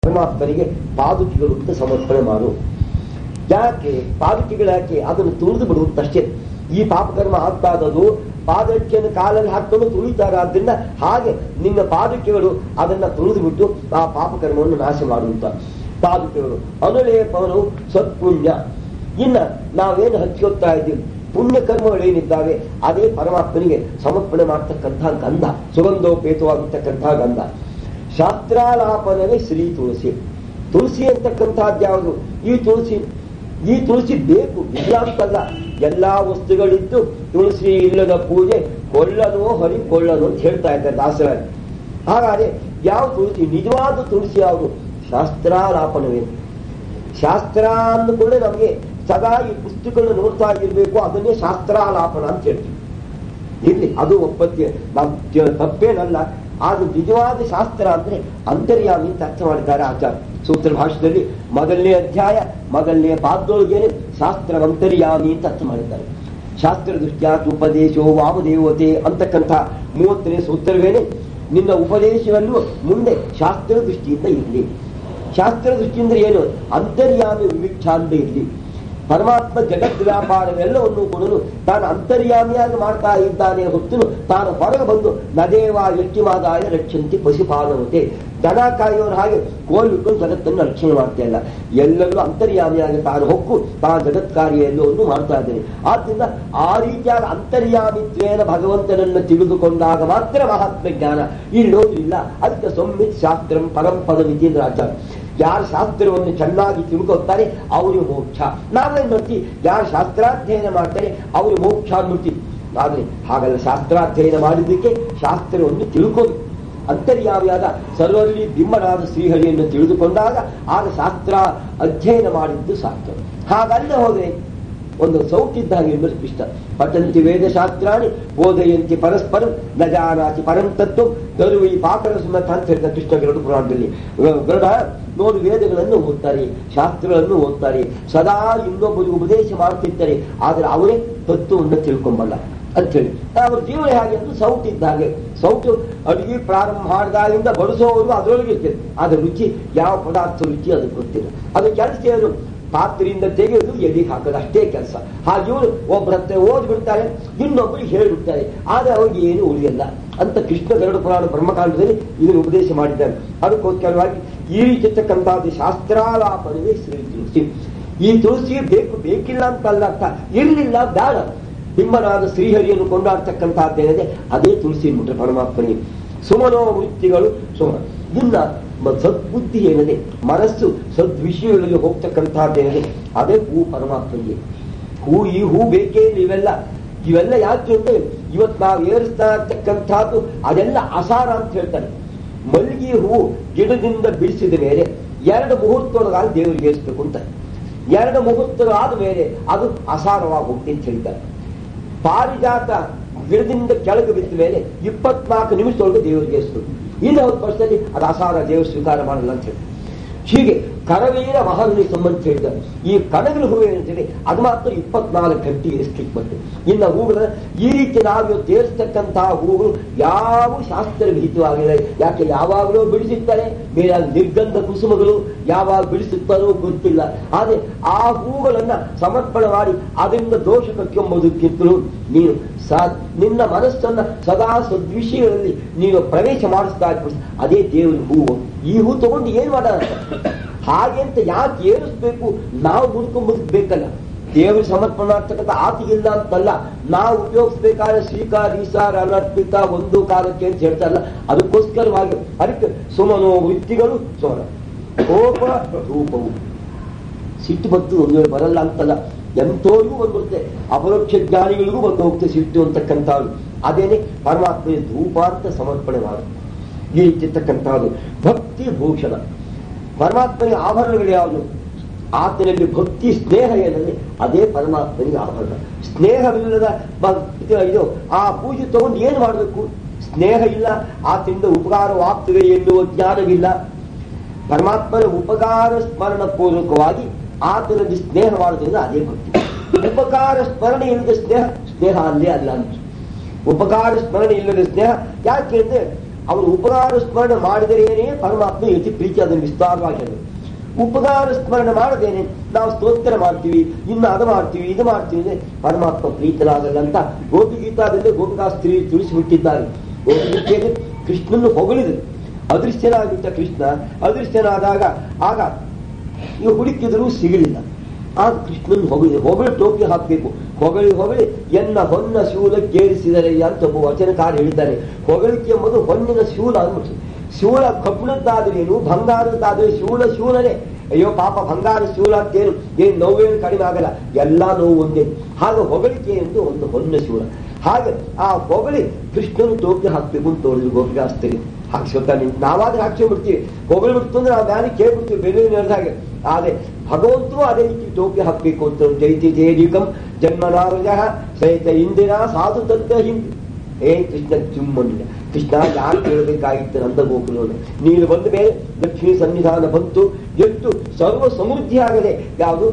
ಪರಮಾತ್ಮನಿಗೆ ಪಾದುಕೆಗಳು ಅಂತ ಸಮರ್ಪಣೆ ಮಾಡು ಯಾಕೆ ಪಾದುಕೆಗಳು ಯಾಕೆ ಅದನ್ನು ತುಳಿದು ಬಿಡುತ್ತಷ್ಟೇ ಈ ಪಾಪಕರ್ಮ ಆಗ್ತಾದದು ಪಾದಕ್ಕೆಯನ್ನು ಕಾಲಲ್ಲಿ ಹಾಕೊಂಡು ತುಳಿತಾರೆ ಆದ್ರಿಂದ ಹಾಗೆ ನಿನ್ನ ಪಾದುಕೆಗಳು ಅದನ್ನ ತುಳಿದು ಬಿಟ್ಟು ಆ ಪಾಪಕರ್ಮವನ್ನು ನಾಶ ಮಾಡುವಂತ ಪಾದುಕೆಗಳು ಅನುಲೇಪನು ಸತ್ಪುಣ್ಯ ಇನ್ನ ನಾವೇನು ಹಚ್ಕೊತಾ ಇದ್ದೀವಿ ಪುಣ್ಯ ಕರ್ಮಗಳೇನಿದ್ದಾವೆ ಅದೇ ಪರಮಾತ್ಮನಿಗೆ ಸಮರ್ಪಣೆ ಮಾಡ್ತಕ್ಕಂಥ ಗಂಧ ಸುಗಂಧೋಪೇತವಾಗಿರ್ತಕ್ಕಂಥ ಗಂಧ ಶಾಸ್ತ್ರಾಲಾಪನವೇ ಶ್ರೀ ತುಳಸಿ ತುಳಸಿ ಅಂತಕ್ಕಂಥದ್ದು ಯಾವುದು ಈ ತುಳಸಿ ಈ ತುಳಸಿ ಬೇಕು ಇಲ್ಲ ಅಂತಲ್ಲ ಎಲ್ಲಾ ವಸ್ತುಗಳಿದ್ದು ತುಳಸಿ ಇಲ್ಲದ ಪೂಜೆ ಕೊಳ್ಳನು ಹರಿ ಕೊಳ್ಳನು ಅಂತ ಹೇಳ್ತಾ ಇದ್ದಾರೆ ದಾಸರ ಹಾಗಾದ್ರೆ ಯಾವ ತುಳಸಿ ನಿಜವಾದ ತುಳಸಿ ಯಾವುದು ಶಾಸ್ತ್ರಾಲಾಪನವೇ ಶಾಸ್ತ್ರ ಅಂದುಕೊಂಡ್ರೆ ನಮಗೆ ಸದಾ ಈ ಪುಸ್ತಕಗಳನ್ನ ನೋಡ್ತಾ ಇರಬೇಕು ಅದನ್ನೇ ಶಾಸ್ತ್ರಾಲಾಪನ ಅಂತ ಹೇಳ್ತೀವಿ ಇರ್ಲಿ ಅದು ಒಪ್ಪತ್ತೆ ನಾವು ತಪ್ಪೇನಲ್ಲ ಆದ್ರೆ ನಿಜವಾದ ಶಾಸ್ತ್ರ ಅಂದ್ರೆ ಅಂತರ್ಯಾಮಿ ಅಂತ ಅರ್ಥ ಮಾಡಿದ್ದಾರೆ ಆಚಾರ್ಯ ಸೂತ್ರ ಭಾಷೆಯಲ್ಲಿ ಮೊದಲನೇ ಅಧ್ಯಾಯ ಮೊದಲನೇ ಪಾದದೊಳಗೇನೆ ಶಾಸ್ತ್ರ ಅಂತರ್ಯಾಮಿ ಅಂತ ಅರ್ಥ ಮಾಡಿದ್ದಾರೆ ಶಾಸ್ತ್ರ ದೃಷ್ಟ್ಯಾ ಉಪದೇಶೋ ವಾಮದೇವತೆ ಅಂತಕ್ಕಂಥ ಮೂವತ್ತನೇ ಸೂತ್ರವೇನೆ ನಿನ್ನ ಉಪದೇಶವನ್ನು ಮುಂದೆ ಶಾಸ್ತ್ರ ದೃಷ್ಟಿಯಿಂದ ಇರಲಿ ಶಾಸ್ತ್ರ ದೃಷ್ಟಿಯಿಂದ ಏನು ಅಂತರ್ಯಾಮಿ ವಿವಿಕ್ಷಾಂತ ಇರಲಿ ಪರಮಾತ್ಮ ಜಗತ್ ವ್ಯಾಪಾರವೆಲ್ಲವನ್ನು ಕೂಡ ತಾನು ಅಂತರ್ಯಾಮಿಯಾಗಿ ಮಾಡ್ತಾ ಇದ್ದಾನೆ ಹೊತ್ತು ತಾನು ಹೊರಗೆ ಬಂದು ನದೇವ ಯಜ್ಞವಾದಾಯ ರಕ್ಷಂತಿ ಪಶುಪಾಲನತೆ ದನ ಕಾಯುವವರ ಹಾಗೆ ಕೋಲ್ಬಿಟ್ಟು ಜಗತ್ತನ್ನು ರಕ್ಷಣೆ ಮಾಡ್ತಾ ಇಲ್ಲ ಎಲ್ಲರೂ ಅಂತರ್ಯಾಮಿಯಾಗಿ ತಾನು ಹೊಕ್ಕು ತಾನು ಜಗತ್ ಕಾರ್ಯ ಎಲ್ಲವನ್ನು ಮಾಡ್ತಾ ಇದ್ದೇನೆ ಆದ್ರಿಂದ ಆ ರೀತಿಯಾದ ಅಂತರ್ಯಾಮಿತ್ವೇನ ಭಗವಂತನನ್ನು ತಿಳಿದುಕೊಂಡಾಗ ಮಾತ್ರ ಮಹಾತ್ಮ ಜ್ಞಾನ ಇಲ್ಲೋದಿಲ್ಲ ಅದಕ್ಕೆ ಸೊಮ್ಮಿತ್ ಶಾಸ್ತ್ರಂ ಪರಂಪದ ವಿಧಿ ಆಚಾರ ಯಾರು ಶಾಸ್ತ್ರವನ್ನು ಚೆನ್ನಾಗಿ ತಿಳ್ಕೊತಾರೆ ಅವರು ಮೋಕ್ಷ ನಾವೇನ್ ಮಾಡ್ತೀವಿ ಯಾರು ಶಾಸ್ತ್ರಾಧ್ಯಯನ ಮಾಡ್ತಾರೆ ಅವರು ಮೋಕ್ಷ ಅಂದ್ಬಿಡ್ತೀವಿ ಆದ್ರೆ ಹಾಗಲ್ಲ ಶಾಸ್ತ್ರಾಧ್ಯಯನ ಮಾಡಿದ್ದಕ್ಕೆ ಶಾಸ್ತ್ರವನ್ನು ತಿಳ್ಕೊಂಡು ಅಂತರ್ಯಾವಿಯಾದ ಸರ್ವರಲ್ಲಿ ಬಿಂಬನಾದ ಶ್ರೀಹರಿಯನ್ನು ತಿಳಿದುಕೊಂಡಾಗ ಆಗ ಶಾಸ್ತ್ರ ಅಧ್ಯಯನ ಮಾಡಿದ್ದು ಸಾಧ್ಯ ಹಾಗಲ್ಲ ಹೋದ್ರೆ ಒಂದು ಸೌಖ್ಯಿದ್ದಾಗ ಇರ್ಬೇಕು ಇಷ್ಟ ಪಠಂತಿ ವೇದಶಾಸ್ತ್ರಾಣಿ ಬೋಧಯಂತಿ ಪರಸ್ಪರ ನ ಜಾನಾತಿ ಪರಂ ತತ್ವ ಗರುವಿ ಪಾಕರ ಸುಮತ ಅಂತ ಹೇಳಿದ ಕೃಷ್ಣ ಗರುಡ ಪುರಾಣದಲ್ಲಿ ಗರುಡ ನೋಡು ವೇದಗಳನ್ನು ಓದ್ತಾರೆ ಶಾಸ್ತ್ರಗಳನ್ನು ಓದ್ತಾರೆ ಸದಾ ಇನ್ನೊಬ್ಬರಿಗೆ ಉಪದೇಶ ಮಾಡ್ತಿರ್ತಾರೆ ಆದ್ರೆ ಅವರೇ ತತ್ವವನ್ನು ತಿಳ್ಕೊಂಬಲ್ಲ ಅಂತ ಹೇಳಿ ಅವ್ರ ಜೀವನ ಹೇಗೆ ಅಂದ್ರೆ ಸೌಟ್ ಇದ್ದ ಹಾಗೆ ಸೌಟು ಅಡುಗೆ ಪ್ರಾರಂಭ ಮಾಡಿದಾಗಿಂದ ಬಡಿಸೋವರೆಗೂ ಅದರೊಳಗೆ ಇರ್ತದೆ ಆದ್ರೆ ರುಚಿ ಯಾವ ಪದಾರ್ಥ ರುಚಿ ಅದಕ್ಕೆ ಗೊತ್ತಿಲ್ಲ ಅದು ಕೆಲಸ ಏನು ಪಾತ್ರೆಯಿಂದ ತೆಗೆದು ಎದಿಗೆ ಹಾಕೋದು ಅಷ್ಟೇ ಕೆಲಸ ಹಾಗೆ ಇವರು ಒಬ್ಬರತ್ತೆ ಓದ್ಬಿಡ್ತಾರೆ ಇನ್ನೊಬ್ಬರಿಗೆ ಹೇಳಿಬಿಡ್ತಾರೆ ಆದ್ರೆ ಅವ್ರಿಗೆ ಏನು ಉಳಿಯಲ್ಲ ಅಂತ ಕೃಷ್ಣ ಗರುಡ ಪುರಾಣ ಬ್ರಹ್ಮಕಾಂಡದಲ್ಲಿ ಇದನ್ನು ಉಪದೇಶ ಮಾಡಿದ್ದಾರೆ ಅದಕ್ಕೋಸ್ಕರವಾಗಿ ಈ ರೀತಿರ್ತಕ್ಕಂಥದ್ದು ಶಾಸ್ತ್ರಾಲಾಪನವೇ ಶ್ರೀ ತುಳಸಿ ಈ ತುಳಸಿ ಬೇಕು ಬೇಕಿಲ್ಲ ಅಂತಲ್ಲ ಅರ್ಥ ಇರಲಿಲ್ಲ ಬೇಡ ಬಿಂಬನಾದ ಶ್ರೀಹರಿಯನ್ನು ಕೊಂಡಾಡ್ತಕ್ಕಂಥದ್ದೇನಿದೆ ಅದೇ ತುಳಸಿ ಮುಟ್ರೆ ಪರಮಾತ್ಮನಿಗೆ ಸುಮನೋ ವೃತ್ತಿಗಳು ಸುಮ ಇನ್ನ ಸದ್ಬುದ್ಧಿ ಏನಿದೆ ಮನಸ್ಸು ಸದ್ವಿಷಯಗಳಲ್ಲಿ ಹೋಗ್ತಕ್ಕಂಥದ್ದೇನಿದೆ ಅದೇ ಹೂ ಪರಮಾತ್ಮನಿಗೆ ಹೂ ಈ ಹೂ ಬೇಕೇ ಇವೆಲ್ಲ ಇವೆಲ್ಲ ಯಾಕೆ ಅಂದ್ರೆ ಇವತ್ತು ನಾವು ಏರಿಸ್ತಾ ಇರ್ತಕ್ಕಂಥದ್ದು ಅದೆಲ್ಲ ಅಸಾರ ಅಂತ ಹೇಳ್ತಾರೆ ಮಲ್ಲಿಗೆ ಹೂ ಗಿಡದಿಂದ ಬಿಡಿಸಿದ ಮೇಲೆ ಎರಡು ಮುಹೂರ್ತದೊಳಗಾಗಿ ದೇವರಿಗೆ ಏರಿಸ್ಬೇಕು ಅಂತ ಎರಡು ಮುಹೂರ್ತಗಳಾದ ಮೇಲೆ ಅದು ಅಸಾರವಾಗಿ ಹೋಗ್ತಿ ಅಂತ ಹೇಳ್ತಾರೆ ಪಾರಿಜಾತ ಗಿಡದಿಂದ ಕೆಳಗೆ ಬಿದ್ದ ಮೇಲೆ ಇಪ್ಪತ್ನಾಲ್ಕು ನಿಮಿಷದೊಳಗೆ ದೇವರಿಗೆ ಏರಿಸ್ಬೇಕು ಇನ್ನು ಹತ್ತು ವರ್ಷದಲ್ಲಿ ಅದು ಅಸಾರ ದೇವರು ಸ್ವೀಕಾರ ಮಾಡಲ್ಲ ಅಂತ ಹೇಳಿ ಹೀಗೆ ಕರವೀರ ಮಹಾನುನಿ ಸಂಬಂಧ ಹೇಳಿದ್ದಾರೆ ಈ ಕನಗಲ ಹೂವು ಏನಂತೇಳಿ ಅದು ಮಾತ್ರ ಇಪ್ಪತ್ನಾಲ್ಕು ಗಂಟೆ ಇರಿಸ್ಲಿಕ್ಕೆ ಬಂತು ಇನ್ನು ಹೂಗಳ ಈ ರೀತಿ ನಾವು ತೇರಿಸ್ತಕ್ಕಂತಹ ಹೂಗಳು ಯಾವ ಶಾಸ್ತ್ರ ವಿಹಿತವಾಗಿಲ್ಲ ಯಾಕೆ ಯಾವಾಗಲೂ ಬಿಡಿಸುತ್ತಾರೆ ಬೇರೆ ನಿರ್ಗಂಧ ಕುಸುಮಗಳು ಯಾವಾಗ ಬಿಡಿಸುತ್ತಾರೋ ಗೊತ್ತಿಲ್ಲ ಆದ್ರೆ ಆ ಹೂಗಳನ್ನ ಸಮರ್ಪಣೆ ಮಾಡಿ ಅದರಿಂದ ದೋಷ ಕಕ್ಕೆಂಬುದಕ್ಕಿಂತಲೂ ನೀನು ಸ ನಿನ್ನ ಮನಸ್ಸನ್ನ ಸದಾ ಸದ್ವಿಷಯಗಳಲ್ಲಿ ನೀನು ಪ್ರವೇಶ ಮಾಡಿಸ್ತಾ ಅದೇ ದೇವರ ಹೂವು ಈ ಹೂ ತಗೊಂಡು ಏನ್ ಮಾಡೋಣ ಹಾಗೆ ಅಂತ ಯಾಕೆ ಏರಿಸ್ಬೇಕು ನಾವು ಮುಡ್ಕೊಂಡ್ ಬೇಕಲ್ಲ ದೇವರು ಸಮರ್ಪಣೆ ಆಗ್ತಕ್ಕಂಥ ಆತಿಗಿಲ್ಲ ಅಂತಲ್ಲ ನಾವು ಉಪಯೋಗಿಸ್ಬೇಕಾದ್ರೆ ಶ್ರೀಕಾರ ಈಸಾರ ಅನರ್ಪಿತ ಒಂದು ಕಾಲಕ್ಕೆ ಅಂತ ಹೇಳ್ತಾರಲ್ಲ ಅದಕ್ಕೋಸ್ಕರವಾಗಿ ಅದಕ್ಕೆ ಸುಮನೋ ವೃತ್ತಿಗಳು ಸೋನ ಕೋಪ ರೂಪವು ಸಿಟ್ಟು ಬತ್ತು ಒಂದು ವೇಳೆ ಬರಲ್ಲ ಅಂತಲ್ಲ ಎಂಥವ್ರಿಗೂ ಬಂದ್ಬಿಡುತ್ತೆ ಅಪರೋಕ್ಷ ಜ್ಞಾನಿಗಳಿಗೂ ಬಂದು ಹೋಗ್ತದೆ ಸಿಟ್ಟು ಅಂತಕ್ಕಂಥವ್ರು ಅದೇನೆ ಪರಮಾತ್ಮ ಧೂಪ ಅಂತ ಸಮರ್ಪಣೆ ಮಾಡು ಈ ರೀತಿರ್ತಕ್ಕಂಥದ್ದು ಭಕ್ತಿ ಭೂಷಣ ಪರಮಾತ್ಮನಿಗೆ ಆಭರಣಗಳು ಯಾವುದು ಆತನಲ್ಲಿ ಭಕ್ತಿ ಸ್ನೇಹ ಏನಲ್ಲಿ ಅದೇ ಪರಮಾತ್ಮನಿಗೆ ಆಭರಣ ಸ್ನೇಹವಿಲ್ಲದ ಇದು ಆ ಪೂಜೆ ತಗೊಂಡು ಏನು ಮಾಡಬೇಕು ಸ್ನೇಹ ಇಲ್ಲ ಆತನಿಂದ ಉಪಕಾರವಾಗ್ತದೆ ಎನ್ನುವ ಜ್ಞಾನವಿಲ್ಲ ಪರಮಾತ್ಮನ ಉಪಕಾರ ಸ್ಮರಣ ಪೂರ್ವಕವಾಗಿ ಆತನಲ್ಲಿ ಸ್ನೇಹ ಮಾಡೋದ್ರಿಂದ ಅದೇ ಭಕ್ತಿ ಉಪಕಾರ ಸ್ಮರಣೆ ಇಲ್ಲದ ಸ್ನೇಹ ಸ್ನೇಹ ಅಲ್ಲೇ ಅಲ್ಲ ಅಂತ ಉಪಕಾರ ಸ್ಮರಣೆ ಇಲ್ಲದ ಸ್ನೇಹ ಯಾಕೆ ಅಂದ್ರೆ ಅವರು ಉಪಕಾರ ಸ್ಮರಣೆ ಮಾಡಿದರೇನೇ ಪರಮಾತ್ಮ ಹೆಚ್ಚು ಪ್ರೀತಿ ಅದನ್ನು ವಿಸ್ತಾರವಾಗಿ ಹೇಳಿದ್ರು ಉಪಕಾರ ಸ್ಮರಣೆ ಮಾಡದೇನೆ ನಾವು ಸ್ತೋತ್ರ ಮಾಡ್ತೀವಿ ಇನ್ನು ಅದು ಮಾಡ್ತೀವಿ ಇದು ಮಾಡ್ತೀವಿ ಅಂದ್ರೆ ಪರಮಾತ್ಮ ಪ್ರೀತನಾಗಲ್ಲ ಅಂತ ಗೋಪಿಗೀತಾದಲ್ಲಿ ಗೋಪಿಕಾ ಸ್ತ್ರೀ ತಿಳಿಸಿಬಿಟ್ಟಿದ್ದಾರೆ ಗೋಪಿಗೀತೆಯಲ್ಲಿ ಕೃಷ್ಣನ್ನು ಹೊಗಳಿದ್ರು ಅದೃಶ್ಯನಾಗಿದ್ದ ಕೃಷ್ಣ ಅದೃಶ್ಯನಾದಾಗ ಆಗ ಇವು ಹುಡುಕಿದರೂ ಸಿಗಲಿಲ್ಲ ಆಗ ಕೃಷ್ಣನ್ ಹೊಗಳಿ ಹೊಗಳಿ ಟೋಪಿ ಹಾಕಬೇಕು ಹೊಗಳಿ ಹೊಗಳಿ ಎನ್ನ ಹೊನ್ನ ಶೂಲ ಕೇಳಿಸಿದರೆ ಅಂತ ಒಬ್ಬ ವಚನಕಾರ ಹೇಳಿದ್ದಾರೆ ಹೊಗಳಿಕೆ ಎಂಬುದು ಹೊನ್ನಿನ ಶೂಲ ಅಂದ್ಬಿಟ್ಟು ಶೂಲ ಕಬ್ಬಿಣದ್ದಾದ್ರೇನು ಬಂಗಾರದ್ದಾದ್ರೆ ಶೂಲ ಶೂಲನೇ ಅಯ್ಯೋ ಪಾಪ ಬಂಗಾರ ಶೂಲ ಅಂತೇನು ಏನು ನೋವೇನು ಕಡಿಮೆ ಆಗಲ್ಲ ಎಲ್ಲಾ ನೋವು ಒಂದೇ ಹಾಗೆ ಹೊಗಳಿಕೆ ಎಂದು ಒಂದು ಹೊನ್ನ ಶೂಲ ಹಾಗೆ ಆ ಹೊಗಳಿ ಕೃಷ್ಣನು ಟೋಪಿ ಹಾಕ್ಬೇಕು ಅಂತ ತೋರಿದ್ರು ಗೋಪಿಗಾಸ್ತ್ರಿ ಹಾಕ್ಸ್ಕೊತಾನೆ ನಾವಾದ್ರೆ ಹಾಕ್ಸ್ಕೊಂಡ್ಬಿಡ್ತೀವಿ ಹೊಗಳಿ ಬಿಡ್ತು ಅಂದ್ರೆ ನಾವು ಮ್ಯಾಲೆ ಕೇಳ್ಬಿಡ್ತೀವಿ ಬೆಲೆ ಹಾಗೆ ಆದ್ರೆ ಭಗವಂತನು ಅದೇ ರೀತಿ ಟೋಪಿ ಹಾಕ್ಬೇಕು ಅಂತ ಜೈತಿ ಜಯದಿಕಂ ಜನ್ಮನಾರಜ ಸಹಿತ ಇಂದಿರಾ ಸಾಧು ತತ್ವ ಹಿಂದೆ ಏ ಕೃಷ್ಣ ಚುಮ್ಮನಿಲ್ಲ ಕೃಷ್ಣ ಯಾರು ಕೇಳಬೇಕಾಗಿತ್ತು ನಂದ ಗೋಕುಲವನ್ನು ನೀನು ಬಂದ ಮೇಲೆ ಲಕ್ಷ್ಮೀ ಸನ್ನಿಧಾನ ಬಂತು ಎಷ್ಟು ಸರ್ವ ಸಮೃದ್ಧಿ ಆಗದೆ ಯಾವುದು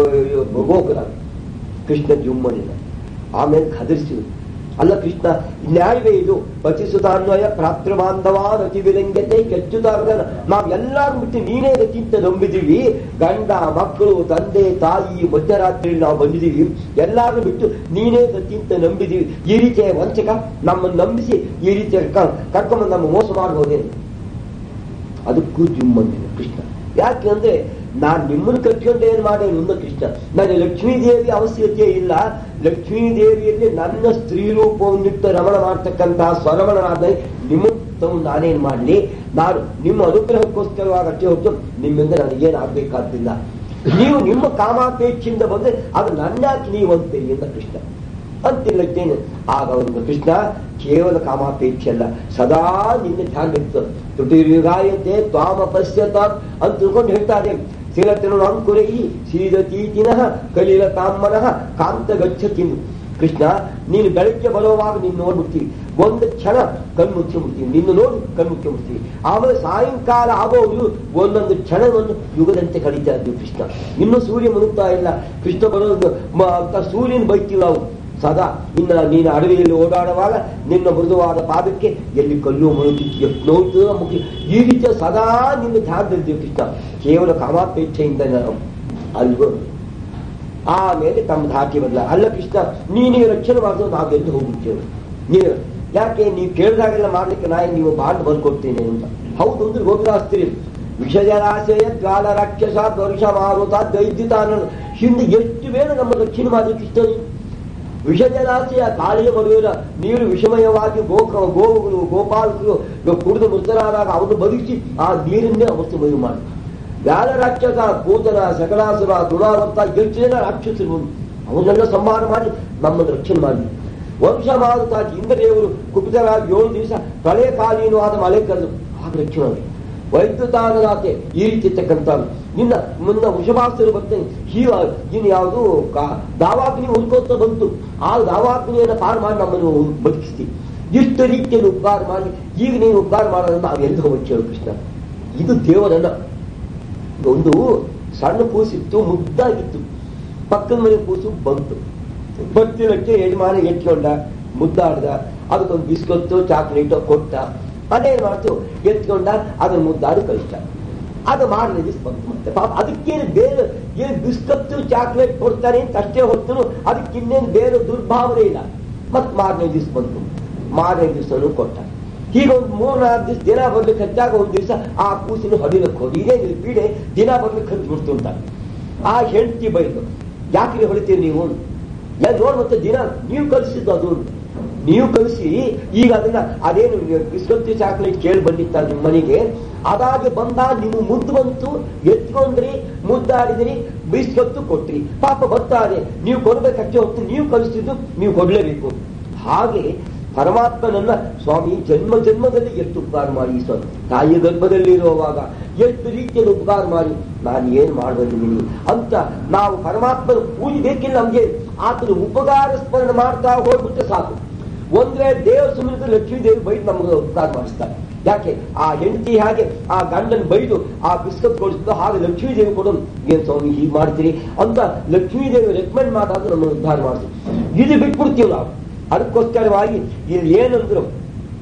ಗೋಕುಲ ಕೃಷ್ಣ ಜುಮ್ಮನಿಲ್ಲ ಆಮೇಲೆ ಖದರಿಸಿದ್ರು ಅಲ್ಲ ಕೃಷ್ಣ ನ್ಯಾಯವೇ ಇದು ಪತಿಸುತಾನ್ವಯ ಪ್ರಾಪ್ತ ಬಾಂಧವಾನ್ ಅತಿ ವಿಲಂಗ್ಯತೆ ಕೆಚ್ಚುದಾರ್ಗನ ನಾವೆಲ್ಲರೂ ಬಿಟ್ಟು ನೀನೇ ಗತಿಂತ ನಂಬಿದೀವಿ ಗಂಡ ಮಕ್ಕಳು ತಂದೆ ತಾಯಿ ಮಧ್ಯರಾತ್ರಿ ನಾವು ಬಂದಿದ್ದೀವಿ ಎಲ್ಲಾರು ಬಿಟ್ಟು ನೀನೇ ಗತಿಂತ ನಂಬಿದೀವಿ ಈ ರೀತಿಯ ವಂಚಕ ನಮ್ಮನ್ನು ನಂಬಿಸಿ ಈ ರೀತಿಯ ಕರ್ಕೊಂಬಂದು ನಮ್ಮ ಮೋಸ ಮಾಡಬಹುದೇನು ಅದಕ್ಕೂ ಜುಮ್ಮಂದಿನ ಕೃಷ್ಣ ಯಾಕೆಂದ್ರೆ ನಾನ್ ನಿಮ್ಮನ್ನು ಕಟ್ಕೊಂಡು ಏನ್ ಮಾಡೇನು ಅಂದ ಕೃಷ್ಣ ನನಗೆ ಲಕ್ಷ್ಮೀ ದೇವಿ ಅವಶ್ಯಕತೆ ಇಲ್ಲ ಲಕ್ಷ್ಮೀ ದೇವಿಯಲ್ಲಿ ನನ್ನ ಸ್ತ್ರೀ ರೂಪವನ್ನಿಟ್ಟು ರಮಣ ಮಾಡ್ತಕ್ಕಂತಹ ಸ್ವರಮಣನಾದ ನಿಮ್ಮ ತಮ್ಮ ನಾನೇನ್ ಮಾಡ್ಲಿ ನಾನು ನಿಮ್ಮ ಅನುಗ್ರಹಕ್ಕೋಸ್ಕರವಾಗಿ ಅಷ್ಟೇ ಹೊತ್ತು ನಿಮ್ಮಿಂದ ನನಗೇನು ಆಗ್ಬೇಕಾದ್ದಿಲ್ಲ ನೀವು ನಿಮ್ಮ ಕಾಮಾಪೇಕ್ಷೆಯಿಂದ ಬಂದ್ರೆ ಅದು ನನ್ಯಾಕೆ ನೀವು ಅಂತೀರಿ ಅಂತ ಕೃಷ್ಣ ಅಂತಿಲ್ಲತ್ತೇನೆ ಆಗ ಅವನು ಕೃಷ್ಣ ಕೇವಲ ಕಾಮಾಪೇಕ್ಷೆ ಅಲ್ಲ ಸದಾ ನಿನ್ನ ಧ್ಯಾನ ಇತ್ತು ತುಟಿರ್ಯುಗಾಯತೆ ತ್ವಾಮ ಪಶ್ಯತ ಅಂತ ತಿಳ್ಕೊಂಡು ಹೇಳ್ತಾರೆ ಸಿರತನು ಅಂಕುರೈ ಸೀದತೀತಿನಃ ಕಲಿಲ ಕಾಮನಃ ಕಾಂತ ಗಚ್ಚತಿ ಕೃಷ್ಣ ನೀನು ಬೆಳಗ್ಗೆ ಬರುವಾಗ ನೀನು ನೋಡ್ಬಿಡ್ತೀವಿ ಒಂದು ಕ್ಷಣ ಕಣ್ಮುಚ್ಚಿಬಿಡ್ತೀವಿ ನಿನ್ನ ನೋಡಿ ಕಣ್ಮುಚ್ಚಿಬಿಡ್ತೀವಿ ಆಮೇಲೆ ಸಾಯಂಕಾಲ ಆಗೋದು ಒಂದೊಂದು ಕ್ಷಣವನ್ನು ಯುಗದಂತೆ ಕಳೀತಾ ಇದ್ದೀವಿ ಕೃಷ್ಣ ಇನ್ನು ಸೂರ್ಯ ಮುಳುಗ್ತಾ ಇಲ್ಲ ಕೃಷ್ಣ ಬರೋದು ಮ- ಅಂತ ಸೂರ್ಯನ ಬೈತೀವಿ ನಾವು ಸದಾ ನಿನ್ನ ನೀನು ಅಡವಿಯಲ್ಲಿ ಓಡಾಡುವಾಗ ನಿನ್ನ ಮೃದುವಾದ ಪಾದಕ್ಕೆ ಎಲ್ಲಿ ಕಲ್ಲು ಮುಳುಗಿತ್ತು ಎಷ್ಟು ನೋಯ್ತು ಮುಖಿ ಈ ರೀತಿಯ ಸದಾ ನಿನ್ನ ಧ್ಯಾನದಲ್ಲಿದ್ದೀವಿ ಕೃಷ್ಣ ಕೇವಲ ಕಾಮಾಪೇಕ್ಷೆಯಿಂದ ನಾವು ಅಲ್ವೋ ಆಮೇಲೆ ತಮ್ಮ ಧಾಟಿ ಬದಲ ಅಲ್ಲ ಕೃಷ್ಣ ನೀನೇ ರಕ್ಷಣೆ ಮಾಡಿದ್ರು ನಾವು ಎಲ್ಲಿ ಹೋಗ್ಬಿಡ್ತೇವೆ ನೀವು ಯಾಕೆ ನೀವು ಕೇಳಿದಾಗೆಲ್ಲ ಮಾಡ್ಲಿಕ್ಕೆ ನಾನು ನೀವು ಬಾಂಡ್ ಬರ್ಕೊಡ್ತೇನೆ ಅಂತ ಹೌದು ಅಂದ್ರೆ ಗೋಪುರಾಸ್ತ್ರಿ ವಿಷಜಲಾಶಯ ಜ್ವಾಲ ರಾಕ್ಷಸ ದರ್ಶ ಮಾರುತ ದೈದ್ಯತ ಅನ್ನೋದು ಹಿಂದೆ ಎಷ್ಟು ಬೇಗ ನಮ್ಮ ರಕ್ಷಣೆ ಮಾಡಿ ಕೃಷ್ಣ ನೀನು ವಿಷಜಲಾಶಯ ಗಾಳಿಯ ಬರುವಿರ ನೀರು ವಿಷಮಯವಾಗಿ ಗೋಕ ಗೋವುಗಳು ಗೋಪಾಲಕರು ಕುಡಿದು ಮೃತರಾದಾಗ ಅವನು ಬದುಕಿ ಆ ನೀರನ್ನೇ ಅವತ್ತು ಮೈರು ಮಾಡಿ ವ್ಯಾಲ ರಾಕ್ಷಸ ಕೂತನ ಸಕಲಾಸುರ ದುರಾವರ್ತ ಎಷ್ಟು ಜನ ರಾಕ್ಷಸರು ಅವನ್ನೆಲ್ಲ ಸಂಹಾರ ಮಾಡಿ ನಮ್ಮನ್ನು ರಕ್ಷಣೆ ಮಾಡಿ ವಂಶ ಮಾರುತ ಇಂದ್ರದೇವರು ಕುಪಿತರಾಗಿ ಏಳು ದಿವಸ ಪ್ರಳಯ ಕಾಲೀನೂ ಆದ ಮಳೆ ಕರೆದು ಆಗ ರಕ್ಷಣೆ ಮಾಡಿ ವೈದ್ಯುತಾನದಾತೆ ಈ ರೀತಿ ಇರ್ತಕ್ಕಂಥ ನಿನ್ನ ಮುನ್ನ ವೃಷಭಾಸ್ತರು ಬರ್ತೇನೆ ಹೀವ ಇನ್ನು ಯಾವುದು ದಾವಾಗ್ನಿ ಉಳ್ಕೋತ ಬಂತು ಆ ದಾವಾಗ್ನಿಯನ್ನು ಪಾರು ಮಾಡಿ ನಮ್ಮನ್ನು ಬದುಕಿಸ್ತೀವಿ ಇಷ್ಟು ರೀತಿಯಲ್ಲಿ ಉಪಕಾರ ಮಾಡಿ ಈಗ ನೀನು ಉಪಕಾರ ಮಾಡೋದನ್ನ ನಾವೆಲ್ಲ ಹೋಗ್ತೇವೆ ಕೃಷ್ಣ ಇದು ದೇವರನ್ನ ಒಂದು ಸಣ್ಣ ಕೂಸಿತ್ತು ಮುದ್ದಾಗಿತ್ತು ಪಕ್ಕದ ಮನೆ ಕೂಸು ಬಂತು ಬರ್ತಿರಕ್ಕೆ ಯಜಮಾನ ಎತ್ಕೊಂಡ ಮುದ್ದಾಡ್ದ ಅದಕ್ಕೊಂದು ಬಿಸ್ಕೊತ್ತು ಚಾಕ್ಲೇಟ್ ಕೊಟ್ಟ ಅದೇನ್ ಮಾಡ್ತು ಎತ್ಕೊಂಡ ಅದನ್ನ ಮುದ್ದಾಡಿ ಕಳಿಸ್ತ ಅದು ಮಾರನೇ ದಿವಸ ಬಂತು ಮತ್ತೆ ಪಾಪ ಅದಕ್ಕೇನು ಬೇರೆ ಏನು ಬಿಸ್ಕತ್ತು ಚಾಕ್ಲೇಟ್ ಕೊಡ್ತಾರೆ ಅಂತ ಅಷ್ಟೇ ಹೊತ್ತು ಅದಕ್ಕೆ ಇನ್ನೇನು ಬೇರೆ ದುರ್ಭಾವನೆ ಇಲ್ಲ ಮತ್ ಮಾರನೇ ದಿವಸ ಬಂತು ಮಾರನೇ ದಿವಸನೂ ಕೊಟ್ಟ ಹೀಗೆ ಒಂದು ಮೂರ್ನಾಲ್ಕು ದಿವಸ ದಿನ ಬರ್ಲಿಕ್ಕೆ ಹಚ್ಚಾಗ ಒಂದು ದಿವಸ ಆ ಕೂಸಿನ ಹೊಡಿಲಕ್ಕೆ ಹೋಗಿ ಇದೇನಿಲ್ಲ ಪೀಡೆ ದಿನ ಬರ್ಲಿಕ್ಕೆ ಹಚ್ಚಿ ಬಿಡ್ತು ಅಂತ ಆ ಹೆಂಡತಿ ಬೈದು ಯಾಕ್ರಿ ಹೊಡಿತೀರಿ ನೀವು ಎಲ್ಲ ನೋಡ್ ಮತ್ತೆ ದಿನ ನೀವು ಕಲಿಸಿದ್ದು ಅದು ನೀವು ಕಲಿಸಿ ಈಗ ಅದನ್ನ ಅದೇನು ಬಿಸ್ಕತ್ತು ಚಾಕ್ಲೇಟ್ ಕೇಳಿ ಬಂದಿತ್ತ ನಿಮ್ಮ ಮನೆಗೆ ಅದಾಗಿ ಬಂದಾಗ ನೀವು ಮುದ್ದು ಬಂತು ಎತ್ಕೊಂಡ್ರಿ ಮುದ್ದಾಡಿದ್ರಿ ಬಿಸ್ಕತ್ತು ಕೊಟ್ರಿ ಪಾಪ ಬರ್ತಾರೆ ನೀವು ಕೊಡ್ಬೇಕಷ್ಟೇ ಹೊತ್ತು ನೀವು ಕಲಿಸಿದ್ದು ನೀವು ಕೊಡ್ಲೇಬೇಕು ಹಾಗೆ ಪರಮಾತ್ಮನನ್ನ ಸ್ವಾಮಿ ಜನ್ಮ ಜನ್ಮದಲ್ಲಿ ಎಷ್ಟು ಉಪಕಾರ ಮಾಡಿ ಸ್ವಾಮಿ ತಾಯಿಯ ಗರ್ಭದಲ್ಲಿರುವಾಗ ಎಷ್ಟು ರೀತಿಯಲ್ಲಿ ಉಪಕಾರ ಮಾಡಿ ನಾನು ಏನ್ ಮಾಡಬಲ್ಲಿದ್ದೀನಿ ಅಂತ ನಾವು ಪರಮಾತ್ಮನ ಪೂಜೆ ಬೇಕಿಲ್ಲ ನಮ್ಗೆ ಆತನ ಉಪಕಾರ ಸ್ಮರಣೆ ಮಾಡ್ತಾ ಹೋಗ್ಬಿಟ್ರೆ ಸಾಕು ಒಂದ್ರೆ ದೇವ ಸುಮ್ಮನೆ ಲಕ್ಷ್ಮೀ ದೇವಿ ಬೈದು ನಮ್ಗೆ ಉಪಕಾರ ಮಾಡಿಸ್ತಾರೆ ಯಾಕೆ ಆ ಹೆಂಡತಿ ಹಾಗೆ ಆ ಗಂಡನ್ ಬೈದು ಆ ಬಿಸ್ಕತ್ ಕೊಡಿಸಿದ್ದು ಹಾಗೆ ಲಕ್ಷ್ಮೀ ದೇವಿ ಕೊಡೋದು ಏನ್ ಸ್ವಾಮಿ ಹೀಗೆ ಮಾಡ್ತೀರಿ ಅಂತ ಲಕ್ಷ್ಮೀ ದೇವಿ ರೆಕಮೆಂಡ್ ಮಾಡಾಗ ನಮ್ಮನ್ನು ಉದ್ಧಾರ ಮಾಡ್ತೀವಿ ಇದು ಬಿಟ್ಬಿಡ್ತೀವಿ ನಾವು ಅದಕ್ಕೋಸ್ಕರವಾಗಿ ಇಲ್ಲಿ ಏನಂದ್ರು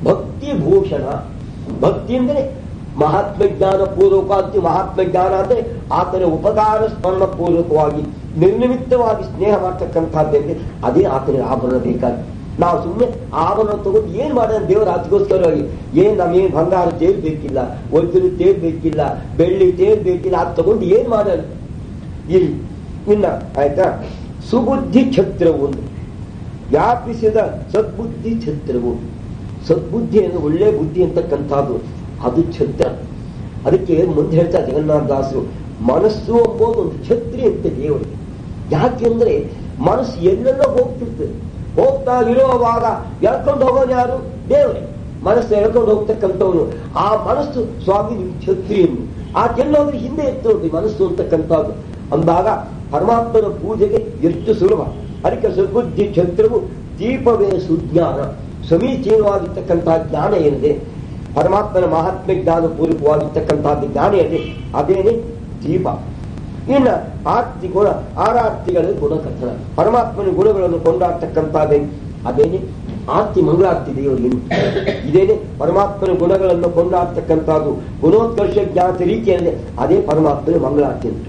ಭಕ್ತಿ ಭೂಷಣ ಭಕ್ತಿ ಅಂದರೆ ಮಹಾತ್ಮ ಜ್ಞಾನ ಪೂರ್ವಕ ಮಹಾತ್ಮ ಜ್ಞಾನ ಅಂದ್ರೆ ಆತನ ಉಪಕಾರ ಸ್ಮರಣ ಪೂರ್ವಕವಾಗಿ ನಿರ್ನಿಮಿತ್ತವಾಗಿ ಸ್ನೇಹ ಮಾಡ್ತಕ್ಕಂಥದ್ದಂದ್ರೆ ಅದೇ ಆತನಿಗೆ ಆಭರಣ ಬೇಕಾಗಿ ನಾವು ಸುಮ್ಮನೆ ಆಭರಣ ತಗೊಂಡು ಏನ್ ಮಾಡೋಣ ದೇವರ ಅದಕ್ಕೋಸ್ಕರವಾಗಿ ಏನ್ ನಮಗೇನ್ ಬಂಗಾರ ತೇಲ್ ಬೇಕಿಲ್ಲ ವಜ್ರ ತೇಲ್ ಬೇಕಿಲ್ಲ ಬೆಳ್ಳಿ ತೇಲ್ ಬೇಕಿಲ್ಲ ಅದು ತಗೊಂಡು ಏನ್ ಮಾಡೋಣ ಇಲ್ಲಿ ಇನ್ನ ಆಯ್ತಾ ಸುಬುದ್ಧಿ ಛತ್ರವು ಒಂದು ವ್ಯಾಪಿಸಿದ ಸದ್ಬುದ್ಧಿ ಛತ್ರವು ಸದ್ಬುದ್ಧಿ ಅಂದ್ರೆ ಒಳ್ಳೆ ಬುದ್ಧಿ ಅಂತಕ್ಕಂಥದ್ದು ಅದು ಛತ್ರ ಅದಕ್ಕೆ ಮುಂದೆ ಹೇಳ್ತಾ ಜಗನ್ನಾಥ ದಾಸರು ಮನಸ್ಸು ಎಂಬುದು ಒಂದು ಛತ್ರಿ ಅಂತ ದೇವರಿಗೆ ಯಾಕೆಂದ್ರೆ ಮನಸ್ಸು ಎಲ್ಲೆಲ್ಲೋ ಹೋಗ್ತಿರ್ತದೆ ಹೋಗ್ತಾ ಇರುವಾಗ ಎಳ್ಕೊಂಡು ಹೋಗೋದು ಯಾರು ದೇವರೇ ಮನಸ್ಸು ಎಳ್ಕೊಂಡು ಹೋಗ್ತಕ್ಕಂಥವನು ಆ ಮನಸ್ಸು ಸ್ವಾಮಿ ನಿಮ್ ಛತ್ರಿಯನ್ನು ಆ ಎಲ್ಲೋದ್ರೆ ಹಿಂದೆ ಎತ್ತೋದು ಮನಸ್ಸು ಅಂತಕ್ಕಂಥದ್ದು ಅಂದಾಗ ಪರಮಾತ್ಮನ ಪೂಜೆಗೆ ಎಷ್ಟು ಸುಲಭ ಅದಕ್ಕೆ ಸದ್ಬುದ್ಧಿ ಛತ್ರವು ದೀಪವೇ ಸುಜ್ಞಾನ ಸಮೀಚೀನವಾಗಿರ್ತಕ್ಕಂತಹ ಜ್ಞಾನ ಏನಿದೆ ಪರಮಾತ್ಮನ ಮಹಾತ್ಮ ಜ್ಞಾನ ಪೂರ್ವಕವಾಗಿರ್ತಕ್ಕಂಥದ್ದು ಜ್ಞಾನ ಏನಿದೆ ಅದೇನೆ ದೀಪ ಇನ್ನ ಆರ್ತಿ ಗುಣ ಆರಾರ್ತಿಗಳ ಗುಣಕಥನ ಪರಮಾತ್ಮನ ಗುಣಗಳನ್ನು ಕೊಂಡಾಡ್ತಕ್ಕಂಥದ್ದೇ ಅದೇನೆ ಆರ್ತಿ ಮಂಗಳಾರ್ತಿ ದೇವರಿಗೆ ಇದೇನೆ ಪರಮಾತ್ಮನ ಗುಣಗಳನ್ನು ಕೊಂಡಾಡ್ತಕ್ಕಂಥದ್ದು ಗುಣೋತ್ಕರ್ಷ ಜ್ಞಾತ ರೀತಿಯಲ್ಲಿ ಅದೇ ಪರಮಾತ್ಮನ ಮಂಗಳಾರ್ತಿ ಅಂತ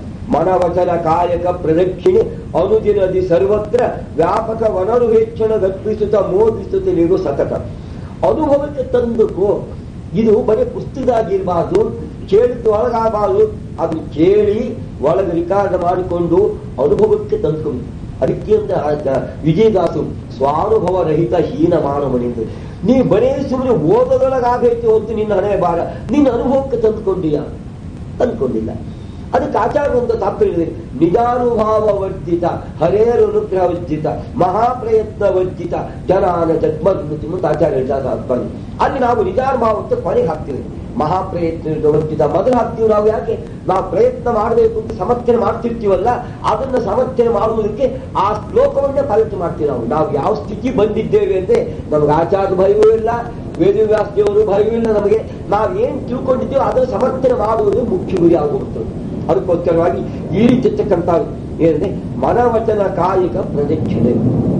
ಮನವಚನ ಕಾಯಕ ಪ್ರದಕ್ಷಿಣೆ ಅನುದಿನದಿ ಸರ್ವತ್ರ ವ್ಯಾಪಕ ವನರು ಹೆಚ್ಚಳ ಗರ್ಪಿಸುತ್ತ ಮೋದಿಸುತ್ತಲಿರು ಸತತ ಅನುಭವಕ್ಕೆ ತಂದುಕೋ ಇದು ಬರೀ ಪುಸ್ತಕದಾಗಿರ್ಬಾರ್ದು ಕೇಳಿದ್ದು ಒಳಗಾಗಬಾರ್ದು ಅದು ಕೇಳಿ ಒಳಗೆ ರಿಕಾರ್ಡ್ ಮಾಡಿಕೊಂಡು ಅನುಭವಕ್ಕೆ ತಂದ್ಕೊಂಡು ಅದಕ್ಕೆ ಅಂತ ವಿಜಯದಾಸು ಸ್ವಾನುಭವ ರಹಿತ ಹೀನ ಮಾನವನೆಂದು ನೀ ಬರೀ ಸುಮ್ಮನೆ ಓದದೊಳಗಾಗೈತೆ ಹೊತ್ತು ನಿನ್ನ ಹಣೆ ಬಾರ ನಿನ್ನ ಅನುಭವಕ್ಕೆ ತಂದುಕೊಂಡಿಯ ತಂದ್ಕೊಂಡಿಲ್ಲ ಅದಕ್ಕೆ ಆಚಾರ್ಯ ಒಂದು ತಾತ್ಪರ್ಯ ನಿಜಾನುಭಾವ ವರ್ಜಿತ ಹರೇರು ಅನುಗ್ರಹ ವರ್ಜಿತ ಮಹಾಪ್ರಯತ್ನ ವರ್ಜಿತ ಜನಾನ ಜನ್ಮತಿ ಮುಂದೆ ಆಚಾರ್ಯ ಹೇಳ್ತಾರೆ ತಾತ್ಪರ್ಯ ಅಲ್ಲಿ ನಾವು ನಿಜಾನುಭಾವ ಅಂತ ಕೊನೆಗೆ ಹಾಕ್ತೀವಿ ಮಹಾಪ್ರಯತ್ನ ವರ್ಜಿತ ಮೊದಲು ಹಾಕ್ತೀವಿ ನಾವು ಯಾಕೆ ನಾವು ಪ್ರಯತ್ನ ಮಾಡಬೇಕು ಅಂತ ಸಮರ್ಥನೆ ಮಾಡ್ತಿರ್ತೀವಲ್ಲ ಅದನ್ನ ಸಮರ್ಥನೆ ಮಾಡುವುದಕ್ಕೆ ಆ ಶ್ಲೋಕವನ್ನೇ ಪಾಲಿಕೆ ಮಾಡ್ತೀವಿ ನಾವು ನಾವು ಯಾವ ಸ್ಥಿತಿ ಬಂದಿದ್ದೇವೆ ಅಂದ್ರೆ ನಮ್ಗೆ ಆಚಾರ ಭಯವೂ ಇಲ್ಲ ವೇದವ್ಯಾಸ ದೇವರು ಭಯವೂ ಇಲ್ಲ ನಮಗೆ ನಾವು ಏನ್ ತಿಳ್ಕೊಂಡಿದ್ದೀವೋ ಅದನ್ನು ಸಮರ್ಥನೆ ಮಾಡುವುದು ಮುಖ್ಯ ಗುರಿ ಆಗುತ್ತದೆ ಅದಕ್ಕೋಸ್ಕರವಾಗಿ ಈ ರೀತಿ ಇರ್ತಕ್ಕಂಥ ಏನಂದ್ರೆ ಮನವಚನ ಕಾಯಿಕ ಪ್ರದಕ್ಷಿಣೆ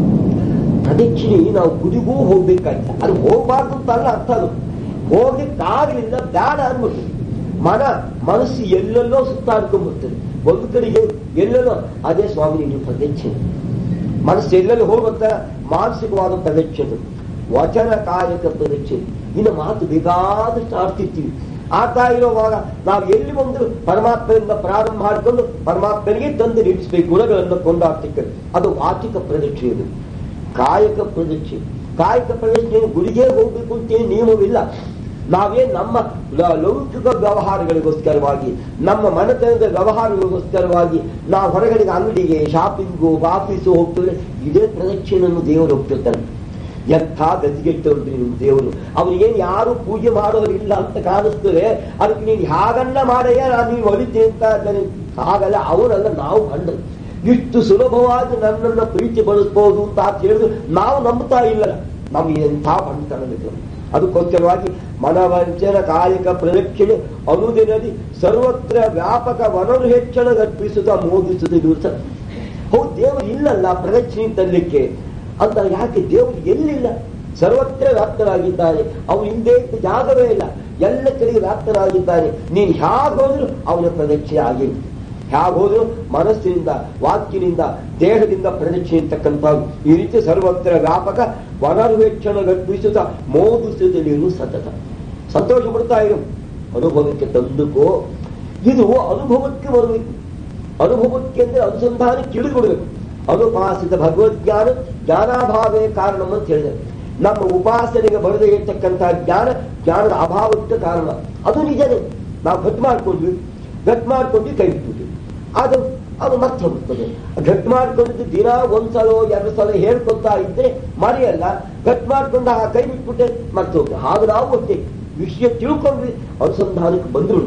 ಪ್ರದಕ್ಷಿಣೆ ನಾವು ಗುಡಿಗೂ ಹೋಗ್ಬೇಕಾಯ್ತು ಅದು ಹೋಗ್ಬಾರ್ದು ಅಂತ ಅಲ್ಲ ಅರ್ಥ ಅದು ಹೋಗ್ಲಿಕ್ಕಾಗಲಿಲ್ಲ ಬೇಡ ಅನ್ಬಿಟ್ಟು ಮನ ಮನಸ್ಸು ಎಲ್ಲೆಲ್ಲೋ ಸುತ್ತಾಡ್ಕೊಂಡ್ಬಿಡ್ತದೆ ಒಂದು ಕಡೆಗೆ ಎಲ್ಲೆಲ್ಲೋ ಅದೇ ಸ್ವಾಮಿ ನೀವು ಪ್ರದಕ್ಷಿಣೆ ಮನಸ್ಸು ಎಲ್ಲೆಲ್ಲೋ ಹೋಗುವಂತ ಮಾನಸಿಕವಾದ ಪ್ರದಕ್ಷಿಣೆ ವಚನ ಕಾಯಕ ಪ್ರದಕ್ಷಿಣೆ ಇನ್ನು ಮಾತು ಬೇಕಾದಷ್ಟು ಆಡ್ತಿರ್ತೀವಿ ಆಡ್ತಾ ಇರುವಾಗ ನಾವು ಎಲ್ಲಿ ಬಂದ್ರು ಪರಮಾತ್ಮನಿಂದ ಪ್ರಾರಂಭ ಮಾಡಿಕೊಂಡು ಪರಮಾತ್ಮನಿಗೆ ತಂದು ನಿಲ್ಲಿಸಬೇಕು ಗುಣಗಳನ್ನು ಕೊಂಡಾಡ್ತಿಕ್ಕೆ ಅದು ವಾಚಿಕ ಪ್ರದಕ್ಷಿಣೆ ಕಾಯಕ ಪ್ರದಕ್ಷಿಣೆ ಕಾಯಕ ಪ್ರದಕ್ಷಿಣೆ ಗುಡಿಗೆ ಹೋಗ್ಬೇಕು ಅಂತ ಏನು ನಿಯಮವಿಲ್ಲ ನಾವೇ ನಮ್ಮ ಲ- ಲೌಕಿಕ ವ್ಯವಹಾರಗಳಿಗೋಸ್ಕರವಾಗಿ ನಮ್ಮ ಮನೆತನದ ವ್ಯವಹಾರಗಳಿಗೋಸ್ಕರವಾಗಿ ನಾವು ಹೊರಗಡೆಗೆ ಅಂಗಡಿಗೆ ಶಾಪಿಂಗು ಆಫೀಸು ಹೋಗ್ತೇವೆ ಇದೇ ಪ್ರದಕ್ಷಿಣೆಯನ್ನು ದೇವರು ಹೋಗ್ತಿರ್ತಾನೆ ಎಂಥ ಗತಿಗೆಟ್ಟವ್ರಿ ನಿಮ್ಮ ದೇವರು ಅವ್ರಿಗೇನು ಯಾರು ಪೂಜೆ ಮಾಡೋರಿಲ್ಲ ಅಂತ ಕಾಣಿಸ್ತದೆ ಅದಕ್ಕೆ ನೀನು ಹಾಗನ್ನ ಮಾಡಯ್ಯ ನಾನು ನೀವು ಹೊಲಿತೀನಿ ಅಂತ ಇದ್ದಾನೆ ಹಾಗಲ್ಲ ಅವರಲ್ಲ ನಾವು ಕಂಡು ಇಷ್ಟು ಸುಲಭವಾಗಿ ನನ್ನನ್ನು ಪ್ರೀತಿ ಬಳಸ್ಬೋದು ಅಂತ ಆತ ಹೇಳಿದ್ರು ನಾವು ನಂಬ್ತಾ ಇಲ್ಲ ನಮ್ಗೆ ಎಂಥ ಬಂಟನಬೇಕು ಅದಕ್ಕೋಸ್ಕರವಾಗಿ ಮನವಂಚನ ಕಾಯಕ ಪ್ರದಕ್ಷಿಣೆ ಅನುದಿನದಿ ಸರ್ವತ್ರ ವ್ಯಾಪಕ ವನರು ಹೆಚ್ಚಳ ಗರ್ಪಿಸುತ್ತಾ ಮೋದಿಸುತ್ತ ದಿವಸ ಹೌದು ದೇವರು ಇಲ್ಲಲ್ಲ ಪ್ರದಕ್ಷಿಣೆ ತರಲಿಕ್ಕೆ ಅಂತ ಯಾಕೆ ದೇವರು ಎಲ್ಲಿಲ್ಲ ಸರ್ವತ್ರ ವ್ಯಾಪ್ತರಾಗಿದ್ದಾನೆ ಅವನು ಹಿಂದೆ ಇದ್ದ ಜಾಗವೇ ಇಲ್ಲ ಎಲ್ಲ ಕಡೆಗೆ ವ್ಯಾಪ್ತರಾಗಿದ್ದಾನೆ ನೀನು ಹೇಗೋದ್ರು ಅವನ ಪ್ರದಕ್ಷಿಣೆ ಆಗಿಲ್ಲ ಹೇಗೋದ್ರು ಮನಸ್ಸಿನಿಂದ ವಾಕ್ಯನಿಂದ ದೇಹದಿಂದ ಪ್ರದಕ್ಷಿಣೆ ಇರ್ತಕ್ಕಂಥದ್ದು ಈ ರೀತಿ ಸರ್ವತ್ರ ವ್ಯಾಪಕ ವನರ್ವೇಕ್ಷಣ ಗರ್ಭಿಸುತ್ತ ಮೋದಿಸುತ್ತಲೇನು ಸತತ ಸಂತೋಷ ಪಡ್ತಾ ಇರು ಅನುಭವಕ್ಕೆ ತಂದುಕೋ ಇದು ಅನುಭವಕ್ಕೆ ಬರಬೇಕು ಅನುಭವಕ್ಕೆ ಅಂದ್ರೆ ಅನುಸಂಧಾನಕ್ಕೆ ಇಳಿದುಬಿಡಬೇಕು ಅನುಪಾಸಿತ ಭಗವದ್ಜ್ಞಾನ ಜ್ಞಾನಾಭಾವೇ ಕಾರಣ ಅಂತ ಹೇಳಿದೆ ನಮ್ಮ ಉಪಾಸನೆಗೆ ಬರದೇ ಇರ್ತಕ್ಕಂತಹ ಜ್ಞಾನ ಜ್ಞಾನದ ಅಭಾವಕ್ಕೆ ಕಾರಣ ಅದು ನಿಜನೇ ನಾವು ಗಟ್ ಮಾಡ್ಕೊಂಡ್ವಿ ಗಟ್ ಮಾಡ್ಕೊಂಡ್ವಿ ಕೈ ಬಿಟ್ಬಿಟ್ವಿ ಅದು ಅದು ಮತ್ತೆ ಹೋಗ್ತದೆ ಗಟ್ ಮಾಡ್ಕೊಂಡಿದ್ದು ದಿನ ಒಂದ್ಸಲ ಎರಡು ಸಲ ಹೇಳ್ಕೊತಾ ಇದ್ರೆ ಮರೆಯಲ್ಲ ಗಟ್ ಮಾಡ್ಕೊಂಡು ಆ ಕೈ ಬಿಟ್ಬಿಟ್ಟೆ ಮತ್ತೆ ಹೋಗ್ತದೆ ಹಾಗೆ ನಾವು ಒಟ್ಟೆ ವಿಷಯ ತಿಳ್ಕೊಂಡ್ವಿ ಅನುಸಂಧಾನಕ್ಕೆ ಬಂದ್ರು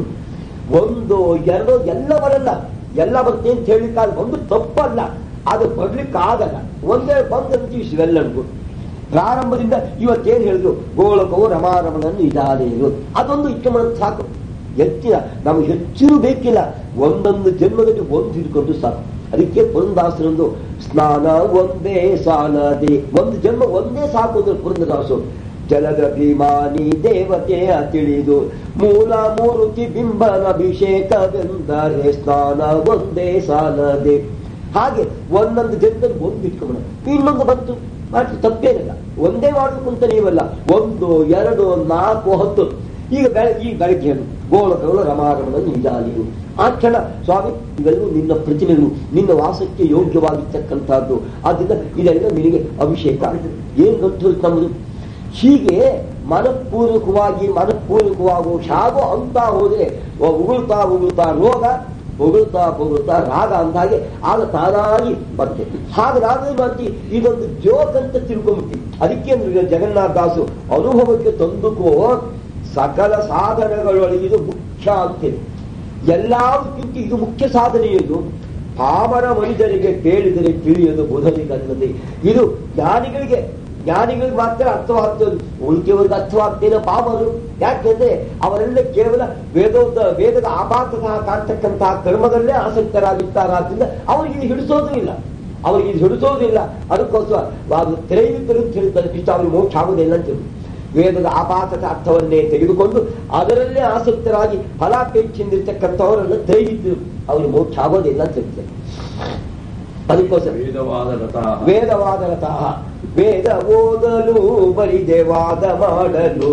ಒಂದು ಎರಡು ಎಲ್ಲ ಬರಲ್ಲ ಎಲ್ಲ ಬರುತ್ತೆ ಅಂತ ಹೇಳಿಕಾಗ ಒಂದು ತಪ್ಪಲ್ಲ ಅದು ಬರ್ಲಿಕ್ಕೆ ಆಗಲ್ಲ ಒಂದೇ ಬಂದಂತೀವಿ ಶಿವೆಲ್ಲರಿಗೂ ಪ್ರಾರಂಭದಿಂದ ಇವತ್ತೇನು ಹೇಳಿದ್ರು ಗೋಳಕವು ರಮಾರಮಣನ್ನು ಇದಾದೆ ಇರೋದು ಅದೊಂದು ಇಷ್ಟ ಮಾಡೋದು ಸಾಕು ಹೆಚ್ಚಿನ ನಮಗೆ ಹೆಚ್ಚಿನೂ ಬೇಕಿಲ್ಲ ಒಂದೊಂದು ಜನ್ಮದಲ್ಲಿ ಒಂದು ಹಿಡ್ಕೊಂಡು ಸಾಕು ಅದಕ್ಕೆ ಪುರಂದಾಸರೊಂದು ಸ್ನಾನ ಒಂದೇ ಸಾಲದೆ ಒಂದು ಜನ್ಮ ಒಂದೇ ಸಾಕು ಅಂದ್ರೆ ಪುರಂದದಾಸರು ಜಲದ ಭೀಮಾನಿ ದೇವತೆಯ ತಿಳಿದು ಮೂಲ ಮೂರುತಿ ಬಿಂಬನ ಅಭಿಷೇಕವೆಂದರೆ ಸ್ನಾನ ಒಂದೇ ಸಾಲದೆ ಹಾಗೆ ಒಂದೊಂದು ಜನದಲ್ಲಿ ಒಂದು ಇಟ್ಕೊಂಡ ಇನ್ನೊಂದು ಬಂತು ಮಾಡಿ ತಪ್ಪೇನಿಲ್ಲ ಒಂದೇ ಮಾಡಬೇಕು ಅಂತ ನೀವಲ್ಲ ಒಂದು ಎರಡು ನಾಲ್ಕು ಹತ್ತು ಈಗ ಬೆಳ ಈ ಬೆಳಗ್ಗೆ ಗೋಳಕಗಳು ರಮಾರಮಣ ನಿಜಾಲಿಯು ಆ ಕ್ಷಣ ಸ್ವಾಮಿ ಇವೆಲ್ಲವೂ ನಿನ್ನ ಪ್ರತಿಮೆಗಳು ನಿನ್ನ ವಾಸಕ್ಕೆ ಯೋಗ್ಯವಾಗಿರ್ತಕ್ಕಂಥದ್ದು ಆದ್ದರಿಂದ ಇದೆಲ್ಲ ನಿನಗೆ ಅಭಿಷೇಕ ಏನ್ ಗೊತ್ತು ನಮ್ಮದು ಹೀಗೆ ಮನಪೂರ್ವಕವಾಗಿ ಮನಪೂರ್ವಕವಾಗುವ ಶಾಗೋ ಅಂತ ಹೋದ್ರೆ ಉಗುಳ್ತಾ ಉಗುಳ್ತಾ ರೋಗ ಹೊಗಳ್ತಾ ಹೊಗಳ್ತಾ ರಾಗ ಅಂದಾಗೆ ಆಗ ತಾನಾಗಿ ಬರ್ತೈತಿ ಹಾಗೆ ನಾವೇ ಮಾಡ್ತೀವಿ ಇದೊಂದು ಜೋಕ್ ಅಂತ ತಿಳ್ಕೊಂಬಿಡ್ತೀವಿ ಅದಕ್ಕೆ ಅಂದ್ರೆ ಜಗನ್ನಾಥದಾಸು ಅನುಭವಕ್ಕೆ ತಂದುಕೋ ಸಕಲ ಸಾಧನಗಳೊಳಗೆ ಇದು ಮುಖ್ಯ ಆಗ್ತದೆ ಎಲ್ಲದಕ್ಕಿಂತ ಇದು ಮುಖ್ಯ ಸಾಧನೆಯದು ಪಾಮರ ಮನುಜರಿಗೆ ಕೇಳಿದರೆ ತಿಳಿಯದು ಬುಧನಿಗಲ್ಲದೆ ಇದು ಜ್ಞಾನಿಗಳಿಗೆ ಜ್ಞಾನಿಗಳಿಗೆ ಮಾತ್ರ ಅರ್ಥವಾಗ್ತದೆ ಉಳಿಕೆಯವರಿಗೆ ಅರ್ಥವಾಗ್ತೇನೆ ಪಾಮರು ಯಾಕೆಂದ್ರೆ ಅವರೆಲ್ಲ ಕೇವಲ ವೇದೋದ ವೇದದ ಆಪಾತತಃ ಕಾಣ್ತಕ್ಕಂತಹ ಕರ್ಮದಲ್ಲೇ ಆಸಕ್ತರಾಗಿರ್ತಾರಾದ್ರಿಂದ ಅವರಿಗೆ ಇದು ಹಿಡಿಸೋದು ಇಲ್ಲ ಅವರಿಗೆ ಇದು ಹಿಡಿಸೋದಿಲ್ಲ ಅದಕ್ಕೋಸ್ಕರ ಅದು ತೆರೆಯುತ್ತರು ಅಂತ ಹೇಳ್ತಾರೆ ಇಷ್ಟ ಅವ್ರಿಗೆ ಮೋಕ್ಷ ಆಗುವುದಿಲ್ಲ ಅಂತ ಹೇಳಿ ವೇದದ ಆಪಾತಕ ಅರ್ಥವನ್ನೇ ತೆಗೆದುಕೊಂಡು ಅದರಲ್ಲೇ ಆಸಕ್ತರಾಗಿ ಫಲಾಪೇಕ್ಷೆಯಿಂದಿರ್ತಕ್ಕಂಥವರೆಲ್ಲ ತ್ರೈವಿದ್ದರು ಅವರು ಮೋಕ್ಷ ಆಗೋದಿಲ್ಲ ಅಂತ ಹೇಳ್ತಾರೆ ಅದಕ್ಕೋಸ್ಕರ ವೇದವಾದ ರಥಃ ವೇದವಾದ ರಥಃ ವೇದ ಓದಲು ಬರಿದೆ ವಾದ ಮಾಡಲು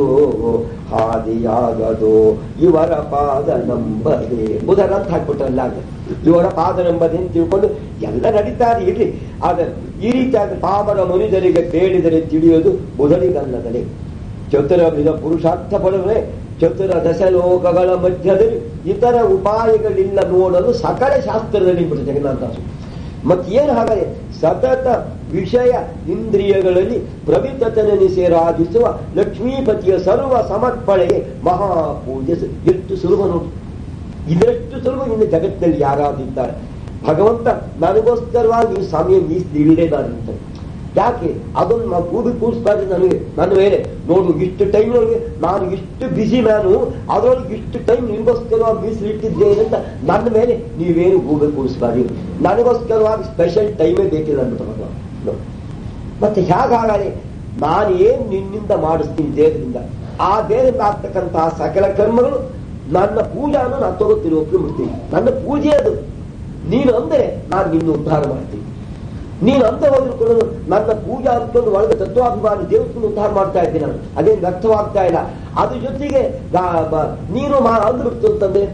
ಹಾದಿಯಾಗದು ಇವರ ಪಾದ ನಂಬದೆ ಬುಧರಂತ ಹಾಕ್ಬಿಟ್ರಲ್ಲ ಆಗ. ಇವರ ಪಾದ ನಂಬದೆ ಅಂತ ತಿಳ್ಕೊಂಡು ಎಲ್ಲ ನಡೀತಾರೆ ಇರ್ಲಿ ಆದರೆ ಈ ರೀತಿಯಾದ ಪಾಮರ ಮನುಜರಿಗೆ ಕೇಳಿದರೆ ತಿಳಿಯೋದು ಬುಧನಿಗಲ್ಲದಲೇ ಚತುರವಿಧ ಪುರುಷಾರ್ಥ ಪಡುವೆ ಚತುರ ದಶಲೋಕಗಳ ಮಧ್ಯದಲ್ಲಿ ಇತರ ಉಪಾಯಗಳಿಲ್ಲ ನೋಡಲು ಸಕಲ ಶಾಸ್ತ್ರದಲ್ಲಿ ಬಿಟ್ಟು ಜಗನ್ನಾಥದಾಸು ಮತ್ತೇನು ಹಾಗಾದ್ರೆ ಸತತ ವಿಷಯ ಇಂದ್ರಿಯಗಳಲ್ಲಿ ಪ್ರವಿತತನೆನಿಸಿ ರಾಜಿಸುವ ಲಕ್ಷ್ಮೀಪತಿಯ ಸರ್ವ ಸಮರ್ಪಣೆಗೆ ಮಹಾಪೂಜೆ ಸ- ಎಷ್ಟು ಸುಲಭ ನೋಡಿ ಇದರಷ್ಟು ಸುಲಭ ಇನ್ನು ಜಗತ್ತಿನಲ್ಲಿ ಯಾರಾದಿದ್ದಾರೆ ಭಗವಂತ ನನಗೋಸ್ಕರವಾಗಿ ನೀವು ಸಮಯ ಮೀಸಲಿಡಲೇಬಾರ್ದು ಯಾಕೆ ಅದನ್ನು ನಾವು ಕೂಡಿ ಕೂಡಿಸ್ಬಾರ್ದು ನನಗೆ ನನ್ನ ಮೇಲೆ ನೋಡು ಇಷ್ಟು ಟೈಮ್ನೊಳಗೆ ನಾನು ಇಷ್ಟು ಬಿಸಿ ನಾನು ಅದರೊಳಗೆ ಇಷ್ಟು ಟೈಮ್ ನಿಮಗೋಸ್ಕರವಾಗಿ ಮೀಸಲಿಟ್ಟಿದ್ದೇನೆ ಅಂತ ನನ್ನ ಮೇಲೆ ನೀವೇನು ಗೂಬೆ ಕೂಡಿಸ್ಬಾರ್ದು ನನಗೋಸ್ಕರವಾಗಿ ಸ್ಪೆಷಲ್ ಟೈಮೇ ಬೇಕಿಲ್ಲ ಅಂತ ಭಗವಾನ್ ನೋಡಿ. ಮತ್ತೆ ಹೇಗಾಗಲಿ ನಾನು ಏನ್ ನಿನ್ನಿಂದ ಮಾಡಿಸ್ತೀನಿ ದೇಹದಿಂದ ಆ ದೇಹದಿಂದ ಆಗ್ತಕ್ಕಂತಹ ಸಕಲ ಕರ್ಮಗಳು ನನ್ನ ಪೂಜಾನು ನಾನು ತಗೋತೀನಿ ಒಪ್ಪಿಬಿಡ್ತೀನಿ ನನ್ನ ಪೂಜೆ ಅದು ನೀನು ಅಂದರೆ ನಾನು ನಿನ್ನ ಉದ್ಧಾರ ಮಾಡ್ತೀನಿ ನೀನು ಅಂತ ಹೋದ್ರು ಕೂಡ ನನ್ನ ಪೂಜೆ ಅನ್ಕೊಂಡು ಒಳಗೆ ತತ್ವಾಭಿಮಾನಿ ದೇವಸ್ಥಾನ ಉದ್ಧಾರ ಮಾಡ್ತಾ ಇದ್ದೀನಿ ನಾನು ಅದೇನು ವ್ಯಕ್ತವಾಗ್ತಾ ಇಲ್ಲ ಅದ್ರ ಜೊತೆಗೆ ಗಾ- ಬ- ನೀನು ಮಾ ಅಂದ್ಬಿಡ್ತು ಅಂತಂದ್ರೆ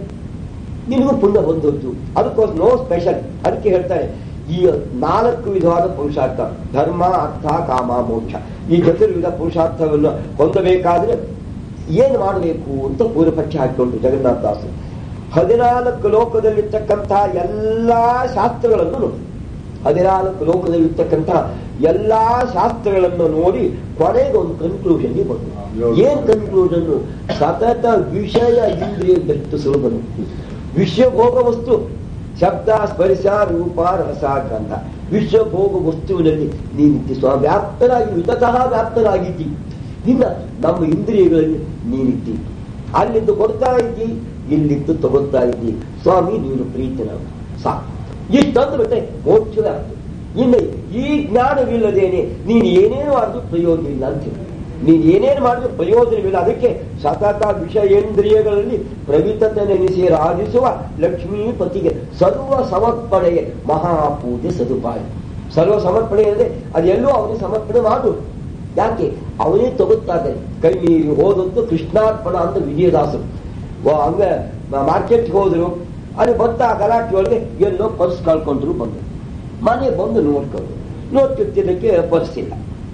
ನಿನಗೂ ಪುಣ್ಯ ಬಂದೋಯ್ತು ಅದಕ್ಕೋಸ್ಕರ ನೋ ಸ್ಪೆಷಲ್ ಅದಕ್ಕೆ ಹೇಳ್ತಾರೆ ಈ ನಾಲ್ಕು ವಿಧವಾದ ಪುರುಷಾರ್ಥ ಧರ್ಮ ಅರ್ಥ ಕಾಮ ಮೋಕ್ಷ ಈ ಚತುರ್ವಿಧ ಪುರುಷಾರ್ಥವನ್ನು ಹೊಂದಬೇಕಾದ್ರೆ ಏನು ಮಾಡಬೇಕು ಅಂತ ಪೂರ್ವಪಕ್ಷ ಹಾಕಿಕೊಂಡು ಜಗನ್ನಾಥದಾಸರು ಹದಿನಾಲ್ಕು ಲೋಕದಲ್ಲಿರ್ತಕ್ಕಂತಹ ಎಲ್ಲಾ ಶಾಸ್ತ್ರಗಳನ್ನು ನೋಡಿ ಹದಿನಾಲ್ಕು ಲೋಕದಲ್ಲಿರ್ತಕ್ಕಂತಹ ಎಲ್ಲಾ ಶಾಸ್ತ್ರಗಳನ್ನು ನೋಡಿ ಕೊನೆಗೆ ಒಂದು ಕನ್ಕ್ಲೂಷನ್ಗೆ ಬಂತು ಏನ್ ಕನ್ಕ್ಲೂಷನ್ ಸತತ ವಿಷಯ ಇಂದ್ರಿಯದಷ್ಟು ಸುಲಭನು ವಿಶ್ವಭೋಗ ವಸ್ತು ಶಬ್ದ ಸ್ಪರ್ಶ ರೂಪ ರಸ ಗಂಧ ವಿಶ್ವಭೋಗ ವಸ್ತುವಿನಲ್ಲಿ ನೀನಿದ್ದಿ ಸ್ವ ವ್ಯಾಪ್ತನಾಗಿ ವಿತತಃ ವ್ಯಾಪ್ತನಾಗಿದ್ದಿ ನಿನ್ನ ನಮ್ಮ ಇಂದ್ರಿಯಗಳಲ್ಲಿ ನೀನಿದ್ದಿ ಅಲ್ಲಿದ್ದು ಕೊಡ್ತಾ ಇದ್ದಿ ಇಲ್ಲಿದ್ದು ತಗೊಳ್ತಾ ಇದ್ದಿ ಸ್ವಾಮಿ ನೀನು ಪ್ರೀತನಾಗು ಸಾಕು ಇಷ್ಟೊಂದು ಬಿಟ್ಟರೆ ಮೋಕ್ಷವೇ ಆಗ್ತದೆ ಇನ್ನು ಈ ಜ್ಞಾನವಿಲ್ಲದೇನೆ ನೀನು ಏನೇನು ಮಾಡಿದ್ರು ಪ್ರಯೋಜನ ಇಲ್ಲ ಅಂತ ಹೇಳಿ ನೀನು ಏನೇನು ಮಾಡಿದ್ರು ಪ್ರಯೋಜನವಿಲ್ಲ ಅದಕ್ಕೆ ಸತತ ವಿಷಯೇಂದ್ರಿಯಗಳಲ್ಲಿ ಪ್ರವಿತತೆ ನೆನೆಸಿ ರಾಜಿಸುವ ಲಕ್ಷ್ಮೀಪತಿಗೆ ಸರ್ವ ಸಮರ್ಪಣೆಗೆ ಮಹಾಪೂಜೆ ಸದುಪಾಯ ಸರ್ವ ಸಮರ್ಪಣೆ ಅಂದರೆ ಅದೆಲ್ಲೋ ಅವನಿಗೆ ಸಮರ್ಪಣೆ ಮಾಡು ಯಾಕೆ ಅವನೇ ತಗೋತಾ ಇದ್ದಾನೆ ಕೈ ಮೀರಿ ಹೋದಂತೂ ಕೃಷ್ಣಾರ್ಪಣ ಅಂತ ವಿಜಯದಾಸರು ವ- ಹಂಗ ಮಾರ್ಕೆಟ್ಗೆ ಹೋದ್ರು ಅಲ್ಲಿ ಬಂತ ಆ ಗಲಾಟೆ ಒಳಗೆ ಎಲ್ಲೋ ಪರ್ಸ್ ಕಳ್ಕೊಂಡ್ರು ಬಂದ್ರು ಮನೆ ಬಂದು ನೋಡ್ಕೊಂಡು ನೋಡ್ತಿದ್ದಕ್ಕೆ ಪರ್ಸ್ ಇಲ್ಲ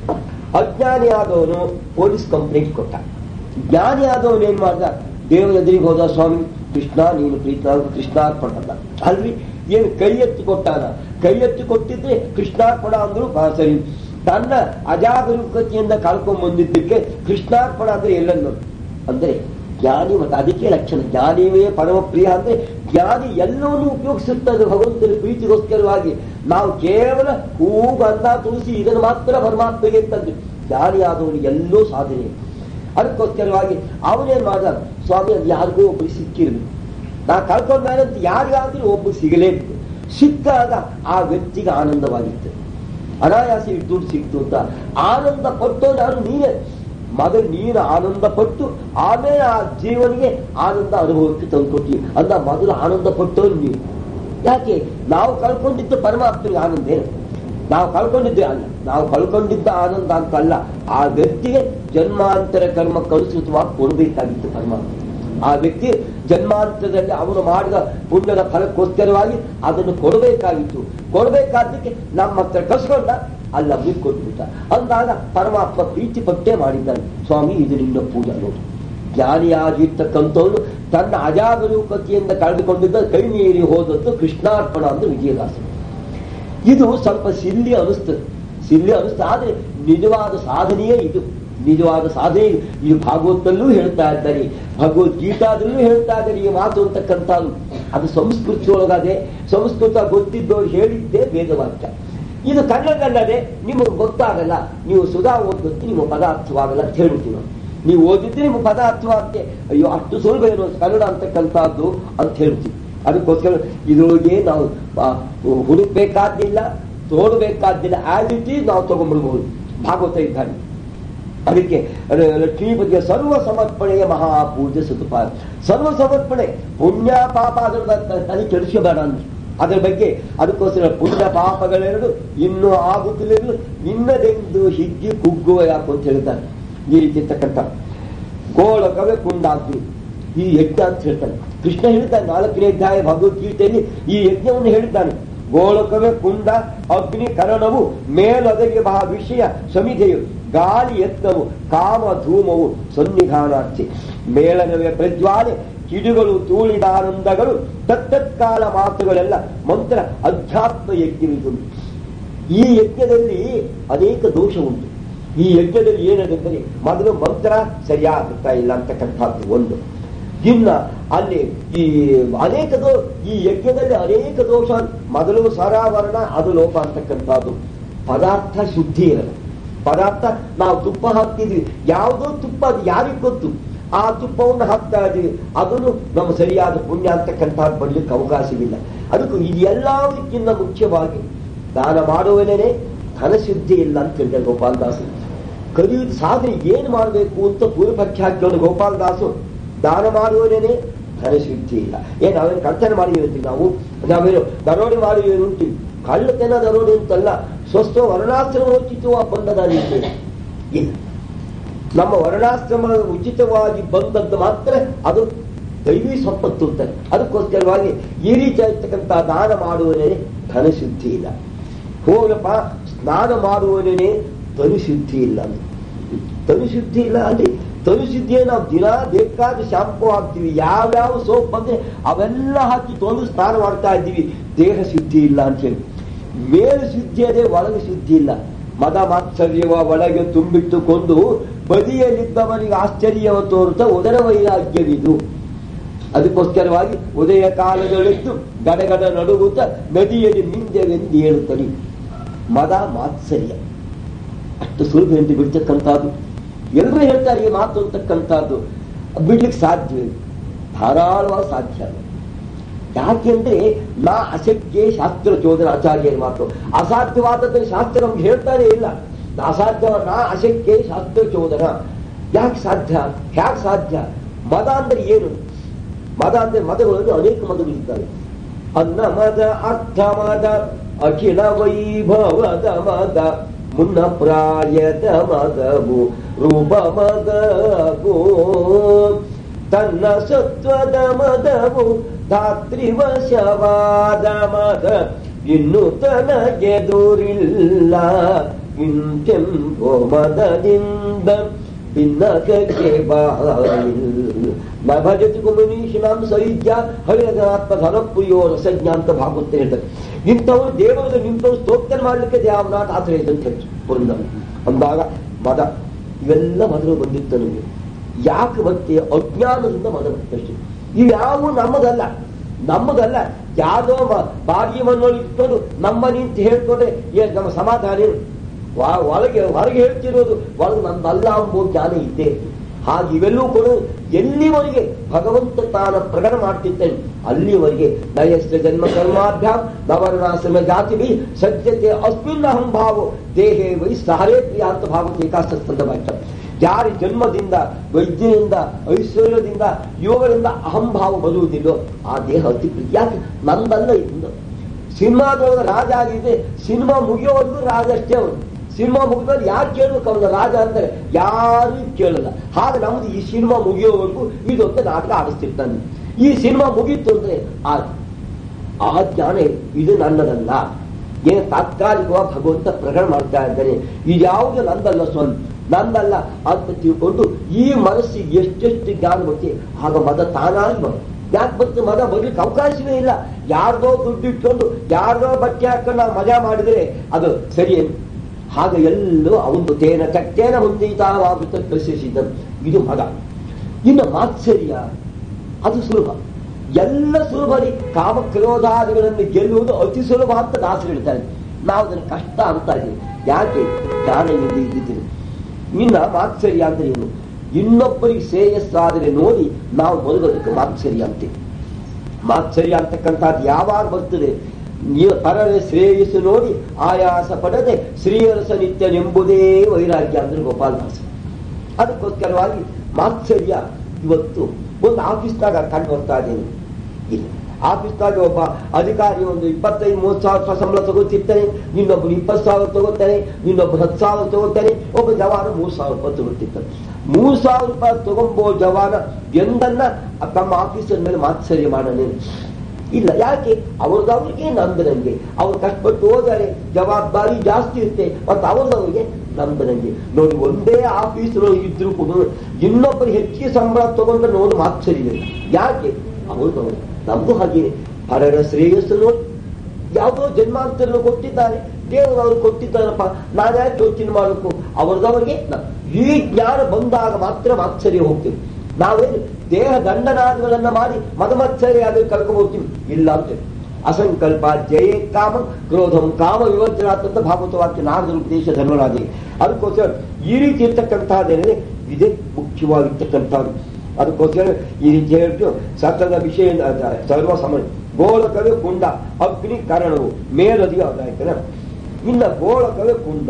ಅಜ್ಞಾನಿ ಆದವನು ಪೊಲೀಸ್ ಕಂಪ್ಲೇಂಟ್ ಕೊಟ್ಟ ಜ್ಞಾನಿ ಆದವನು ಏನ್ ಮಾಡ್ದ ದೇವರ ಎದುರಿಗೆ ಹೋದ ಸ್ವಾಮಿ ಕೃಷ್ಣ ನೀನು ಪ್ರೀತ ಕೃಷ್ಣಾರ್ಪಣ ಅಲ್ಲ ಅಲ್ರಿ ಏನು ಕೈ ಎತ್ತಿ ಕೊಟ್ಟಾನ ಕೈ ಎತ್ತಿ ಕೊಟ್ಟಿದ್ರೆ ಕೃಷ್ಣಾರ್ಪಣ ಅಂದ್ರು ಬಾ ಸರಿ ತನ್ನ ಅಜಾಗರೂಕತೆಯಿಂದ ಕಳ್ಕೊಂಡ್ ಬಂದಿದ್ದಕ್ಕೆ ಕೃಷ್ಣಾರ್ಪಣ ಅಂದ್ರೆ ಎಲ್ಲನ್ನು ಅಂದ್ರೆ ಜ್ಞಾನಿ ಮತ್ತೆ ಅದಕ್ಕೆ ಲಕ್ಷಣ ಜ್ಞಾನಿವೇ ಪರಮ ಪ್ರಿಯ ಅಂದ್ರೆ ಜ್ಞಾನಿ ಎಲ್ಲವನ್ನೂ ಉಪಯೋಗಿಸುತ್ತದೆ ಭಗವಂತನ ಪ್ರೀತಿಗೋಸ್ಕರವಾಗಿ ನಾವು ಕೇವಲ ಹೂವು ಗಂಧ ತುಳಸಿ ಇದನ್ನು ಮಾತ್ರ ಪರಮಾತ್ಮಗೆ ತಂದು ಜ್ಞಾನಿ ಆದವನಿಗೆ ಎಲ್ಲೋ ಸಾಧನೆ ಅದಕ್ಕೋಸ್ಕರವಾಗಿ ಅವನೇನ್ ಮಾಡ ಸ್ವಾಮಿ ಅದು ಯಾರಿಗೂ ಒಬ್ಬರಿಗೆ ಸಿಕ್ಕಿರ್ಬೇಕು ನಾ ಕಳ್ಕೊಂಡ ಮೇಲೆ ಅಂತ ಯಾರಿಗಾದ್ರೂ ಒಬ್ಬ ಸಿಗಲೇಬೇಕು ಸಿಕ್ಕಾಗ ಆ ವ್ಯಕ್ತಿಗೆ ಆನಂದವಾಗಿತ್ತು ಅನಾಯಾಸ ಇಷ್ಟು ದುಡ್ಡು ಸಿಕ್ತು ಅಂತ ಆನಂದ ಪಟ್ಟೋದು ಯಾರು ನೀನೇ ಮೊದಲು ನೀನು ಆನಂದ ಪಟ್ಟು ಆಮೇಲೆ ಆ ಜೀವನಿಗೆ ಆನಂದ ಅನುಭವಕ್ಕೆ ತಂದುಕೊಟ್ಟಿ ಅಂದ ಮೊದಲು ಆನಂದ ಪಟ್ಟವನು ನೀವು ಯಾಕೆ ನಾವು ಕಳ್ಕೊಂಡಿದ್ದು ಪರಮಾತ್ಮನಿಗೆ ಆನಂದ ಏನು ನಾವು ಕಳ್ಕೊಂಡಿದ್ದೆ ಅಲ್ಲ ನಾವು ಕಳ್ಕೊಂಡಿದ್ದ ಆನಂದ ಅಂತಲ್ಲ ಆ ವ್ಯಕ್ತಿಗೆ ಜನ್ಮಾಂತರ ಕರ್ಮ ಕಲುಷಿತವಾಗಿ ಕೊಡಬೇಕಾಗಿತ್ತು ಪರಮಾತ್ಮ ಆ ವ್ಯಕ್ತಿ ಜನ್ಮಾಂತರದಲ್ಲಿ ಅವನು ಮಾಡಿದ ಪುಣ್ಯದ ಫಲಕ್ಕೋಸ್ಕರವಾಗಿ ಅದನ್ನು ಕೊಡಬೇಕಾಗಿತ್ತು ಕೊಡಬೇಕಾದ್ದಕ್ಕೆ ನಮ್ಮ ಹತ್ರ ಕಸ್ಕೊಂಡ ಅಲ್ಲ ಕೊಟ್ಬಿಟ್ಟ ಅಂದಾಗ ಪರಮಾತ್ಮ ಪ್ರೀತಿ ಪಟ್ಟೆ ಮಾಡಿದ್ದಾನೆ ಸ್ವಾಮಿ ಇದು ನಿನ್ನ ಪೂಜೆ ನೋಡಿ ಜ್ಞಾನಿಯಾಗಿರ್ತಕ್ಕಂಥವನು ತನ್ನ ಅಜಾಗರೂಕತೆಯಿಂದ ಕಳೆದುಕೊಂಡಿದ್ದ ಕೈ ಮೀರಿ ಹೋದದ್ದು ಕೃಷ್ಣಾರ್ಪಣ ಅಂದ್ರೆ ವಿಜಯದಾಸ ಇದು ಸ್ವಲ್ಪ ಸಿಲ್ಲಿ ಅನಿಸ್ತದೆ ಸಿಲ್ಲಿ ಅನಿಸ್ತದೆ ಆದ್ರೆ ನಿಜವಾದ ಸಾಧನೆಯೇ ಇದು ನಿಜವಾದ ಸಾಧನೆ ಇದು. ಈ ಭಾಗವತಲ್ಲೂ ಹೇಳ್ತಾ ಇದ್ದಾರೆ ಭಗವದ್ಗೀತಾದಲ್ಲೂ ಹೇಳ್ತಾ ಇದ್ದಾರೆ ಈ ಮಾತು ಅಂತಕ್ಕಂಥದ್ದು ಅದು ಸಂಸ್ಕೃತಿಯೊಳಗದೆ ಸಂಸ್ಕೃತ ಗೊತ್ತಿದ್ದವ್ರು ಹೇಳಿದ್ದೇ ವೇದವಾಕ್ಯ ಇದು ಕನ್ನಡದಲ್ಲದೆ ನಿಮಗೆ ಗೊತ್ತಾಗಲ್ಲ ನೀವು ಸುಧಾ ಓದೋದಕ್ಕೆ ನಿಮ್ಮ ಪದ ಅರ್ಥವಾಗಲ್ಲ ಅಂತ ಹೇಳ್ಬಿಡ್ತೀವಿ ನಾವು. ನೀವು ಓದಿದ್ರೆ ನಿಮ್ಮ ಪದ ಅರ್ಥವಾಗುತ್ತೆ ಅಯ್ಯೋ ಅಷ್ಟು ಸುಲಭ ಏನು ಕನ್ನಡ ಅಂತಕ್ಕಂಥದ್ದು ಅಂತ ಹೇಳ್ತೀವಿ ಅದಕ್ಕೋಸ್ಕರ ಇದ್ರೊಳಗೆ ನಾವು ಆ, ಹುಡುಕ್ಬೇಕಾದ್ದಿಲ್ಲ ತೋಡಬೇಕಾದ್ದಿಲ್ಲ ಆಸ್ ಇಟ್ ಈಸ್ ನಾವು ತಗೊಂಡ್ಬಿಡ್ಬಹುದು ಭಾಗವತ ಇದ್ದಾನೆ ಅದಕ್ಕೆ ರ- ಲಕ್ಷ್ಮೀಪತಿಯ ಸರ್ವ ಸಮರ್ಪಣೆಯ ಮಹಾಪೂಜೆ ಸುತುಪಾದ ಸರ್ವ ಸಮರ್ಪಣೆ ಪುಣ್ಯ ಪಾಪ ಅದರ ತಲೆ ಕೆಡಿಸಬೇಡ ಅಂದ್ರೆ ಅದರ ಬಗ್ಗೆ ಅದಕ್ಕೋಸ್ಕರ ಪುಣ್ಯ ಪಾಪಗಳೆರಡು ಇನ್ನೂ ಆಗುತ್ತಿಲ್ಲ ಇನ್ನದೆಂದು ಹಿಗ್ಗಿ ಕುಗ್ಗುವ ಯಾಕು ಅಂತ ಹೇಳ್ತಾರೆ ಈ ರೀತಿ ಇರ್ತಕ್ಕಂಥ ಗೋಳಕವೇ ಕುಂಡಾಗ್ನಿ ಈ ಯಜ್ಞ ಅಂತ ಹೇಳ್ತಾನೆ ಕೃಷ್ಣ ಹೇಳ್ತಾನೆ ನಾಲ್ಕನೇ ಅಧ್ಯಾಯ ಭಗವದ್ಗೀತೆಯಲ್ಲಿ ಈ ಯಜ್ಞವನ್ನು ಹೇಳಿದ್ದಾನೆ ಗೋಳಕವೇ ಕುಂಡ ಅಗ್ನಿ ಕರಣವು ಮೇಲೊದಗೆ ಬಹ ವಿಷಯ ಸಮಿಧೆಯು ಗಾಳಿ ಯತ್ನವು ಕಾಮ ಧೂಮವು ಸನ್ನಿಧಾನಾರ್ಥಿ ಮೇಳನವೇ ಪ್ರಜ್ವಾಲೆ ಕಿಡಿಗಳು ತೂಳಿದಾನಂದಗಳು ತತ್ತತ್ಕಾಲ ಮಾತುಗಳೆಲ್ಲ ಮಂತ್ರ ಅಧ್ಯಾತ್ಮ ಯಜ್ಞವಿದು ಈ ಯಜ್ಞದಲ್ಲಿ ಅನೇಕ ದೋಷ ಉಂಟು ಈ ಯಜ್ಞದಲ್ಲಿ ಏನಂದರೆ ಮೊದಲು ಮಂತ್ರ ಸರಿಯಾಗುತ್ತಾ ಇಲ್ಲ ಅಂತಕ್ಕಂಥದ್ದು ಒಂದು ಇನ್ನ ಅಲ್ಲಿ ಈ ಅನೇಕ ದೋ ಈ ಯಜ್ಞದಲ್ಲಿ ಅನೇಕ ದೋಷ ಮೊದಲು ಸರಾವರಣ ಅದು ಲೋಪ ಅಂತಕ್ಕಂಥದ್ದು ಪದಾರ್ಥ ಶುದ್ಧಿ ಇರಲ್ಲ ಪದಾರ್ಥ ನಾವು ತುಪ್ಪ ಹಾಕ್ತಿದ್ವಿ ಯಾವುದೋ ತುಪ್ಪ ಅದು ಯಾರಿಗೆ ಗೊತ್ತು ಆ ತುಪ್ಪವನ್ನು ಹಾಕ್ತಾ ಇದೀವಿ ಅದನ್ನು ನಮ್ಮ ಸರಿಯಾದ ಪುಣ್ಯ ಅಂತಕ್ಕಂಥದ್ದು ಬರ್ಲಿಕ್ಕೆ ಅವಕಾಶವಿಲ್ಲ ಅದಕ್ಕೂ ಇದು ಎಲ್ಲದಕ್ಕಿಂತ ಮುಖ್ಯವಾಗಿ ದಾನ ಮಾಡುವನೇ ಧನಶುದ್ಧಿ ಇಲ್ಲ ಅಂತ ಹೇಳಿದ್ದಾರೆ ಗೋಪಾಲದಾಸರು ಕಲಿಯುವುದು ಸಾಧನೆ ಏನು ಮಾಡಬೇಕು ಅಂತ ಪೂರ್ವಪಕ್ಷ ಹಾಕಿಕೊಂಡು ಗೋಪಾಲದಾಸು ದಾನ ಮಾಡುವನೇ ಧನಶುದ್ಧಿ ಇಲ್ಲ ಏನ್ ನಾವೇನು ಕಳ್ತನ ಮಾಡಿರ್ತೀವಿ ನಾವು ನಾವೇನು ದರೋಡೆ ಮಾಡಿ ಉಂಟು ಕಳ್ಳತನ ದರೋಡೆ ಅಂತಲ್ಲ ಸ್ವಸ್ಥ ವರ್ಣಾಶ್ರಮೋಚಿತವ ಬಂದದ ರೀತಿ ಇಲ್ಲ ನಮ್ಮ ವರ್ಣಾಶ್ರಮ ಉಚಿತವಾಗಿ ಬಂದದ್ದು ಮಾತ್ರ ಅದು ದೈವಿ ಸಂಪತ್ತು ಅಂತಾರೆ ಅದಕ್ಕೋಸ್ಕರವಾಗಿ ಈ ರೀತಿ ಇರ್ತಕ್ಕಂಥ ದಾನ ಮಾಡುವನೇ ಧನಶುದ್ಧಿ ಇಲ್ಲ ಹೋಗಪ್ಪ ಸ್ನಾನ ಮಾಡುವನೇ ತನುಶುದ್ಧಿ ಇಲ್ಲ ಅಂತ. ತನುಶುದ್ಧಿ ಇಲ್ಲ ಅಲ್ಲಿ ತನುಶುದ್ಧಿಯೇ ನಾವು ದಿನ ಬೇಕಾದ ಶಾಂಪು ಹಾಕ್ತೀವಿ ಯಾವ್ಯಾವ ಸೋಪ್ ಬಂದ್ರೆ ಅವೆಲ್ಲ ಹಾಕಿ ತೊಳೆದು ಸ್ನಾನ ಮಾಡ್ತಾ ಇದ್ದೀವಿ ದೇಹ ಶುದ್ಧಿ ಇಲ್ಲ ಅಂತ ಹೇಳಿ ಮೇಲೆ ಶುದ್ಧಿ ಅದೇ ಒಳಗೆ ಶುದ್ಧಿ ಇಲ್ಲ ಮದ ಮಾತ್ಸರ್ಯವ ಒಳಗೆ ತುಂಬಿಟ್ಟುಕೊಂಡು ಬದಿಯಲ್ಲಿದ್ದವನಿಗೆ ಆಶ್ಚರ್ಯವ ತೋರುತ್ತಾ ಉದರ ವೈರಾಗ್ಯವಿದು ಅದಕ್ಕೋಸ್ಕರವಾಗಿ ಉದಯ ಕಾಲದಲ್ಲಿದ್ದು ಗಡಗಡ ನಡುಗುತ್ತ ನದಿಯಲ್ಲಿ ಮಿಂದೆವೆಂದು ಹೇಳುತ್ತಲಿ ಮದ ಮಾತ್ಸರ್ಯ ಅಷ್ಟು ಸುಲಭ ಎಂದು ಬಿಡ್ತಕ್ಕಂಥದ್ದು ಎಲ್ಲರೂ ಹೇಳ್ತಾರೆ ಈ ಮಾತು ಅಂತಕ್ಕಂಥದ್ದು ಬಿಡ್ಲಿಕ್ಕೆ ಸಾಧ್ಯ ಧಾರಾಳವಾಗಿ ಸಾಧ್ಯ ಅದು. ಯಾಕೆಂದ್ರೆ ನಾ ಅಶಕ್ಯ ಶಾಸ್ತ್ರ ಚೋದನ ಆಚಾರ್ಯರ ಮಾತು ಅಸಾಧ್ಯವಾದದ್ದನ್ನು ಶಾಸ್ತ್ರ ನಮ್ಗೆ ಹೇಳ್ತಾನೆ ಇಲ್ಲ ಅಸಾಧ್ಯ ನಾ ಅಶಕ್ಯ ಶಾಸ್ತ್ರ ಚೋದನ ಯಾಕೆ ಸಾಧ್ಯ ಹ್ಯಾಕ್ ಸಾಧ್ಯ ಮದ ಅಂದ್ರೆ ಏನು ಮದ ಅಂದ್ರೆ ಮದಗಳಲ್ಲಿ ಅನೇಕ ಮದಗಳಿದ್ದಾವೆ ಅನ್ನ ಮದ ಅರ್ಥ ಮದ ಅಖಿಲ ವೈಭವದ ಮದ ಮುನ್ನ ಪ್ರಾಯದ ಮದವು ರೂಪ ಮದವು ತನ್ನ ಸತ್ವದ ಮದವು ಧಾತ್ರಿವಶವಾದ ಮದ ಇನ್ನು ತನಗೆ ದೂರಿಲ್ಲ ಇಂತೆಂಬೋ ಮದದಿಂದ ಭಿನ್ನಕ್ಕೆ ಬಾಯಿಲ್ ನ ಭಜತಿ ಕುಮನೀಶಿನಾಂ ಸೈಜ್ಯ ಹರಿಹರಾತ್ಮ ಧನಪ್ರಿಯೋ ರಸಜ್ಞ ಅಂತ ಭಾಗವತ ಹೇಳ್ತಾರೆ ಇಂಥವ್ರು ದೇವರದ ನಿಂತವ್ರು ಸ್ತೋತ್ರ ಮಾಡ್ಲಿಕ್ಕೆ ದೇವನಾಥ ಆಶ್ರಯ ಅಂತ ಹೇಳ್ತಾರೆ ಪುರಂದರ ಅಂದಾಗ ಮದ ಇವೆಲ್ಲ ಮದಗಳು ಬಂದಿತ್ತು ನನಗೆ ಯಾಕೆ ಮತ್ತೆ ಅಜ್ಞಾನದಿಂದ ಮದ ಬರ್ತಷ್ಟೇ ಇವ್ಯಾವು ನಮ್ಮದಲ್ಲ ನಮ್ಮದಲ್ಲ ಯಾವ್ದೋ ಮ- ಬಾಗಿ ಮಣ್ಣೊಳಗೆ ಇಟ್ಕೊಂಡು ನಮ್ಮ ನಿಂತು ಹೇಳ್ಕೊಂಡ್ರೆ ಏನ್ ನಮ್ಮ ಸಮಾಧಾನ ಏನು ವ- ಒಳಗೆ ಹೊರಗೆ ಹೇಳ್ತಿರೋದು ಒಳಗೆ ನನ್ನಲ್ಲ ಎಂಬ ಜ್ಞಾನ ಇದ್ದೇ ಇರ್ತದೆ. ಹಾಗೆ ಇವೆಲ್ಲವೂ ಕೂಡ ಎಲ್ಲಿವರೆಗೆ ಭಗವಂತ ತಾನ ಪ್ರಕಟ ಮಾಡ್ತಿದ್ದಾನೆ ಅಲ್ಲಿವರೆಗೆ ನಯಸ್ಯ ಜನ್ಮ ಕರ್ಮಾಭ್ಯಾಮ್ ನವರ್ಣಾಶ್ರಮ ಜಾತಿ ಸತ್ಯತೆ ಅಸ್ಮಿನ್ ಅಹಂ ಭಾವ ದೇಹೇ ವೈ ಸಹರೇ ಪ್ರಿಯ ಅಂತ ಭಾಗವತ ಏಕಾಸ್ತ ವಾಕ್ಯ ಯಾರ ಜನ್ಮದಿಂದ ವೈದ್ಯರಿಂದ ಐಶ್ವರ್ಯದಿಂದ ಇವುಗಳಿಂದ ಅಹಂಭಾವ ಬರುವುದಿಲ್ಲೋ ಆ ದೇಹ ಅತಿ ಪ್ರೀತಿ ಯಾಕೆ ನಂದಲ್ಲ ಇದು ಸಿನಿಮಾದೊಳಗೆ ರಾಜ ಆಗಿದೆ ಸಿನಿಮಾ ಮುಗಿಯೋವರೆಗೂ ರಾಜ ಅಷ್ಟೇ ಅವನು ಸಿನಿಮಾ ಮುಗಿದಲ್ಲಿ ಯಾರು ಕೇಳಬೇಕು ಅವನ ರಾಜ ಅಂದರೆ ಯಾರು ಕೇಳಲ್ಲ ಹಾಗೆ ನಮ್ದು ಈ ಸಿನಿಮಾ ಮುಗಿಯೋವರೆಗೂ ಇದೊಂದು ನಾಟಕ ಆಡಿಸ್ತಿರ್ತಾನೆ ಈ ಸಿನಿಮಾ ಮುಗೀತು ಅಂದ್ರೆ ಆ ಆ ಜ್ಞಾನ ಇದು ನನ್ನದಲ್ಲ ಏನು ತಾತ್ಕಾಲಿಕವಾಗಿ ಭಗವಂತ ಪ್ರಕರಣ ಮಾಡ್ತಾ ಇದ್ದಾನೆ ಇದ್ಯಾವುದು ನಂದಲ್ಲ ಸ್ವಂತ ನಂದಲ್ಲ ಅಂತ ತಿಳ್ಕೊಂಡು ಈ ಮನಸ್ಸಿಗೆ ಎಷ್ಟೆಷ್ಟು ಜ್ಞಾನ ಬರುತ್ತೆ ಆಗ ಮದ ತಾನಾಗಿ ಬರುತ್ತೆ ಯಾಕೆ ಬಂತು ಮದ ಬರ್ಲಿಕ್ಕೆ ಅವಕಾಶವೇ ಇಲ್ಲ ಯಾರ್ದೋ ದುಡ್ಡು ಇಟ್ಕೊಂಡು ಯಾರ್ದೋ ಬಟ್ಟೆ ಹಾಕೊಂಡು ನಾವು ಮಜಾ ಮಾಡಿದ್ರೆ ಅದು ಸರಿಯೇನು ಹಾಗೆ ಎಲ್ಲೂ ಅವನು ತೇನ ಕಟ್ಟೇನ ಹೊಂದಿತಾವಾಗುತ್ತೆ ಕಲಿಸಿದ್ದನು ಇದು ಮಗ ಇನ್ನು ಮಾತ್ಸರ್ಯ ಅದು ಸುಲಭ ಎಲ್ಲ ಸುಲಭರಿ ಕಾಮ ಕ್ರೋಧಾದಿಗಳನ್ನು ಗೆಲ್ಲುವುದು ಅತಿ ಸುಲಭ ಅಂತ ದಾಸರು ಹೇಳ್ತಾರೆ ನಾವು ಅದನ್ನು ಕಷ್ಟ ಅಂತ ಇದ್ದೀವಿ ಯಾಕೆ ಜ್ಞಾನ ಇಲ್ಲದೆ ಇದ್ದಿದ್ದೀವಿ ಇನ್ನ ಮಾತ್ಸರ್ಯ ಅಂದ್ರೆ ಏನು ಇನ್ನೊಬ್ಬರಿಗೆ ಶ್ರೇಯಸ್ಸಾದರೆ ನೋಡಿ ನಾವು ಬದುಕೋದಕ್ಕೆ ಮಾತ್ಸರ್ಯ ಅಂತೀವಿ ಮಾತ್ಸರ್ಯ ಅಂತಕ್ಕಂಥದ್ದು ಯಾವಾಗ ಬರ್ತದೆ ನೀವು ಪರರ ಶ್ರೇಯಸ್ಸು ನೋಡಿ ಆಯಾಸ ಪಡದೆ ಶ್ರೀಯರಸ ನಿತ್ಯನೆಂಬುದೇ ವೈರಾಗ್ಯ ಅಂದ್ರೆ ಗೋಪಾಲದಾಸ ಅದಕ್ಕೋಸ್ಕರವಾಗಿ ಮಾತ್ಸರ್ಯ ಇವತ್ತು ಒಂದು ಆಫೀಸ್ನಾಗ ಕಂಡು ಬರ್ತಾ ಇದ್ದೇನೆ ಇಲ್ಲ ಆಫೀಸ್ನಾಗ ಒಬ್ಬ ಅಧಿಕಾರಿ ಒಂದು ಇಪ್ಪತ್ತೈದು ಮೂವತ್ತು ಸಾವಿರ ರೂಪಾಯಿ ಸಂಬಳ ತಗೋತಿರ್ತಾನೆ ಇನ್ನೊಬ್ಬರು ಇಪ್ಪತ್ತು ಸಾವಿರ ತಗೋತಾನೆ ಇನ್ನೊಬ್ಬರು ಹತ್ತು ಸಾವಿರ ತಗೋತಾನೆ ಒಬ್ಬ ಜವಾನ ಮೂರು ಸಾವಿರ ರೂಪಾಯಿ ತಗೋತಿರ್ತಾನೆ ಮೂರು ಸಾವಿರ ರೂಪಾಯಿ ತಗೊಂಬೋ ಜವಾನ ಎಂದನ್ನ ತಮ್ಮ ಆಫೀಸರ್ ಮೇಲೆ ಮಾತ್ಸರ್ಯ ಮಾಡನೆ ಇಲ್ಲ ಯಾಕೆ ಅವ್ರದವ್ರಿಗೆ ನಮ್ದು ನಂಗೆ ಅವ್ರು ಕಷ್ಟಪಟ್ಟು ಹೋದರೆ ಜವಾಬ್ದಾರಿ ಜಾಸ್ತಿ ಇರುತ್ತೆ ಮತ್ತು ಅವ್ರದವ್ರಿಗೆ ನಮ್ದು ನಂಗೆ ನೋಡಿ ಒಂದೇ ಆಫೀಸ್ ಇದ್ರು ಕೂಡ ಇನ್ನೊಬ್ಬರು ಹೆಚ್ಚಿಗೆ ಸಂಬಳ ತಗೊಂಡ್ರೆ ನೋಡಿ ಮಾತ್ಸರ್ಯ ಯಾಕೆ ಅವ್ರದವ್ರು ನಮ್ದು ಹಾಗೇನೆ ಪರರ ಶ್ರೇಯಸ್ಸು ನೋಡಿ ಯಾವುದೋ ಜನ್ಮಾಂತರನ್ನು ಕೊಟ್ಟಿದ್ದಾರೆ ದೇವರು ಅವರು ಕೊಟ್ಟಿದ್ದಾರಪ್ಪ ನಾನು ಯಾಕೆ ಯೋಚನೆ ಮಾಡಬೇಕು ಅವ್ರದವರಿಗೆ ಈ ಜ್ಞಾನ ಬಂದಾಗ ಮಾತ್ರ ಮಾತ್ಸರ್ಯ ಹೋಗ್ತೀವಿ ನಾವೇನು ದೇಹ ದಂಡನಾದಗಳನ್ನ ಮಾಡಿ ಮದಮತ್ಸರ್ಯ ಆದ್ರೆ ಕರ್ಕೊಂಡು ಹೋಗ್ತೀವಿ ಇಲ್ಲ ಅಂತ ಅಸಂಕಲ್ಪ ಜಯ ಕಾಮ ಕ್ರೋಧಂ ಕಾಮ ವಿವರ್ಜನಾತ್ ಅಂತ ಭಾಗವತ ವಾಕ್ಯ ನಾರದ ಉಪದೇಶ ಧರ್ಮರಾಜಿ ಅದಕ್ಕೋಸ್ಕರ ಈ ರೀತಿ ಇರ್ತಕ್ಕಂಥದ್ದೇನೆ ಇದೇ ಮುಖ್ಯವಾಗಿರ್ತಕ್ಕಂಥದ್ದು ಅದಕ್ಕೋಸ್ಕರ ಈ ರೀತಿ ಹೇಳ್ತು ಸತ್ತದ ವಿಷಯ ಸರ್ವ ಸಮ ಗೋಳಕವೇ ಕುಂಡ ಅಗ್ನಿ ಕರಣವು ಮೇಲದಿಗೆ ಅದಾಯ್ತನ ಇನ್ನ ಗೋಳಕವೇ ಕುಂಡ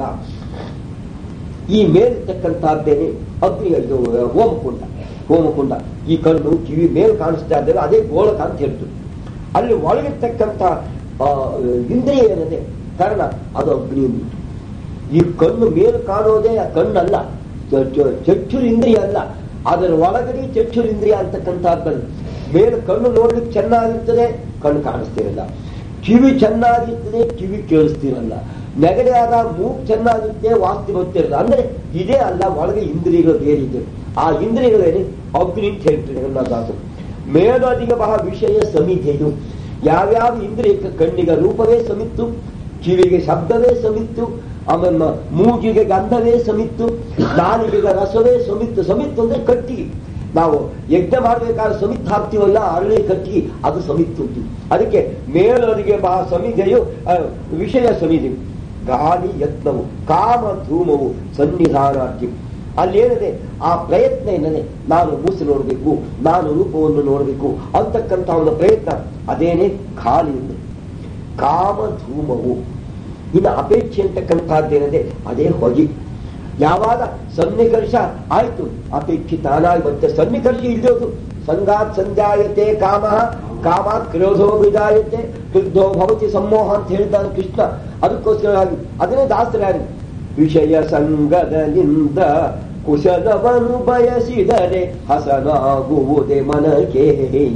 ಈ ಮೇಲಿರ್ತಕ್ಕಂಥದ್ದೇನೆ ಅಗ್ನಿ ಇದು ಹೋಮಕುಂಡ ಹೋಮಕುಂಡ ಈ ಕಣ್ಣು ಕಿವಿ ಮೇಲ್ ಕಾಣಿಸ್ತಾ ಇದ್ದೇವೆ ಅದೇ ಗೋಳಕ ಅಂತ ಹೇಳ್ತು ಅಲ್ಲಿ ಒಳಗಿರ್ತಕ್ಕಂಥ ಇಂದ್ರಿಯ ಏನಿದೆ ಕರ್ಣ ಅದು ಅಗ್ನಿ ಉಂಟು ಈ ಕಣ್ಣು ಮೇಲು ಕಾಣೋದೇ ಕಣ್ಣಲ್ಲ ಚಕ್ಷುರು ಇಂದ್ರಿಯ ಅಲ್ಲ ಅದರ ಒಳಗಡೆ ಚಕ್ಷುರು ಇಂದ್ರಿಯ ಅಂತಕ್ಕಂಥದ್ದು ಮೇಲೆ ಕಣ್ಣು ನೋಡ್ಲಿಕ್ಕೆ ಚೆನ್ನಾಗಿರ್ತದೆ ಕಣ್ಣು ಕಾಣಿಸ್ತಿರಲ್ಲ ಕಿವಿ ಚೆನ್ನಾಗಿರ್ತದೆ ಕಿವಿ ಕೇಳಿಸ್ತಿರಲ್ಲ ನೆಗಡೆ ಆದ ಮೂಗ್ ಚೆನ್ನಾಗಿರುತ್ತೆ ವಾಸ್ತಿ ಗೊತ್ತಿರಲ್ಲ ಅಂದ್ರೆ ಇದೇ ಅಲ್ಲ ಒಳಗೆ ಇಂದ್ರಿಯಗಳು ಬೇರೆ ಇದೆ ಆ ಇಂದ್ರಿಯಗಳೇನೆ ಅಗ್ನಿ ಅಂತ ಹೇಳ್ತಾರೆ ಜಗನ್ನಾಥದಾಸರು ಮೇಲಧಿಕ ಬಹಳ ವಿಷಯ ಸಮಿತಿಯು ಯಾವ್ಯಾವ ಇಂದ್ರಿಯಕ್ಕೆ ಕಣ್ಣಿಗೆ ರೂಪವೇ ಸಮಿತ್ತು ಕಿವಿಗೆ ಶಬ್ದವೇ ಸಮಿತ್ತು ಆಮೇಲೆ ಮೂಗಿಗೆ ಗಂಧವೇ ಸಮಿತ್ತು ನಾಲಿಗೆಗೆ ರಸವೇ ಸಮಿತ್ತು ಸಮಿತ್ತು ಅಂದ್ರೆ ಕಟ್ಟಿಗೆ ನಾವು ಯಜ್ಞ ಮಾಡಬೇಕಾದ್ರೆ ಸಮಿತ್ ಹಾಕ್ತೀವಲ್ಲ ಅರಳಿ ಕಟ್ಟಿಗೆ ಅದು ಸಮಿತ್ತು ಉಂಟು ಅದಕ್ಕೆ ಮೇಲರಿಗೆ ಬಹಳ ಸಮಿಧೆಯು ವಿಷಯ ಸಮಿಧೆ ಗಾಳಿ ಯತ್ನವು ಕಾಮ ಧೂಮವು ಸನ್ನಿಧಾನಾರ್ಥಿ ಅಲ್ಲೇನಿದೆ ಆ ಪ್ರಯತ್ನ ಏನದೆ ನಾನು ಮೂಸಿ ನೋಡಬೇಕು ನಾನು ರೂಪವನ್ನು ನೋಡಬೇಕು ಅಂತಕ್ಕಂಥ ಒಂದು ಪ್ರಯತ್ನ ಅದೇನೆ ಖಾಲಿ ಇದೆ ಕಾಮ ಧೂಮವು ಇನ್ನು ಅಪೇಕ್ಷೆ ಅಂತಕ್ಕಂಥದ್ದೇನಿದೆ ಅದೇ ಹೊಗೆ ಯಾವಾಗ ಸನ್ನಿಕರ್ಷ ಆಯ್ತು ಅಪೇಕ್ಷೆ ತಾನಾಗಿ ಬರುತ್ತೆ ಸನ್ನಿಕರ್ಷ ಇಲ್ಲೋದು ಸಂಗಾತ್ ಸಂಧ್ಯಾಯತೆ ಕಾಮ ಕಾಮಾತ್ ಕ್ರೋಧೋ ವಿದಾಯತೆ ಕ್ರುದ್ಧೋ ಭವತಿ ಸಮೋಹ ಅಂತ ಹೇಳಿದ್ದಾನೆ ಕೃಷ್ಣ ಅದಕ್ಕೋಸ್ಕರವಾಗಿ ಅದನ್ನೇ ದಾಸರಾಗಿ ವಿಷಯ ಸಂಗದನಿಂದ ಕುಶಲವನ್ನು ಬಯಸಿದರೆ ಹಸನಾಗುವುದೇ ಮನಕ್ಕೆ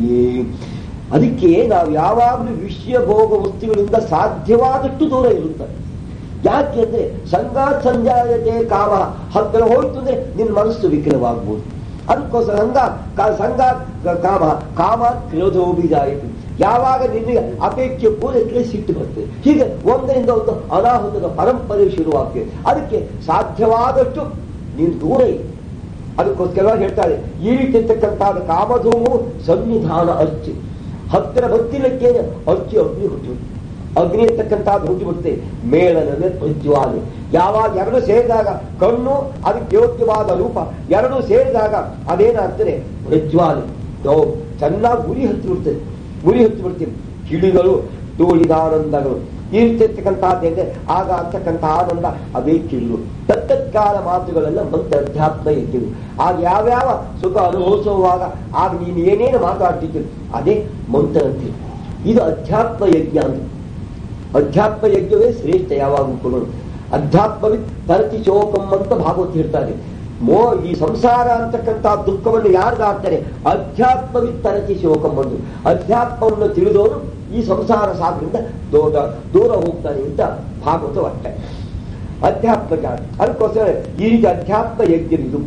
ಅದಕ್ಕೆ ನಾವು ಯಾವಾಗಲೂ ವಿಷಯ ಭೋಗ ವಸ್ತುಗಳಿಂದ ಸಾಧ್ಯವಾದಷ್ಟು ದೂರ ಇರುತ್ತದೆ ಯಾಕೆಂದ್ರೆ ಸಂಗಾತ್ ಸಂಜಾಯತೆ ಕಾಮ ಹತ್ತಿರ ಹೋಯ್ತು ಅಂದ್ರೆ ನಿನ್ನ ಮನಸ್ಸು ವಿಕಲವಾಗ್ಬೋದು ಅದಕ್ಕೋಸ್ಕರ ಸಂಗ ಸಂಗಾತ್ ಕಾಮ ಕಾಮ ಕ್ರೋಧೋ ಬೀಜಾಯಿತು ಯಾವಾಗ ನಿನಗೆ ಅಪೇಕ್ಷೆ ಪೂರೈಕೆ ಸಿಟ್ಟು ಬರ್ತದೆ ಹೀಗೆ ಒಂದರಿಂದ ಒಂದು ಅನಾಹುತದ ಪರಂಪರೆ ಶುರುವಾಗ್ತದೆ ಅದಕ್ಕೆ ಸಾಧ್ಯವಾದಷ್ಟು ನೀನು ದೂರ ಇರು ಅದಕ್ಕೋಸ್ಕರ ಹೇಳ್ತಾರೆ ಈ ರೀತಿ ಇರ್ತಕ್ಕಂಥದ್ದು ಕಾಮಧೂಮು ಸನ್ನಿಧಾನ ಅರ್ಚಿ ಹತ್ತಿರ ಭಕ್ತಿಲಕ್ಕೇನೆ ಅರ್ಚಿ ಅಗ್ನಿ ಹುಟ್ಟು ಅಗ್ನಿ ಇರ್ತಕ್ಕಂಥದ್ದು ಹುಟ್ಟಿಬಿಡುತ್ತೆ ಮೇಳನವೇ ಪ್ರಜ್ವಾಲೆ ಯಾವಾಗ ಎರಡು ಸೇರಿದಾಗ ಕಣ್ಣು ಅದಕ್ಕೆ ಯೋಗ್ಯವಾದ ರೂಪ ಎರಡು ಸೇರಿದಾಗ ಅದೇನಾಗ್ತದೆ ಪ್ರಜ್ವಾಲೆ ಚೆನ್ನಾಗಿ ಗುರಿ ಹತ್ತಿ ಬಿಡ್ತದೆ ಗುರಿ ಹತ್ತಿ ಬಿಡ್ತೀವಿ ಕಿಡಿಗಳು ತೋಳಿದಾನಂದಗಳು ಈ ರೀತಿ ಇರ್ತಕ್ಕಂಥದ್ದೇನೆ ಆಗ ಆಗ್ತಕ್ಕಂಥ ಆನಂದ ಅದೇ ಕಿಲ್ಲು ತತ್ತತ್ಕಾಲ ಮಾತುಗಳೆಲ್ಲ ಮಂತ್ರ ಅಧ್ಯಾತ್ಮ ಯಜ್ಞವು ಆಗ ಯಾವ್ಯಾವ ಸುಖ ಅನುಭವಿಸುವಾಗ ಆಗ ನೀನು ಏನೇನು ಮಾತಾಡ್ತಿದ್ರು ಅದೇ ಮಂತ್ರ ಅಂತೀವಿ ಇದು ಅಧ್ಯಾತ್ಮ ಯಜ್ಞ ಅಂತ ಅಧ್ಯಾತ್ಮ ಯಜ್ಞವೇ ಶ್ರೇಷ್ಠ ಯಾವಾಗೂ ಕೂಡ ಅಧ್ಯಾತ್ಮವಿತ್ ತರತಿ ಶೋಕಂ ಅಂತ ಭಾಗವತ್ ಹೇಳ್ತಾರೆ ಮೋ ಈ ಸಂಸಾರ ಅಂತಕ್ಕಂಥ ದುಃಖವನ್ನು ಯಾರು ದಾಟ್ತಾರೆ ಅಧ್ಯಾತ್ಮವಿತ್ ತರತಿ ಶೋಕಂ ಒಂದು ಅಧ್ಯಾತ್ಮವನ್ನು ತಿಳಿದವರು ಈ ಸಂಸಾರ ಸಾಗರಿಂದ ದೂರ ದೂರ ಹೋಗ್ತಾನೆ ಅಂತ ಭಾಗವತ ಒಟ್ಟೆ ಅಧ್ಯಾತ್ಮ ಜ್ಞಾನ ಅದಕ್ಕೋಸ್ಕರ ಈ ರೀತಿ ಅಧ್ಯಾತ್ಮ ಯಜ್ಞವಿದು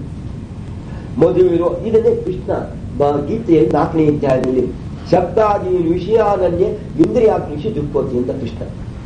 ಮದುವಿರೋ ಇದನ್ನೇ ಕೃಷ್ಣ ಬ- ಗೀತೆಯಲ್ಲಿ ನಾಲ್ಕನೇ ಅಧ್ಯಾಯದಲ್ಲಿ ಶಬ್ದಾದಿ ವಿಷಯಾನನ್ಯ ಇಂದ್ರಿಯಾಗ್ನಿಷಿ ದುಃಖೋತಿ ಅಂತ ಕೃಷ್ಣ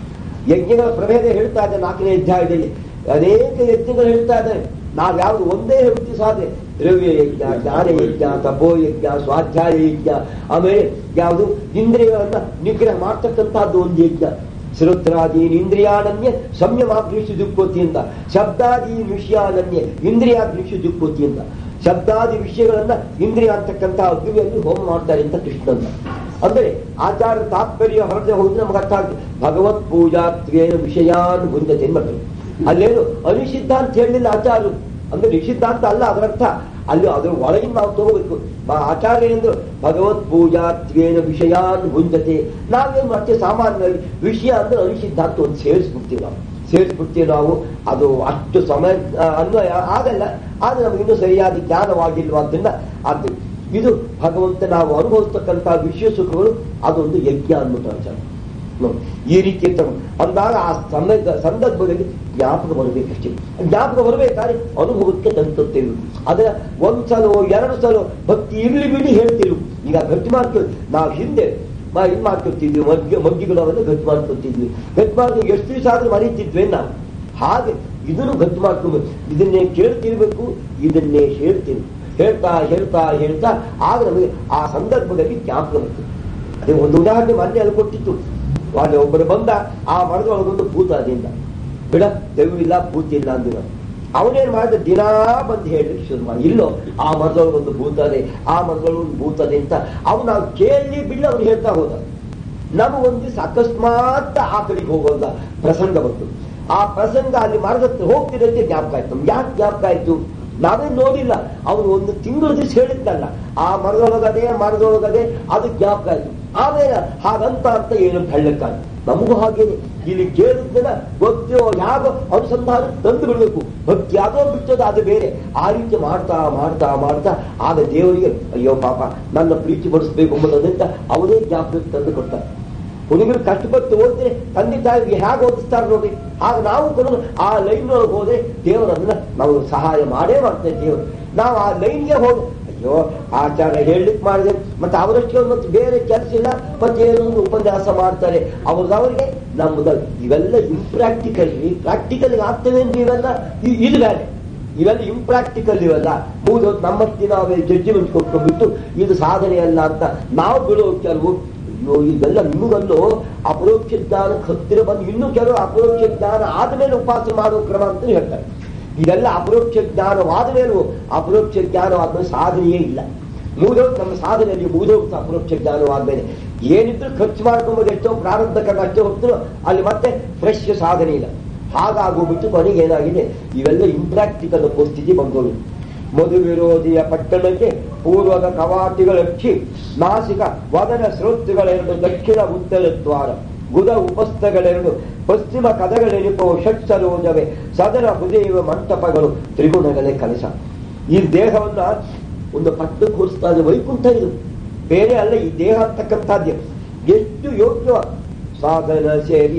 ಯಜ್ಞಗಳ ಪ್ರಭೇದ ಹೇಳ್ತಾ ಇದ್ದಾರೆ ನಾಲ್ಕನೇ ಅಧ್ಯಾಯದಲ್ಲಿ ಅನೇಕ ಯಜ್ಞಗಳು ಹೇಳ್ತಾ ಇದ್ದಾರೆ ನಾವು ಯಾವ್ದು ಒಂದೇ ಹೇಳ್ತೀವಿ ಸಾಧ್ಯ ದ್ರವ್ಯ ಯಜ್ಞ ಜ್ಞಾನ ಯಜ್ಞ ತಪೋ ಯಜ್ಞ ಸ್ವಾಧ್ಯಾಯ ಯಜ್ಞ ಆಮೇಲೆ ಯಾವುದು ಇಂದ್ರಿಯಗಳನ್ನ ನಿಗ್ರಹ ಮಾಡ್ತಕ್ಕಂಥದ್ದು ಒಂದು ಯಜ್ಞ ಶ್ರೋತ್ರಾದೀನ್ ಇಂದ್ರಿಯಾನನ್ಯ ಸಂಯಮಾಗ್ನಿಷು ದುಃಖೋತಿ ಅಂತ ಶಬ್ದಾದೀನ್ ವಿಷಯಾನನ್ಯ ಇಂದ್ರಿಯಾಗ್ನಿಷು ದುಃಖೋತಿ ಅಂತ ಶಬ್ದಾದಿ ವಿಷಯಗಳನ್ನ ಇಂದ್ರಿಯ ಅಂತಕ್ಕಂಥ ಅಗ್ನಿಯಲ್ಲಿ ಹೋಮ ಮಾಡ್ತಾರೆ ಅಂತ ಕೃಷ್ಣನ ಅಂದರೆ ಆಚಾರ ತಾತ್ಪರ್ಯ ಹೊರಗೆ ಹೋದ್ರೆ ನಮ್ಗೆ ಅರ್ಥ ಆಗ್ತದೆ ಭಗವತ್ ಪೂಜಾತ್ವೇನ ವಿಷಯಾನ್ ಗುಂಜತೆ ಮಾಡ್ತಾರೆ ಅಲ್ಲೇನು ಅನಿಷಿದ್ಧ ಅಂತ ಹೇಳಲಿಲ್ಲ ಆಚಾರ್ಯರು ಅಂದ್ರೆ ನಿಷಿದ್ಧ ಅಂತ ಅಲ್ಲ ಅದರರ್ಥ ಅಲ್ಲಿ ಅದ್ರ ಒಳಗಿನ ನಾವು ತಗೋಬೇಕು ಬ- ಆಚಾರ್ಯ ಏನಂದ್ರು ಭಗವತ್ ಪೂಜಾತ್ವೇನ ವಿಷಯಾನ್ ಗುಂಜತೆ ನಾವೇನ್ ಮಾಡ್ತೀವಿ ಸಾಮಾನ್ಯವಾಗಿ ವಿಷಯ ಅಂದ್ರೆ ಅನಿಷಿದ್ಧ ಅಂತ ಒಂದು ಸೇರಿಸ್ಬಿಡ್ತೀವಿ ನಾವು ಸೇರಿಸ್ಬಿಡ್ತೀವಿ ನಾವು ಅದು ಅಷ್ಟು ಸಮಯ ಆ, ಅನ್ವಯ ಆಗಲ್ಲ ಆದ್ರೆ ನಮ್ಗೆ ಇನ್ನೂ ಸರಿಯಾದ ಜ್ಞಾನವಾಗಿಲ್ವಾದ್ರಿಂದ ಅದು ಇದು ಭಗವಂತ ನಾವು ಅನುಭವಿಸ್ತಕ್ಕಂಥ ವಿಷಯ ಸುಖಗಳು ಅದೊಂದು ಯಜ್ಞ ಅಂದ್ಬಿಟ್ಟು ಆಚಾರ ನೋಡಿ, ಈ ರೀತಿ ಇರ್ತವೆ ಅಂದಾಗ ಆ ಸಂದರ್ಭ ಸಂದರ್ಭದಲ್ಲಿ ಜ್ಞಾಪಕ ಬರಬೇಕಷ್ಟೇ ಜ್ಞಾಪಕ ಬರಬೇಕಾದ್ರೆ ಅನುಭವಕ್ಕೆ ತಂತುತ್ತೇವೆ ಅದರ ಒಂದ್ ಸಲ ಎರಡು ಸಲ ಭಕ್ತಿ ಇರ್ಲಿ ಬಿಡಿ ಹೇಳ್ತಿರು ಈಗ ಗಟ್ಟಿ ಮಾಡ್ತೀವಿ ನಾವು ಹಿಂದೆ ಮಾ ಇದು ಮಾಡ್ಕೊತಿದ್ವಿ ಮಗ್ಗಿ ಮಗ್ಗಿಗಳು ಅವೆಲ್ಲ ಗಟ್ಟಿ ಮಾಡ್ಕೊತಿದ್ವಿ ಗಟ್ಟಿ ಮಾಡ್ಕೊಂಡು ಎಷ್ಟು ದಿವಸ ಆದ್ರೂ ಮರೀತಿದ್ವಿ ನಾವು ಹಾಗೆ ಇದನ್ನು ಗಟ್ಟಿ ಮಾಡ್ಕೊಬೇಕು ಇದನ್ನೇ ಕೇಳ್ತಿರ್ಬೇಕು ಇದನ್ನೇ ಹೇಳ್ತೀವಿ ಹೇಳ್ತಾ ಹೇಳ್ತಾ ಹೇಳ್ತಾ ಆಗ ನಮಗೆ ಆ ಸಂದರ್ಭದಲ್ಲಿ ಜ್ಞಾಪಕ ಬರ್ತದೆ ಅದೇ ಒಂದು ಉದಾಹರಣೆ ಮೊನ್ನೆ ಅಲ್ಲಿ ಕೊಟ್ಟಿತ್ತು ಅಲ್ಲಿ ಒಬ್ಬರು ಬಂದ ಆ ಮರದೊಳಗೊಂದು ಭೂತ ಅದಿಂದ ಬಿಡ ದೆವ್ವಿಲ್ಲ ಭೂತ ಇಲ್ಲ ಅಂದಿರ ಅವನೇನ್ ಮಾಡಿದ ದಿನಾ ಬಂದು ಹೇಳಲಿಕ್ಕೆ ಶುರು ಮಾಡಿ ಇಲ್ಲೋ ಆ ಮರದೊಳಗೊಂದು ಭೂತ ಅದೇ ಆ ಮರದೊಳಗೊಂದು ಭೂತ ಅದೇ ಅಂತ ಅವ್ನು ನಾವು ಕೇಳಿ ಬಿಡ್ಲಿ ಅವ್ನು ಹೇಳ್ತಾ ಹೋದ ನಮಗೊಂದು ದಿವಸ ಅಕಸ್ಮಾತ್ ಆ ಕಡೆಗೆ ಹೋಗೋದ ಪ್ರಸಂಗ ಬಂತು ಆ ಪ್ರಸಂಗ ಅಲ್ಲಿ ಮರದ ಹತ್ರ ಹೋಗ್ತಿರಂತೆ ಜ್ಞಾಪಕ ಆಯ್ತು ನಮ್ಗೆ ಯಾಕೆ ಜ್ಞಾಪಕ ಆಯ್ತು ನಾವೇ ನೋಡಿಲ್ಲ ಅವನು ಒಂದು ತಿಂಗಳು ದಿವಸ ಹೇಳಿದ್ನಲ್ಲ ಆ ಮರದೊಳಗದೆ ಮರದೊಳಗದೆ ಅದು ಜ್ಞಾಪಕ ಆಯ್ತು ಆಮೇಲೆ ಹಾಗಂತ ಅಂತ ಏನು ಹೇಳಕ್ಕಾಗ ನಮಗೂ ಹಾಗೇನೆ ಇಲ್ಲಿ ಕೇಳಿದ್ದನ್ನ ಗೊತ್ತೋ ಯಾಗೋ ಅನುಸಂಧಾನ ತಂದು ಬಿಡಬೇಕು ಭಕ್ತಿ ಯಾಗೋ ಬಿಟ್ಟದ ಅದು ಬೇರೆ ಆ ರೀತಿ ಮಾಡ್ತಾ ಮಾಡ್ತಾ ಮಾಡ್ತಾ ಆಗ ದೇವರಿಗೆ ಅಯ್ಯೋ ಪಾಪ ನನ್ನ ಪ್ರೀತಿ ಪಡಿಸ್ಬೇಕು ಎಂಬುದರಿಂದ ಅವರೇ ಜ್ಞಾಪಕ ತಂದು ಕೊಡ್ತಾರೆ ಹುಡುಗರು ಕಷ್ಟಪಟ್ಟು ಓದಿದ್ರೆ ತಂದೆ ತಾಯಿಗೆ ಹೇಗೆ ಓದಿಸ್ತಾರೆ ನೋಡಿ ಆಗ ನಾವು ಕೂಡ ಆ ಲೈನ್ ಒಳಗೆ ಹೋದ್ರೆ ದೇವರನ್ನ ನಾವು ಸಹಾಯ ಮಾಡೇ ಮಾಡ್ತೇವೆ ದೇವರು ನಾವು ಆ ಲೈನ್ಗೆ ಹೋಗಿ ಅಯ್ಯೋ ಆಚಾರ ಹೇಳಲಿಕ್ಕೆ ಮಾಡಿದೆ ಮತ್ತೆ ಅವರಷ್ಟು ಮತ್ತೆ ಬೇರೆ ಕೆಲಸ ಇಲ್ಲ ಮತ್ತೆ ಏನೋ ಒಂದು ಉಪನ್ಯಾಸ ಮಾಡ್ತಾರೆ ಅವ್ರದವ್ರಿಗೆ ನಮ್ಮದ ಇವೆಲ್ಲ ಇಂಪ್ರಾಕ್ಟಿಕಲ್ ಪ್ರಾಕ್ಟಿಕಲ್ ಆಗ್ತವೆ ಅಂತ ಇವೆಲ್ಲ ಇ- ಇದು ಬೇರೆ ಇವೆಲ್ಲ ಇಂಪ್ರಾಕ್ಟಿಕಲ್ ಇವೆಲ್ಲ ಮೂರು ನಮ್ಮತ್ತಿ ನಾವೇ ಜಡ್ಜಿಮೆಂಟ್ ಕೊಟ್ಕೊಂಡ್ಬಿಟ್ಟು ಇದು ಸಾಧನೆ ಅಲ್ಲ ಅಂತ ನಾವು ಬಿಡೋ ಕೆಲವು ಅಯ್ಯೋ ಇದೆಲ್ಲ ನಿಮಗಲ್ಲೂ ಅಪರೋಕ್ಷ ಜ್ಞಾನಕ್ಕೆ ಹತ್ತಿರ ಬಂದು ಇನ್ನೂ ಕೆಲವು ಅಪರೋಕ್ಷ ಜ್ಞಾನ ಆದ್ಮೇಲೆ ಉಪಾಸನೆ ಮಾಡೋ ಕ್ರಮ ಅಂತ ಹೇಳ್ತಾರೆ ಇದೆಲ್ಲ ಅಪರೋಕ್ಷ ಜ್ಞಾನವಾದ ಮೇಲೂ ಅಪರೋಕ್ಷ ಜ್ಞಾನವಾದ್ಮೇಲೆ ಸಾಧನೆಯೇ ಇಲ್ಲ ಮುಗಿದೋಗಿ ನಮ್ಮ ಸಾಧನೆಯಲ್ಲಿ ಮುಗಿದೋಗ್ತು ಅಪರೋಕ್ಷ ಜ್ಞಾನವಾದ್ಮೇಲೆ ಏನಿದ್ರು ಖರ್ಚು ಮಾಡ್ಕೊಂಬೋದು ಎಷ್ಟೋ ಪ್ರಾರಂಭ ಕರ್ಮ ಅಷ್ಟೇ ಹೋಗ್ತಾರೋ ಅಲ್ಲಿ ಮತ್ತೆ ಫ್ರೆಶ್ ಸಾಧನೆ ಇಲ್ಲ ಹಾಗಾಗೋಗ್ಬಿಟ್ಟು ಕೊನೆಗೆ ಏನಾಗಿದೆ ಇವೆಲ್ಲ ಇಂಪ್ರಾಕ್ಟಿಕಲ್ ಪರಿಸ್ಥಿತಿ ಬಂದೋಳು ಮಧು ವಿರೋಧಿಯ ಪಟ್ಟಣಕ್ಕೆ ಪೂರ್ವದ ಕವಾಟಿಗಳಕ್ಷಿ ನಾಸಿಕ ವದನ ಶ್ರೋತೃಗಳೆರಡು ದಕ್ಷಿಣ ಉತ್ತರ ದ್ವಾರ ಗುದ ಉಪಸ್ಥಗಳೆರಡು ಪಶ್ಚಿಮ ಕದಗಳೆನಿಪೋ ಷಟ್ ಸರೋಜವೇ ಸದನ ಹೃದಯ ಮಂಟಪಗಳು ತ್ರಿಗುಣಗಳೇ ಕಲಶ ಈ ದೇಹವನ್ನ ಒಂದು ಪಟ್ಟು ಕೂರಿಸ್ತಾ ಇದೆ ವೈಕುಂಠ ಇದು ಬೇರೆ ಅಲ್ಲ ಈ ದೇಹ ಅಂತಕ್ಕಂಥದ್ದೇ ಎಷ್ಟು ಯೋಗ್ಯ ಸಾಧನ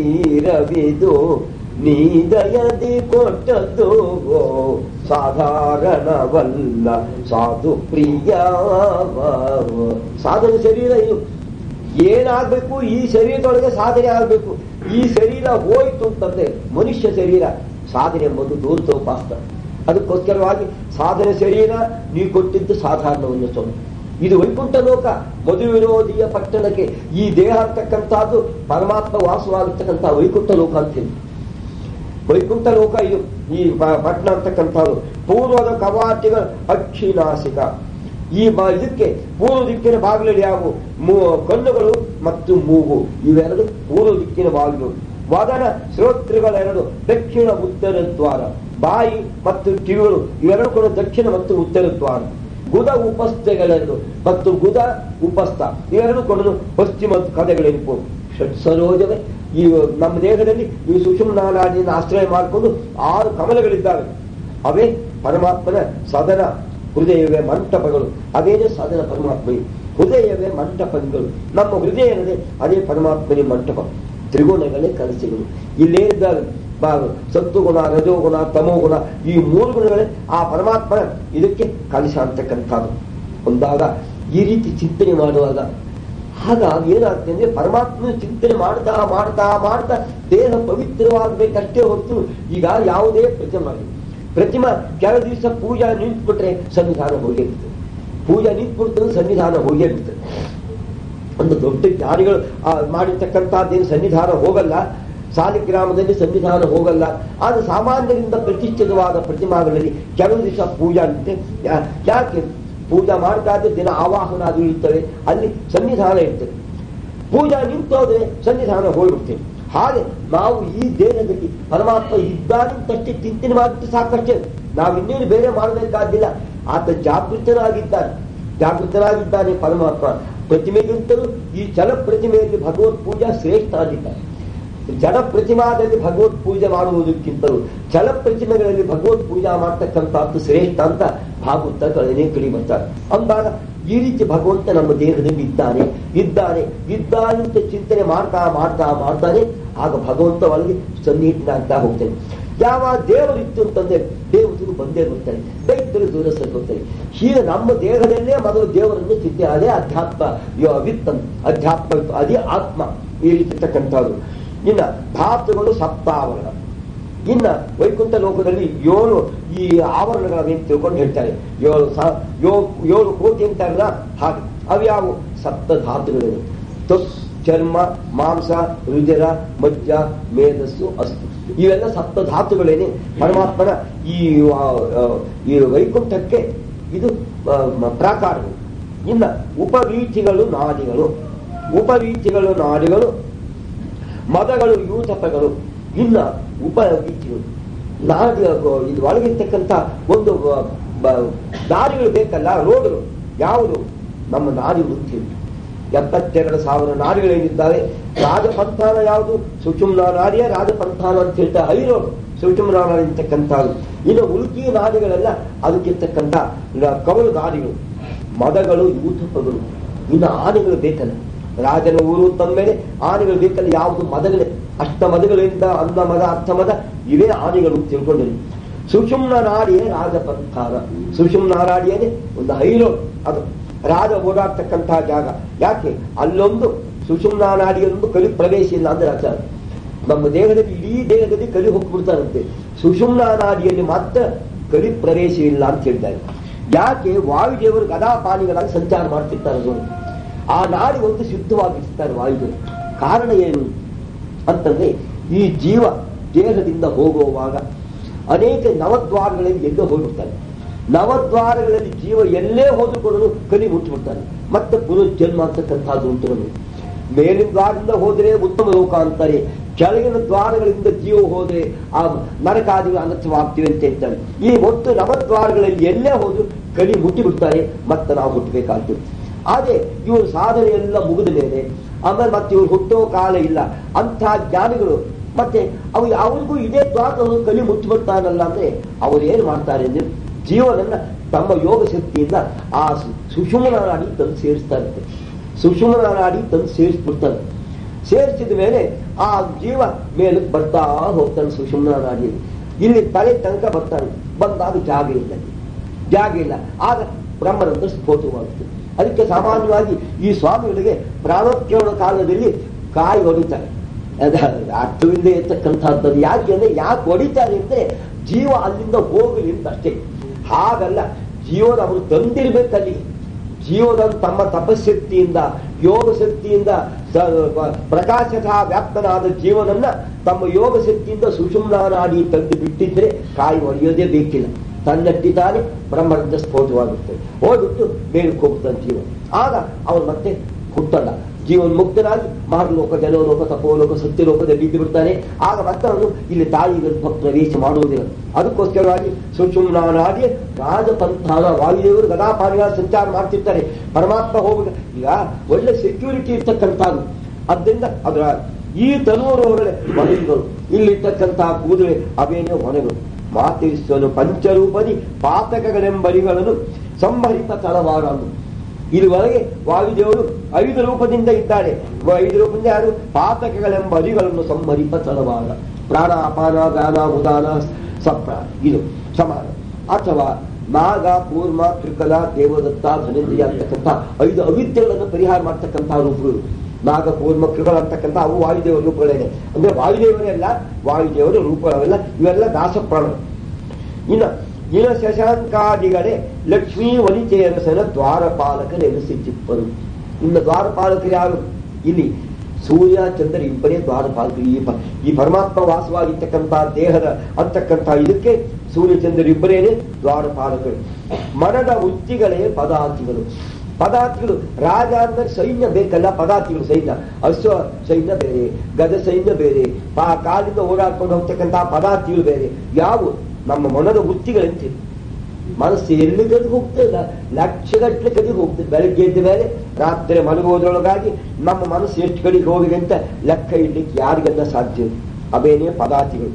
ಶರೀರವಿದು ನೀ ದಯದಿ ಕೊಟ್ಟದ್ದು ಸಾಧಾರಣವಲ್ಲ ಸಾಧು ಪ್ರಿಯ ಸಾಧನ ಶರೀರ ಇದು ಏನಾಗ್ಬೇಕು ಈ ಶರೀರದೊಳಗೆ ಸಾಧನೆ ಆಗ್ಬೇಕು ಈ ಶರೀರ ಹೋಯ್ತು ಅಂತಂದ್ರೆ ಮನುಷ್ಯ ಶರೀರ ಸಾಧನೆ ಎಂಬುದು ದೂರ್ತೋಪಾಸ್ತ ಅದಕ್ಕೋಸ್ಕರವಾಗಿ ಸಾಧನೆ ಶರೀರ ನೀವು ಕೊಟ್ಟಿದ್ದು ಸಾಧಾರಣವನ್ನು ಸ್ವಾಮಿ ಇದು ವೈಕುಂಠ ಲೋಕ ಮಧು ವಿರೋಧಿಯ ಪಟ್ಟಣಕ್ಕೆ ಈ ದೇಹ ಅಂತಕ್ಕಂಥದ್ದು ಪರಮಾತ್ಮ ವಾಸವಾಗಿರ್ತಕ್ಕಂಥ ವೈಕುಂಠ ಲೋಕ ಅಂತೇಳಿ ವೈಕುಂಠ ಲೋಕ ಇದು ಈ ಪ- ಪಟ್ಟಣ ಅಂತಕ್ಕಂಥದ್ದು ಪೂರ್ವದ ಕವಾಟಿಗಳ ಅಕ್ಷಿನಾಸಿಕ ಈ ಬ- ಇದಕ್ಕೆ ಪೂರ್ವ ದಿಕ್ಕಿನ ಬಾಗಿಲಲ್ಲಿ ಯಾವುವು ಮೂ ಕಣ್ಣುಗಳು ಮತ್ತು ಮೂಗು ಇವೆರಡು ಪೂರ್ವ ದಿಕ್ಕಿನ ಬಾಗಿಲು ವದನ ಶ್ರೋತೃಗಳೆರಡು ದಕ್ಷಿಣ ಉತ್ತರ ದ್ವಾರ ಬಾಯಿ ಮತ್ತು ಕಿವಿಗಳು ಇವೆರಡು ಕೂಡ ದಕ್ಷಿಣ ಮತ್ತು ಉತ್ತರ ದ್ವಾರ ಗುದ ಉಪಸ್ಥೆಗಳೆರಡು ಮತ್ತು ಗುದ ಉಪಸ್ಥ ಇವೆರಡು ಕೊಡಲು ಪಶ್ಚಿಮ ಕದಗಳೆನಿಪು ಷಟ್ ಸರೋಜವೇ ಈ ನಮ್ಮ ದೇಹದಲ್ಲಿ ಈ ಸುಷುಮ್ನಾಡಿಯನ್ನು ಆಶ್ರಯ ಮಾಡಿಕೊಂಡು ಆರು ಕಮಲಗಳಿದ್ದಾವೆ ಅವೇ ಪರಮಾತ್ಮನ ಸದನ ಹೃದಯವೇ ಮಂಟಪಗಳು ಅದೇನೇ ಸದನ ಪರಮಾತ್ಮನಿ ಹೃದಯವೇ ಮಂಟಪಗಳು ನಮ್ಮ ಹೃದಯ ಏನಿದೆ ಅದೇ ಪರಮಾತ್ಮನಿ ಮಂಟಪ ತ್ರಿಗುಣಗಳೇ ಕನಸುಗಳು ಇಲ್ಲೇನಿದ್ದಾವೆ ಬಾ- ಸತ್ವಗುಣ ರಜೋಗುಣ ತಮೋಗುಣ ಈ ಮೂರು ಗುಣಗಳೇ ಆ ಪರಮಾತ್ಮನ ಇದಕ್ಕೆ ಕಲಿಸ ಅಂತಕ್ಕಂಥದ್ದು ಒಂದಾಗ ಈ ರೀತಿ ಚಿಂತನೆ ಮಾಡುವಾಗ ಆಗ ಏನಾಗ್ತದೆ ಅಂದ್ರೆ ಪರಮಾತ್ಮನ ಚಿಂತನೆ ಮಾಡ್ತಾ ಮಾಡ್ತಾ ಮಾಡ್ತಾ ದೇಹ ಪವಿತ್ರವಾಗಬೇಕಷ್ಟೇ ಹೊರತು ಈಗ ಯಾವುದೇ ಪ್ರತಿಮೆ ಪ್ರತಿಮಾ ಕೆಲವು ದಿವಸ ಪೂಜಾ ನಿಂತ್ಬಿಟ್ರೆ ಸನ್ನಿಧಾನ ಹೋಗಿರ್ತದೆ ಪೂಜಾ ನಿಂತ್ಬಿಡ್ತದೆ ಸನ್ನಿಧಾನ ಹೋಗಿರ್ತದೆ ಒಂದು ದೊಡ್ಡ ಜ್ಞಾನಿಗಳು ಆ, ಮಾಡಿರ್ತಕ್ಕಂಥದ್ದೇನು ಸನ್ನಿಧಾನ ಹೋಗಲ್ಲ ಸಾಲಿಗ್ರಾಮದಲ್ಲಿ ಸನ್ನಿಧಾನ ಹೋಗಲ್ಲ ಆದ್ರೆ ಸಾಮಾನ್ಯರಿಂದ ಪ್ರತಿಷ್ಠಿತವಾದ ಪ್ರತಿಮಾಗಳಲ್ಲಿ ಕೆಲವು ದಿವಸ ಪೂಜಾ ನಿಂತೆ ಯಾ- ಯಾಕೆ ಪೂಜಾ ಮಾಡ್ತಾ ಇದ್ರೆ ದಿನ ಆವಾಹನ ಅದು ಇರ್ತವೆ ಅಲ್ಲಿ ಸನ್ನಿಧಾನ ಇರ್ತದೆ ಪೂಜಾ ನಿಂತೋದ್ರೆ ಸನ್ನಿಧಾನ ಹೋಗ್ಬಿಡ್ತೇವೆ ಹಾಗೆ ನಾವು ಈ ದೇಹದಲ್ಲಿ ಪರಮಾತ್ಮ ಇದ್ದಾನಂತಷ್ಟೇ ಚಿಂತನೆ ಮಾಡಿದ್ರೆ ಸಾಕಷ್ಟೇ ನಾವು ಇನ್ನೇನು ಬೇರೆ ಮಾಡಬೇಕಾದಿಲ್ಲ ಆತ ಜಾಗೃತನಾಗಿದ್ದಾನೆ ಜಾಗೃತನಾಗಿದ್ದಾನೆ ಪರಮಾತ್ಮ ಪ್ರತಿಮೆಗಿಂತಲೂ ಈ ಚಲ ಪ್ರತಿಮೆಯಲ್ಲಿ ಭಗವತ್ ಪೂಜಾ ಶ್ರೇಷ್ಠ ಆಗಿದ್ದಾನೆ ಜಡ ಪ್ರತಿಮಾದಲ್ಲಿ ಭಗವತ್ ಪೂಜೆ ಮಾಡುವುದಕ್ಕಿಂತಲೂ ಚಲ ಪ್ರತಿಮೆಗಳಲ್ಲಿ ಭಗವತ್ ಪೂಜಾ ಮಾಡ್ತಕ್ಕಂಥದ್ದು ಶ್ರೇಷ್ಠ ಅಂತ ಭಾಗವತಗಳನ್ನೇ ಕಡಿ ಬರ್ತಾರೆ ಅಂದಾಗ ಈ ರೀತಿ ಭಗವಂತ ನಮ್ಮ ದೇಹದಲ್ಲಿ ಇದ್ದಾನೆ ಇದ್ದಾನೆ ಇದ್ದಾನೆ ಅಂತ ಚಿಂತನೆ ಮಾಡ್ತಾ ಮಾಡ್ತಾ ಮಾಡ್ತಾನೆ ಆಗ ಭಗವಂತ ಒಳಗೆ ಸನ್ನಿಹಿತನಾಗ್ತಾ ಹೋಗ್ತಾನೆ ಯಾವ ದೇವರಿತ್ತು ಅಂತಂದ್ರೆ ದೇವತೆಗಳು ಬಂದೇ ಬರ್ತಾರೆ ದೈತ್ಯರು ದೂರ ಸರಿಹೋಗ್ತಾರೆ ಹೀಗೆ ನಮ್ಮ ದೇಹದಲ್ಲೇ ಮೊದಲು ದೇವರನ್ನು ಚಿಂತೆ ಅದೇ ಅಧ್ಯಾತ್ಮ ಯೋ- ವಿತ್ತಂ ಅಧ್ಯಾತ್ಮ ವಿತ್ತು, ಅದೇ ಆತ್ಮ ಈ ರೀತಿ ಇರ್ತಕ್ಕಂಥದ್ದು ಇನ್ನ ಧಾತುಗಳು ಸಪ್ತಾವರಣ ಇನ್ನ ವೈಕುಂಠ ಲೋಕದಲ್ಲಿ ಏಳು ಈ ಆವರಣಗಳವೇನು ತಿಳ್ಕೊಂಡು ಹೇಳ್ತಾರೆ ಏಳು ಸ ಯೋ- ಏಳು ಕೋಟಿ ಅಂತಾರಲ್ಲ ಹಾಗೆ ಅವ್ಯಾವು ಸಪ್ತ ಧಾತುಗಳಿವೆ ತೊಸ್ ಚರ್ಮ ಮಾಂಸ ರುದಿರ ಮಜ್ಜ ಮೇಧಸ್ಸು ಅಸ್ತು ಇವೆಲ್ಲ ಸಪ್ತ ಧಾತುಗಳೇನೆ ಪರಮಾತ್ಮನ ಈ ಆ, ಆ, ಈ ವೈಕುಂಠಕ್ಕೆ ಇದು ಆ, ಮ- ಪ್ರಾಕಾರಗಳು ಇನ್ನ ಉಪವೀಥಿಗಳು ನಾಡಿಗಳು ಉಪವೀಥಿಗಳು ನಾಡಿಗಳು ಮದಗಳು ಯೂತಪಗಳು ಇನ್ನ ಉಪವೀಥಿಗಳು ನಾಡಿ ಇದು ಒಳಗಿರ್ತಕ್ಕಂಥ ಒಂದು ಬ- ಬ- ದಾರಿಗಳು ಬೇಕಲ್ಲ ರೋಡ್ಗಳು ಯಾವುದು ನಮ್ಮ ನಾಡಿ ವೃತ್ತಿ ಎಪ್ಪತ್ತೆರಡು ಸಾವಿರ ನಾಡಿಗಳೇನಿದ್ದಾವೆ ರಾಜಪಂಥಾನ ಯಾವುದು ಸುಷುಮ್ನ ನಾಡಿಯ ರಾಜಪಂಥಾನ ಅಂತ ಹೇಳ್ತಾ ಹೈರೋಡು ಸುಷುಮ್ನ ನಾಡಿ ಅಂತಕ್ಕಂಥದ್ದು ಇನ್ನು ಉಳುಕಿ ನಾಡಿಗಳೆಲ್ಲ ಅದಕ್ಕಿರ್ತಕ್ಕಂಥ ನ- ಕವಲು ನಾಡಿಗಳು ಮದಗಳು ಯೂಥಪಗಳು ಇನ್ನು ಆನೆಗಳು ಬೇಕಲ್ಲ ರಾಜನ ಊರು ತಂದ್ಮೇಲೆ ಆನೆಗಳು ಬೇಕಲ್ಲ ಯಾವುದು ಮದಗಳೇ ಅಷ್ಟ ಮದಗಳಿಂದ ಅನ್ನ ಮದ ಅರ್ಥ ಮದ ಇವೇ ಆನೆಗಳು ಅಂತ ತಿಳ್ಕೊಂಡಿರಿ ಸುಷುಮ್ನ ನಾಡಿಯೇ ರಾಜಪಂಥಾನ ಸುಷುಮ್ನ ನಾಡಿಯೇ ಒಂದು ಹೈರೋ ಅದು ರಾಜ ಓಡಾಡ್ತಕ್ಕಂತಹ ಜಾಗ ಯಾಕೆ ಅಲ್ಲೊಂದು ಸುಷುಮ್ನ ನಾಡಿಯೊಂದು ಕಲಿ ಪ್ರವೇಶ ಇಲ್ಲ ಅಂದ್ರೆ ಆಚಾರ ನಮ್ಮ ದೇಹದಲ್ಲಿ ಇಡೀ ದೇಹದಲ್ಲಿ ಕಲಿ ಹೋಗ್ಬಿಡ್ತಾರಂತೆ ಸುಷುಮ್ನ ನಾಡಿಯಲ್ಲಿ ಮಾತ್ರ ಕಲಿ ಪ್ರವೇಶ ಇಲ್ಲ ಅಂತ ಹೇಳ್ತಾರೆ ಯಾಕೆ ವಾಯುದೇವರು ಗದಾಪಾನಿಗಳಾಗಿ ಸಂಚಾರ ಮಾಡ್ತಿರ್ತಾರೆ ನೋಡಿ ಆ ನಾಡಿ ಒಂದು ಶುದ್ಧವಾಗಿರ್ತಾರೆ ವಾಯುದೇವರು ಕಾರಣ ಏನು ಅಂತಂದ್ರೆ ಈ ಜೀವ ದೇಹದಿಂದ ಹೋಗುವಾಗ ಅನೇಕ ನವದ್ವಾರಗಳಲ್ಲಿ ಎಲ್ಲೋ ಹೋಗಿರ್ತಾನೆ ನವದ್ವಾರಗಳಲ್ಲಿ ಜೀವ ಎಲ್ಲೇ ಹೋದುಕೊಂಡು ಕಲಿ ಮುಟ್ಟಿಬಿಡ್ತಾನೆ ಮತ್ತೆ ಪುನರ್ಜನ್ಮ ಅಂತಕ್ಕಂಥದ್ದು ಉಂಟು ನಮಗೆ ಮೇಲಿನ ದ್ವಾರದಿಂದ ಹೋದರೆ ಉತ್ತಮ ಲೋಕ ಅಂತಾರೆ ಕೆಳಗಿನ ದ್ವಾರಗಳಿಂದ ಜೀವ ಹೋದ್ರೆ ಆ ನರಕಾದಿಗಳು ಅನರ್ಥವಾಗ್ತಿವೆ ಅಂತ ಹೇಳ್ತಾರೆ ಈ ಒಟ್ಟು ನವದ್ವಾರಗಳಲ್ಲಿ ಎಲ್ಲೇ ಹೋದ್ರು ಕಲಿ ಮುಟ್ಟಿ ಬಿಡ್ತಾರೆ ಮತ್ತೆ ನಾವು ಹುಟ್ಟಬೇಕಾಗ್ತದೆ ಆದ್ರೆ ಇವರು ಸಾಧನೆ ಎಲ್ಲ ಮುಗಿದ ಮೇಲೆ ಆಮೇಲೆ ಮತ್ತೆ ಇವರು ಹುಟ್ಟೋ ಕಾಲ ಇಲ್ಲ ಅಂಥ ಜ್ಞಾನಿಗಳು ಮತ್ತೆ ಅವು ಅವ್ರಿಗೂ ಇದೇ ದ್ವಾರವನ್ನು ಕಲಿ ಮುಟ್ಟಿಬಿಡ್ತಾರಲ್ಲ ಅಂದ್ರೆ ಅವ್ರು ಏನ್ ಮಾಡ್ತಾರೆ ಅಂದ್ರೆ ಜೀವನನ್ನ ತಮ್ಮ ಯೋಗ ಶಕ್ತಿಯಿಂದ ಆ ಸು- ಸುಷುಮ್ನ ನಾಡಿ ತಂದು ಸೇರಿಸ್ತಾ ಇರುತ್ತೆ ಸುಷುಮ್ನ ನಾಡಿ ತಂದು ಸೇರಿಸ್ಬಿಡ್ತಾರೆ ಸೇರಿಸಿದ ಮೇಲೆ ಆ ಜೀವ ಮೇಲಕ್ಕೆ ಬರ್ತಾ ಹೋಗ್ತಾನೆ ಸುಷುಮ್ನ ನಾಡಿಯಲ್ಲಿ ಇಲ್ಲಿ ತಲೆ ತನಕ ಬರ್ತಾನೆ ಬಂದಾಗ ಜಾಗ ಇಲ್ಲ ಅಲ್ಲಿ. ಜಾಗ ಇಲ್ಲ ಆಗ ಬ್ರಹ್ಮನಂತ ಸ್ಫೋಟವಾಗುತ್ತೆ ಅದಕ್ಕೆ ಸಾಮಾನ್ಯವಾಗಿ ಈ ಸ್ವಾಮಿಗಳಿಗೆ ಪ್ರಾಣೋತ್ಸವದ ಕಾಲದಲ್ಲಿ ಕಾಯಿ ಹೊಡಿತಾರೆ ಅದ ಅರ್ಥವಿಲ್ಲದೆ ಇರ್ತಕ್ಕಂಥದ್ದು ಯಾಕೆ ಅಂದ್ರೆ ಯಾಕೆ ಹೊಡಿತಾರೆ ಅಂದ್ರೆ ಜೀವ ಅಲ್ಲಿಂದ ಹೋಗಲಿ ಅಂತ ಅಷ್ಟೇ ಹಾಗಲ್ಲ ಜೀವನ ಅವರು ತಂದಿರ್ಬೇಕಲ್ಲಿ ಜೀವನ ತಮ್ಮ ತಪಶಕ್ತಿಯಿಂದ ಯೋಗ ಶಕ್ತಿಯಿಂದ ಸ- ಪ್ರಕಾಶತಃ ವ್ಯಾಪ್ತನಾದ ಜೀವನನ್ನ ತಮ್ಮ ಯೋಗ ಶಕ್ತಿಯಿಂದ ಸುಷುಮ್ನ ನಾಡಿ ತಂದು ಬಿಟ್ಟಿದ್ರೆ ಕಾಯಿ ಒಡೆಯೋದೇ ಬೇಕಿಲ್ಲ ತನ್ನಟ್ಟಿ ತಾನೇ ಬ್ರಹ್ಮರಂತ ಸ್ಫೋಟವಾಗುತ್ತೆ ಹೋಗ್ಬಿಟ್ಟು ಮೇಲಕ್ಕೆ ಹೋಗ್ತಾನೆ ಜೀವ ಆಗ ಅವನು ಮತ್ತೆ ಹುಟ್ಟಲ್ಲ ಜೀವನ್ ಮುಕ್ತನಾಗಿ ಮಹರ್ಲೋಕ ಜನಲೋಕ ತಪೋಲೋಕ ಸತ್ಯಲೋಕದಲ್ಲಿ ಇದ್ದು ಬಿಡ್ತಾನೆ ಆಗ ಮತ್ತೆ ಅವನು ಇಲ್ಲಿ ತಾಯಿ ಗರ್ಭ ಪ್ರವೇಶ ಮಾಡುವುದಿಲ್ಲ ಅದಕ್ಕೋಸ್ಕರವಾಗಿ ಸುಷುಮ್ನಾಡಿ ರಾಜಪಂಥಾನ ವಾಯುದೇವರು ಗದಾಪಾನಿಗಳ ಸಂಚಾರ ಮಾಡ್ತಿರ್ತಾರೆ ಪರಮಾತ್ಮ ಹೋಗ ಈಗ ಒಳ್ಳೆ ಸೆಕ್ಯೂರಿಟಿ ಇರ್ತಕ್ಕಂಥದ್ದು ಅದರಿಂದ ಅದರ ಈ ತನುವರೊಳಗಡೆ ಹೊನೆಗಳು ಇಲ್ಲಿರ್ತಕ್ಕಂತಹ ಕೂದಲೆ ಅವೇನೇ ಹೊನೆಗಳು ಮಾತಿರಿಸುವನು ಪಂಚರೂಪದಿ ಪಾತಕಗಳೆಂಬರಿಗಳನ್ನು ಸಂಹರಿತ ತಳವಾರನು ಇಲ್ಲಿವರೆಗೆ ವಾಯುದೇವರು ಐದು ರೂಪದಿಂದ ಇದ್ದಾರೆ ಐದು ರೂಪದಿಂದ ಯಾರು ಪಾತಕಗಳೆಂಬ ಅರಿಗಳನ್ನು ಸಂಹರಿಪ ತಳವಾರ ಪ್ರಾಣ ಅಪಾನ ಗಾನ ಉದಾನ ಸಪ್ರ ಇದು ಸಮಾನ ಅಥವಾ ನಾಗ ಕೂರ್ಮ ತ್ರಿಕಲ ದೇವದತ್ತ ಧನೇಂದ್ರಿಯ ಅಂತಕ್ಕಂಥ ಐದು ಅವಿದ್ಯೆಗಳನ್ನು ಪರಿಹಾರ ಮಾಡ್ತಕ್ಕಂತಹ ರೂಪಗಳು ನಾಗ ಕೂರ್ಮ ಕೃಗಳ ಅಂತಕ್ಕಂಥ ಅವು ವಾಯುದೇವರ ರೂಪಗಳೇನೆ ಅಂದ್ರೆ ವಾಯುದೇವರೇ ಅಲ್ಲ ವಾಯುದೇವರ ರೂಪಗಳವೆಲ್ಲ ಇವೆಲ್ಲ ದಾಸಪ್ರಾಣಗಳು ಇನ್ನು ಇನ ಶಶಾಂಕಾದಿಗಳೇ ಲಕ್ಷ್ಮೀ ವನಿತೆಯರಸನ ದ್ವಾರಪಾಲಕ ನೆಲೆಸಿದ್ದಿಪ್ಪರು ಇನ್ನು ದ್ವಾರಪಾಲಕರು ಯಾರು ಇಲ್ಲಿ ಸೂರ್ಯ ಚಂದ್ರ ಇಬ್ಬರೇ ದ್ವಾರಪಾಲಕರು ಈ ಪ- ಈ ಪರಮಾತ್ಮ ವಾಸವಾಗಿರ್ತಕ್ಕಂಥ ದೇಹದ ಅಂತಕ್ಕಂಥ ಇದಕ್ಕೆ ಸೂರ್ಯ ಚಂದ್ರ ಇಬ್ಬರೇನೆ ದ್ವಾರಪಾಲಕರು ಮನದ ಉಚ್ಚಿಗಳೇ ಪದಾರ್ಥಿಗಳು ಪದಾರ್ಥಿಗಳು ರಾಜ ಅಂದ್ರೆ ಸೈನ್ಯ ಬೇಕಲ್ಲ ಪದಾರ್ಥಿಗಳು ಸೈನ್ಯ ಅಶ್ವ ಸೈನ್ಯ ಬೇರೆ ಗಜ ಸೈನ್ಯ ಬೇರೆ ಪಾ ಕಾಲಿಂದ ಓಡಾಡ್ಕೊಂಡು ಹೋಗ್ತಕ್ಕಂತಹ ಪದಾರ್ಥಿಗಳು ಬೇರೆ ಯಾವು ನಮ್ಮ ಮನದ ವೃತ್ತಿಗಳಂತೆ ಮನಸ್ಸು ಎಲ್ಲಿ ಕಡೆ ಹೋಗ್ತಿಲ್ಲ ಲಕ್ಷಗಟ್ಟಲೆ ಕಡೆ ಹೋಗ್ತದೆ ಬೆಳಗ್ಗೆ ಎದ್ದ ಮೇಲೆ ರಾತ್ರಿ ಮಲಗುವುದರೊಳಗಾಗಿ ನಮ್ಮ ಮನಸ್ಸು ಎಷ್ಟು ಕಡೆಗೆ ಹೋಗಿದೆ ಅಂತ ಲೆಕ್ಕ ಇಡ್ಲಿಕ್ಕೆ ಯಾರಿಗೆಲ್ಲ ಸಾಧ್ಯ ಇಲ್ಲ. ಅವೇನೇ ಪದಾರ್ಥಗಳು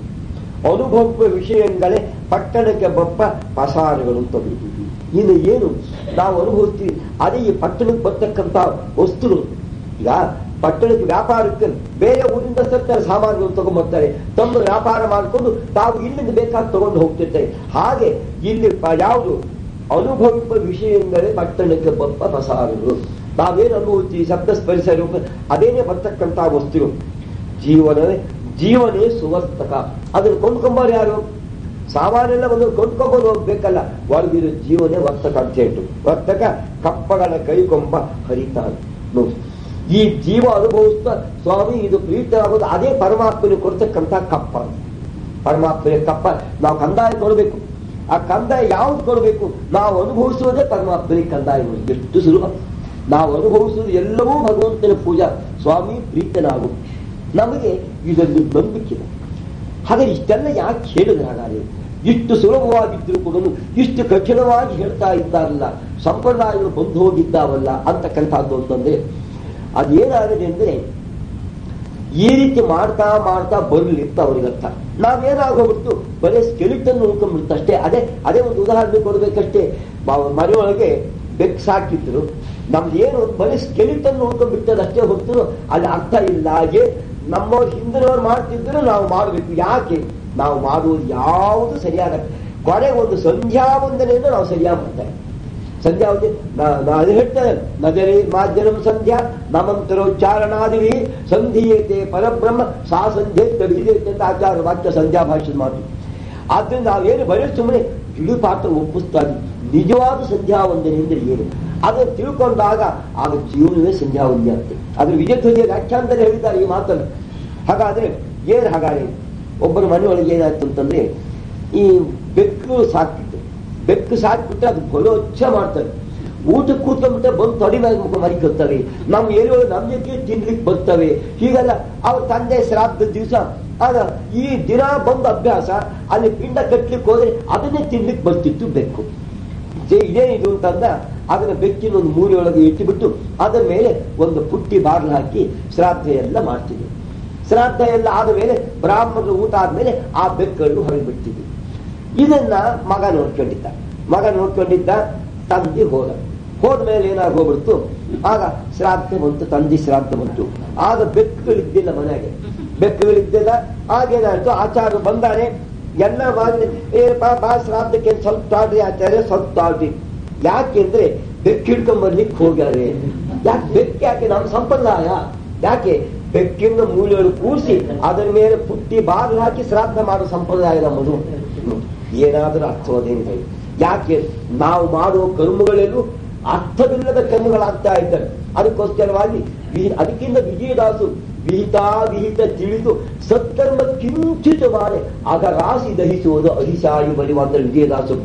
ಅನುಭವ ವಿಷಯಗಳೇ ಪಟ್ಟಣಕ್ಕೆ ಬಪ್ಪ ಪಸಾರಗಳು ಅಂತ ಬರೀತೀವಿ. ಇನ್ನು ಏನು ನಾವು ಅನುಭವಿಸ್ತೀವಿ ಅದೇ ಈ ಪಟ್ಟಣಕ್ಕೆ ಬರ್ತಕ್ಕಂಥ ವಸ್ತುಗಳು ಈಗ ಪಟ್ಟಣಕ್ಕೆ ವ್ಯಾಪಾರಕ್ಕೆ ಬೇರೆ ಊರಿಂದ ತರ್ತಾರೆ ಸಾಮಾನುಗಳು ತಗೊಂಡ್ಬರ್ತಾರೆ ತಮ್ಮ ವ್ಯಾಪಾರ ಮಾಡಿಕೊಂಡು ತಾವು ಇಲ್ಲಿಂದ ಬೇಕಾದ ತಗೊಂಡು ಹೋಗ್ತಿರ್ತಾರೆ ಹಾಗೆ ಇಲ್ಲಿ ಪ- ಯಾವುದು ಅನುಭವಿಸುವ ವಿಷಯಗಳೇ ಪಟ್ಟಣಕ್ಕೆ ಬಪ್ಪ ಪ್ರಸಾರಗಳು ನಾವೇನು ಅನುಭವಿಸ್ತೀವಿ ಶಬ್ದ ಸ್ಪರ್ಶ ರೂಪ ಅದೇನೇ ಬರ್ತಕ್ಕಂಥ ವಸ್ತುಗಳು ಜೀವನವೇ ಜೀವನೇ ಸುವರ್ತಕ ಅದನ್ನು ಕೊಂಡ್ಕೊಂಬಾರು ಯಾರು ಸಾಮಾನೆಲ್ಲ ಒಂದು ಕೊಂಡ್ಕೊಂಬೋದು ಹೋಗ್ಬೇಕಲ್ಲ ಒಳಗಿರೋ ಜೀವನೇ ವರ್ತಕ ಅಂತ ಹೇಳ್ತು ವರ್ತಕ ಕಪ್ಪಗಳ ಕೈಕೊಂಬ ಹರಿತಾನೆ ನೋಡಿ ಈ ಜೀವ ಅನುಭವಿಸ್ತಾ ಸ್ವಾಮಿ ಇದು ಪ್ರೀತರಾಗೋದು ಅದೇ ಪರಮಾತ್ಮನಿಗೆ ಕೊಡ್ತಕ್ಕಂಥ ಕಪ್ಪ ಪರಮಾತ್ಮನಿಗೆ ಕಪ್ಪ ನಾವು ಕಂದಾಯ ಕೊಡಬೇಕು ಆ ಕಂದಾಯ ಯಾವ್ದು ಕೊಡಬೇಕು ನಾವು ಅನುಭವಿಸುವುದೇ ಪರಮಾತ್ಮನಿಗೆ ಕಂದಾಯ ಕೊಡಬೇಕು. ಎಷ್ಟು ಸುಲಭ ನಾವು ಅನುಭವಿಸುವುದು ಎಲ್ಲವೂ ಭಗವಂತನ ಪೂಜಾ ಸ್ವಾಮಿ ಪ್ರೀತನಾಗು ನಮಗೆ ಇದೊಂದು ನಂಬಿಕೆ ಹಾಗಾದ್ರೆ ಇಷ್ಟೆಲ್ಲ ಯಾಕೆ ಹೇಳಿದ್ರೆ ಹಾಗಾದ್ರೆ ಇಷ್ಟು ಸುಲಭವಾಗಿದ್ದರೂ ಕೂಡ ಇಷ್ಟು ಕಠಿಣವಾಗಿ ಹೇಳ್ತಾ ಇದ್ದಾರಲ್ಲ ಸಂಪ್ರದಾಯಗಳು ಬಂದು ಹೋಗಿದ್ದಾವಲ್ಲ ಅಂತಕ್ಕಂಥದ್ದು ಅಂತಂದ್ರೆ ಅದೇನಾಗಿದೆ ಅಂದ್ರೆ ಈ ರೀತಿ ಮಾಡ್ತಾ ಮಾಡ್ತಾ ಬರ್ಲಿತ್ತ ಅವ್ರಿಗೆ ಅರ್ಥ ನಾವೇನಾಗೋಗ್ಬಿಟ್ಟು ಬರೀ ಸ್ಕೆಲಿಟನ್ ಉಳ್ಕೊಂಡ್ಬಿಡ್ತು ಅಷ್ಟೇ ಅದೇ ಅದೇ ಒಂದು ಉದಾಹರಣೆ ಕೊಡ್ಬೇಕಷ್ಟೇ ಬ- ಮನೆಯೊಳಗೆ ಬೆಕ್ಕು ಸಾಕಿದ್ರು ನಮ್ದು ಏನು ಬರೀ ಸ್ಕೆಲಿಟನ್ ಉಳ್ಕೊಂಡ್ಬಿಟ್ಟದ ಅಷ್ಟೇ ಹೊತ್ತು ಅಲ್ಲಿ ಅರ್ಥ ಇಲ್ಲ ಹಾಗೆ ನಮ್ಮವ್ರು ಹಿಂದಿನವ್ರು ಮಾಡ್ತಿದ್ರು ನಾವು ಮಾಡಬೇಕು ಯಾಕೆ ನಾವು ಮಾಡುವುದು ಯಾವುದು ಸರಿಯಾದ ಕೊನೆ ಒಂದು ಸಂಧ್ಯಾ ವಂದನೆಯನ್ನು ನಾವು ಸರಿಯಾಗಿ ಮಾಡ್ತಾರೆ ಸಂಧ್ಯಾ ವಂದನೆ ನಾ- ನಾ ಅದು ಹೇಳ್ತಾರೆ ನಜರೇ ಮಾಧ್ಯಮ ಸಂಧ್ಯಾ ನಮಂತರೋಚ್ಚಾರಣಾದಿವಿ ಸಂಧಿಯೇತೆ ಪರಬ್ರಹ್ಮ ಸಾ ಸಂಧ್ಯೆ ತಡಿದೇತೆ ಅಂತ ಆಚಾರ ವಾಕ್ಯ ಸಂಧ್ಯಾ ಭಾಷೆ ಮಾತು ಆದ್ರಿಂದ ನಾವೇನು ಬರೀ ಸುಮ್ಮನೆ ಇಡೀ ಪಾತ್ರ ಒಪ್ಪಿಸ್ತಾ ಇದ್ವಿ ನಿಜವಾದ ಸಂಧ್ಯಾ ವಂದನೆ ಅಂದ್ರೆ ಏನು ಅದನ್ನು ತಿಳ್ಕೊಂಡಾಗ ಆಗ ಜೀವನವೇ ಸಂಧ್ಯಾ ವಂದನೆ ಆಗ್ತದೆ ಅದ್ರ ವಿಜಯಧ್ವಜ ವ್ಯಾಖ್ಯಾನದಲ್ಲಿ ಹೇಳಿದ್ದಾರೆ ಈ ಮಾತನ್ನು ಹಾಗಾದ್ರೆ ಏನು ಹಾಗಾದ್ರೆ ಒಬ್ಬರ ಮನೆಯೊಳಗೆ ಏನಾಯ್ತು ಅಂತಂದ್ರೆ ಈ ಬೆಕ್ಕು ಸಾಕ್ತಿತ್ತು ಬೆಕ್ಕು ಸಾಕ್ಬಿಟ್ರೆ ಅದು ಬಲೋಚ್ಛ ಮಾಡ್ತಾರೆ ಊಟಕ್ಕೆ ಕೂತ್ಕೊಂಡ್ಬಿಟ್ಟೆ ಬಂದು ತೊಡಿ ಮೇಲೆ ಮುಖ ಮರಿಕೊಳ್ತವೆ ನಮ್ಮ ಏರಿಯೊಳಗೆ ನಮ್ಮ ಜೊತೆ ತಿನ್ಲಿಕ್ಕೆ ಬರ್ತವೆ ಹೀಗೆಲ್ಲ ಅವ್ರ ತಂದೆ ಶ್ರಾದ್ದದ ದಿವಸ ಆಗ ಈ ದಿನ ಬಂದ ಅಭ್ಯಾಸ ಅಲ್ಲಿ ಪಿಂಡ ಕಟ್ಲಿಕ್ಕೆ ಹೋದ್ರೆ ಅದನ್ನೇ ತಿನ್ಲಿಕ್ಕೆ ಬರ್ತಿತ್ತು ಬೆಕ್ಕು ಜೆ- ಇದೇನಿದು ಅಂತಂದ ಅದನ್ನ ಬೆಕ್ಕಿನ ಒಂದು ಮೂಲೆಯೊಳಗೆ ಇಟ್ಟುಬಿಟ್ಟು ಅದರ ಮೇಲೆ ಒಂದು ಪುಟ್ಟಿ ಬಾಗಿಲು ಹಾಕಿ ಶ್ರಾದ್ದ ಎಲ್ಲ ಮಾಡ್ತಿದ್ವಿ ಶ್ರಾದ್ದ ಎಲ್ಲ ಆದ ಮೇಲೆ ಬ್ರಾಹ್ಮಣರು ಊಟ ಆದ್ಮೇಲೆ ಆ ಬೆಕ್ಕನ್ನು ಹೊರಗೆ ಬಿಡ್ತಿದ್ವಿ ಇದನ್ನ ಮಗ ನೋಡ್ಕೊಂಡಿದ್ದ ಮಗ ನೋಡ್ಕೊಂಡಿದ್ದ ತಂದೆ ಹೋದ ಹೋದ್ಮೇಲೆ ಏನಾಗಿ ಹೋಗ್ಬಿಡ್ತು ಆಗ ಶ್ರಾದ್ದ ಬಂತು ತಂದೆ ಶ್ರಾದ್ದ ಬಂತು ಆಗ ಬೆಕ್ಕುಗಳಿದ್ದಿಲ್ಲ ಮನೆಗೆ ಬೆಕ್ಕುಗಳಿದ್ದಿಲ್ಲ ಆಗೇನಾಯ್ತು ಆಚಾರ ಬಂದಾರೆ ಎಲ್ಲ ಮಾಡಿ ಏ ಬಾ ಬಾ ಶ್ರಾದ್ದಕ್ಕೆ ಸ್ವಲ್ಪ ತಾಳ್ರಿ ಆಚಾರ್ಯ ಸ್ವಲ್ಪ ತಾಳ್ರಿ ಯಾಕೆಂದ್ರೆ ಬೆಕ್ಕು ಹಿಡ್ಕೊಂಡ್ ಬರ್ಲಿಕ್ಕೆ ಹೋಗ್ಯಾರೆ ಯಾಕೆ ಬೆಕ್ಕು ಯಾಕೆ ನಮ್ಮ ಸಂಪ್ರದಾಯ ಯಾಕೆ ಬೆಕ್ಕಿನ ಮೂಲೆಯನ್ನು ಕೂರಿಸಿ ಅದರ ಮೇಲೆ ಪುಟ್ಟಿ ಬಾಗಿಲು ಹಾಕಿ ಶ್ರಾದ್ದ ಮಾಡೋ ಸಂಪ್ರದಾಯ ನಮ್ಮದು ಹ್ಮ್. ಏನಾದರೂ ಅರ್ಥವದೇನಿದೆ ಯಾಕೆ ನಾವು ಮಾಡುವ ಕರ್ಮಗಳೆಲ್ಲೂ ಅರ್ಥವಿಲ್ಲದ ಕರ್ಮಗಳಾಗ್ತಾ ಇದ್ದಾರೆ ಅದಕ್ಕೋಸ್ಕರವಾಗಿ ವಿ- ಅದಕ್ಕಿಂತ ವಿಜಯದಾಸು ವಿಹಿತ ವಿಹಿತ ತಿಳಿದು ಸತ್ಕರ್ಮ ಕಿಂಚಿತ ಮಾಡಿ ಆಗ ರಾಶಿ ದಹಿಸುವುದು ಅಧಿಶಾಯಿ ಬಲಿವಂತ ವಿಜಯದಾಸು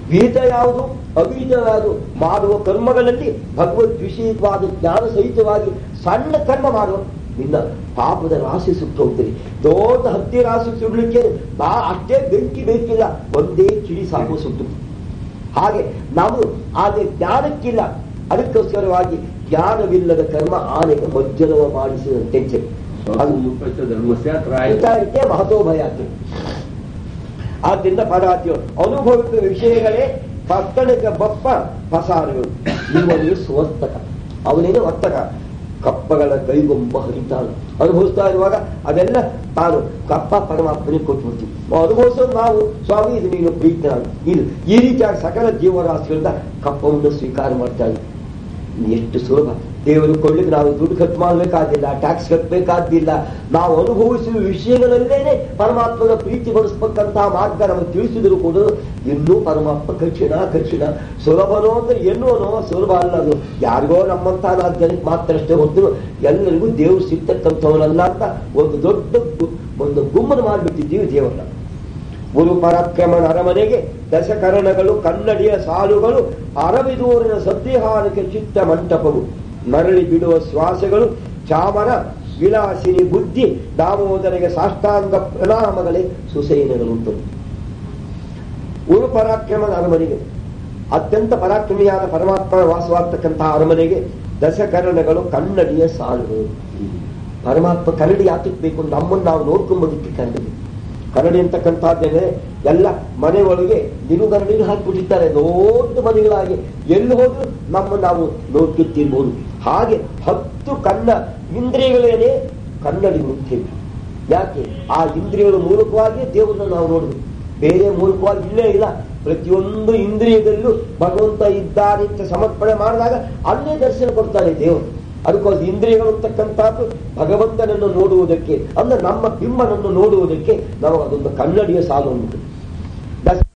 ವಿಹಿತ ಯಾವುದು ಅವಿಹಿತ ಯಾವುದು ಮಾಡುವ ಕರ್ಮಗಳಲ್ಲಿ ಭಗವದ್ ವಿಷಯವಾದ ಜ್ಞಾನ ಸಹಿತವಾಗಿ ಸಣ್ಣ ಕರ್ಮ ಮಾಡುವ ನಿನ್ನ ಪಾಪದ ರಾಶಿ ಸುಟ್ಟು ಹೋಗ್ತೀರಿ ದೊಡ್ಡ ಹತ್ತಿ ರಾಶಿ ಸುಡ್ಲಿಕ್ಕೆ ನಾ ಅಷ್ಟೇ ಬೆಂಕಿ ಬೇಕಿಲ್ಲ ಒಂದೇ ಕಿಡಿ ಸಾಕು ಸುಟ್ಟು ಹಾಗೆ ನಾವು ಆದ್ರೆ ಜ್ಞಾನಕ್ಕಿಲ್ಲ ಅದಕ್ಕೋಸ್ಕರವಾಗಿ ಜ್ಞಾನವಿಲ್ಲದ ಕರ್ಮ ಆನೆಗೆ ಮಜ್ಜನವ ಮಾಡಿಸಿದಂತೆ ಅದು ಮುಪ್ಪತ್ತು ಧರ್ಮಸ್ಯ ತ್ರಾಯ ಹಿತಾಯಿತೆ ಮಹತೋ ಭಯ ಆಗ್ತದೆ ಆದ್ದರಿಂದ ಪದಾರ್ಥಿಯು ಅನುಭವಿತ ವಿಷಯಗಳೇ ಪಟ್ಟಣಕ್ಕೆ ಬಪ್ಪ ಪಸಾರಗಳು ಇವನಿಗೆ ಸುವರ್ತಕ ಅವನೇನು ವರ್ತಕ ಕಪ್ಪಗಳ ಕೈಗೊಂಬ ಹರಿತಾನು ಅನುಭವಿಸ್ತಾ ಇರುವಾಗ ಅದೆಲ್ಲ ತಾನು ಕಪ್ಪ ಪರಮಾತ್ಮನಿಗೆ ಕೊಟ್ಬಿಡ್ತೀವಿ ಅನುಭವಿಸೋದು ನಾವು ಸ್ವಾಮಿ ಇದು ನೀನು ಪ್ರೀತಿ ನಾನು ಇದು ಈ ರೀತಿಯಾಗಿ ಸಕಲ ಜೀವರಾಶಿಗಳಿಂದ ಕಪ್ಪವನ್ನು ಸ್ವೀಕಾರ ಮಾಡ್ತಾ ಇದ್ದೀವಿ ಎಷ್ಟು ಸುಲಭ ದೇವರು ಕೊಡ್ಲಿಕ್ಕೆ ನಾವು ದುಡ್ಡು ಖರ್ಚು ಮಾಡಬೇಕಾದಿಲ್ಲ ಟ್ಯಾಕ್ಸ್ ಕಟ್ಟಬೇಕಾದಿಲ್ಲ ನಾವು ಅನುಭವಿಸುವ ವಿಷಯಗಳಲ್ಲೇನೆ ಪರಮಾತ್ಮನ ಪ್ರೀತಿ ಪಡಿಸ್ಬೇಕಂತಹ ಮಾರ್ಗ ನಮಗೆ ತಿಳಿಸಿದ್ರು ಕೂಡ ಇನ್ನೂ ಪರಮಾತ್ಮ ಕಠಿಣ ಕಠಿಣ ಸುಲಭನೋ ಅಂದ್ರೆ ಎನ್ನುವನೋ ಸುಲಭ ಅಲ್ಲ ಅದು ಯಾರಿಗೋ ನಮ್ಮಂತ ನಾಲ್ಕು ಜನಕ್ಕೆ ಮಾತ್ರ ಅಷ್ಟೇ ಹೊತ್ತು ಎಲ್ಲರಿಗೂ ದೇವ್ರು ಸಿಗ್ತಕ್ಕಂಥವನಲ್ಲ ಅಂತ ಒಂದು ದೊಡ್ಡ ಗು- ಒಂದು ಗುಮ್ಮನ ಮಾಡಿಬಿಟ್ಟಿದ್ದೀವಿ ದೇವರನ್ನ ಗುರು ಪರಾಕ್ರಮಣ ಅರಮನೆಗೆ ದಶಕರಣಗಳು ಕನ್ನಡಿಯ ಸಾಲುಗಳು ಅರವಿದೂರಿನ ಸದ್ಯಹಾರಕ್ಕೆ ಚಿತ್ತ ಮಂಟಪವು ನರಳಿ ಬಿಡುವ ಶ್ವಾಸಗಳು ಚಾಮರ ವಿಲಾಸಿನಿ ಬುದ್ಧಿ ದಾಮೋದರಿಗೆ ಸಾಷ್ಟಾಂಗ ಪ್ರಣಾಮಗಳೇ ಸುಸೈನಗಳುಂಟು ಗುರು ಪರಾಕ್ರಮದ ಅರಮನೆಗೆ ಅತ್ಯಂತ ಪರಾಕ್ರಮಿಯಾದ ಪರಮಾತ್ಮ ವಾಸವಾಗ್ತಕ್ಕಂತಹ ಅರಮನೆಗೆ ದಶಕರಣಗಳು ಕನ್ನಡಿಯ ಸಾಲುಗಳು ಪರಮಾತ್ಮ ಕನ್ನಡಿ ಯಾತಕ್ಕೆ ಬೇಕು ನಮ್ಮನ್ನು ನಾವು ನೋಡ್ಕೊಂಬೋದಕ್ಕೆ ಕನ್ನಡಿ ಕನ್ನಡಿ ಅಂತಕ್ಕಂಥದ್ದೇನೆ ಎಲ್ಲ ಮನೆ ಒಳಗೆ ನಿಲುಗರಡಿನ ಹಾಕಿಬಿಟ್ಟಿರ್ತಾರೆ ದೊಡ್ಡ ಮನೆಗಳಾಗಿ ಎಲ್ಲಿ ಹೋದ್ರು ನಮ್ಮ ನಾವು ನೋಡ್ತಿರ್ಬೋದು ಹಾಗೆ ಹತ್ತು ಕಣ್ಣ ಇಂದ್ರಿಯಗಳೇನೆ ಕನ್ನಡಿ ಮುಖ್ಯ ಯಾಕೆ ಆ ಇಂದ್ರಿಯಗಳ ಮೂಲಕವಾಗಿ ದೇವರನ್ನ ನಾವು ನೋಡಬೇಕು ಬೇರೆ ಮೂಲಕವಾಗಿ ಇಲ್ಲೇ ಇಲ್ಲ ಪ್ರತಿಯೊಂದು ಇಂದ್ರಿಯದಲ್ಲೂ ಭಗವಂತ ಇದ್ದಾನೆ ಅಂತ ಸಮರ್ಪಣೆ ಮಾಡಿದಾಗ ಅಲ್ಲೇ ದರ್ಶನ ಕೊಡ್ತಾನೆ ದೇವರು ಅದಕ್ಕೋಸ್ಕರ ಇಂದ್ರಿಯಗಳು ಅಂತಕ್ಕಂಥದ್ದು ಭಗವಂತನನ್ನು ನೋಡುವುದಕ್ಕೆ ಅಂದ್ರೆ ನಮ್ಮ ಬಿಂಬನನ್ನು ನೋಡುವುದಕ್ಕೆ ನಾವು ಅದೊಂದು ಕನ್ನಡಿಯ ಸಾಲು ಉಂಟು ದಸ್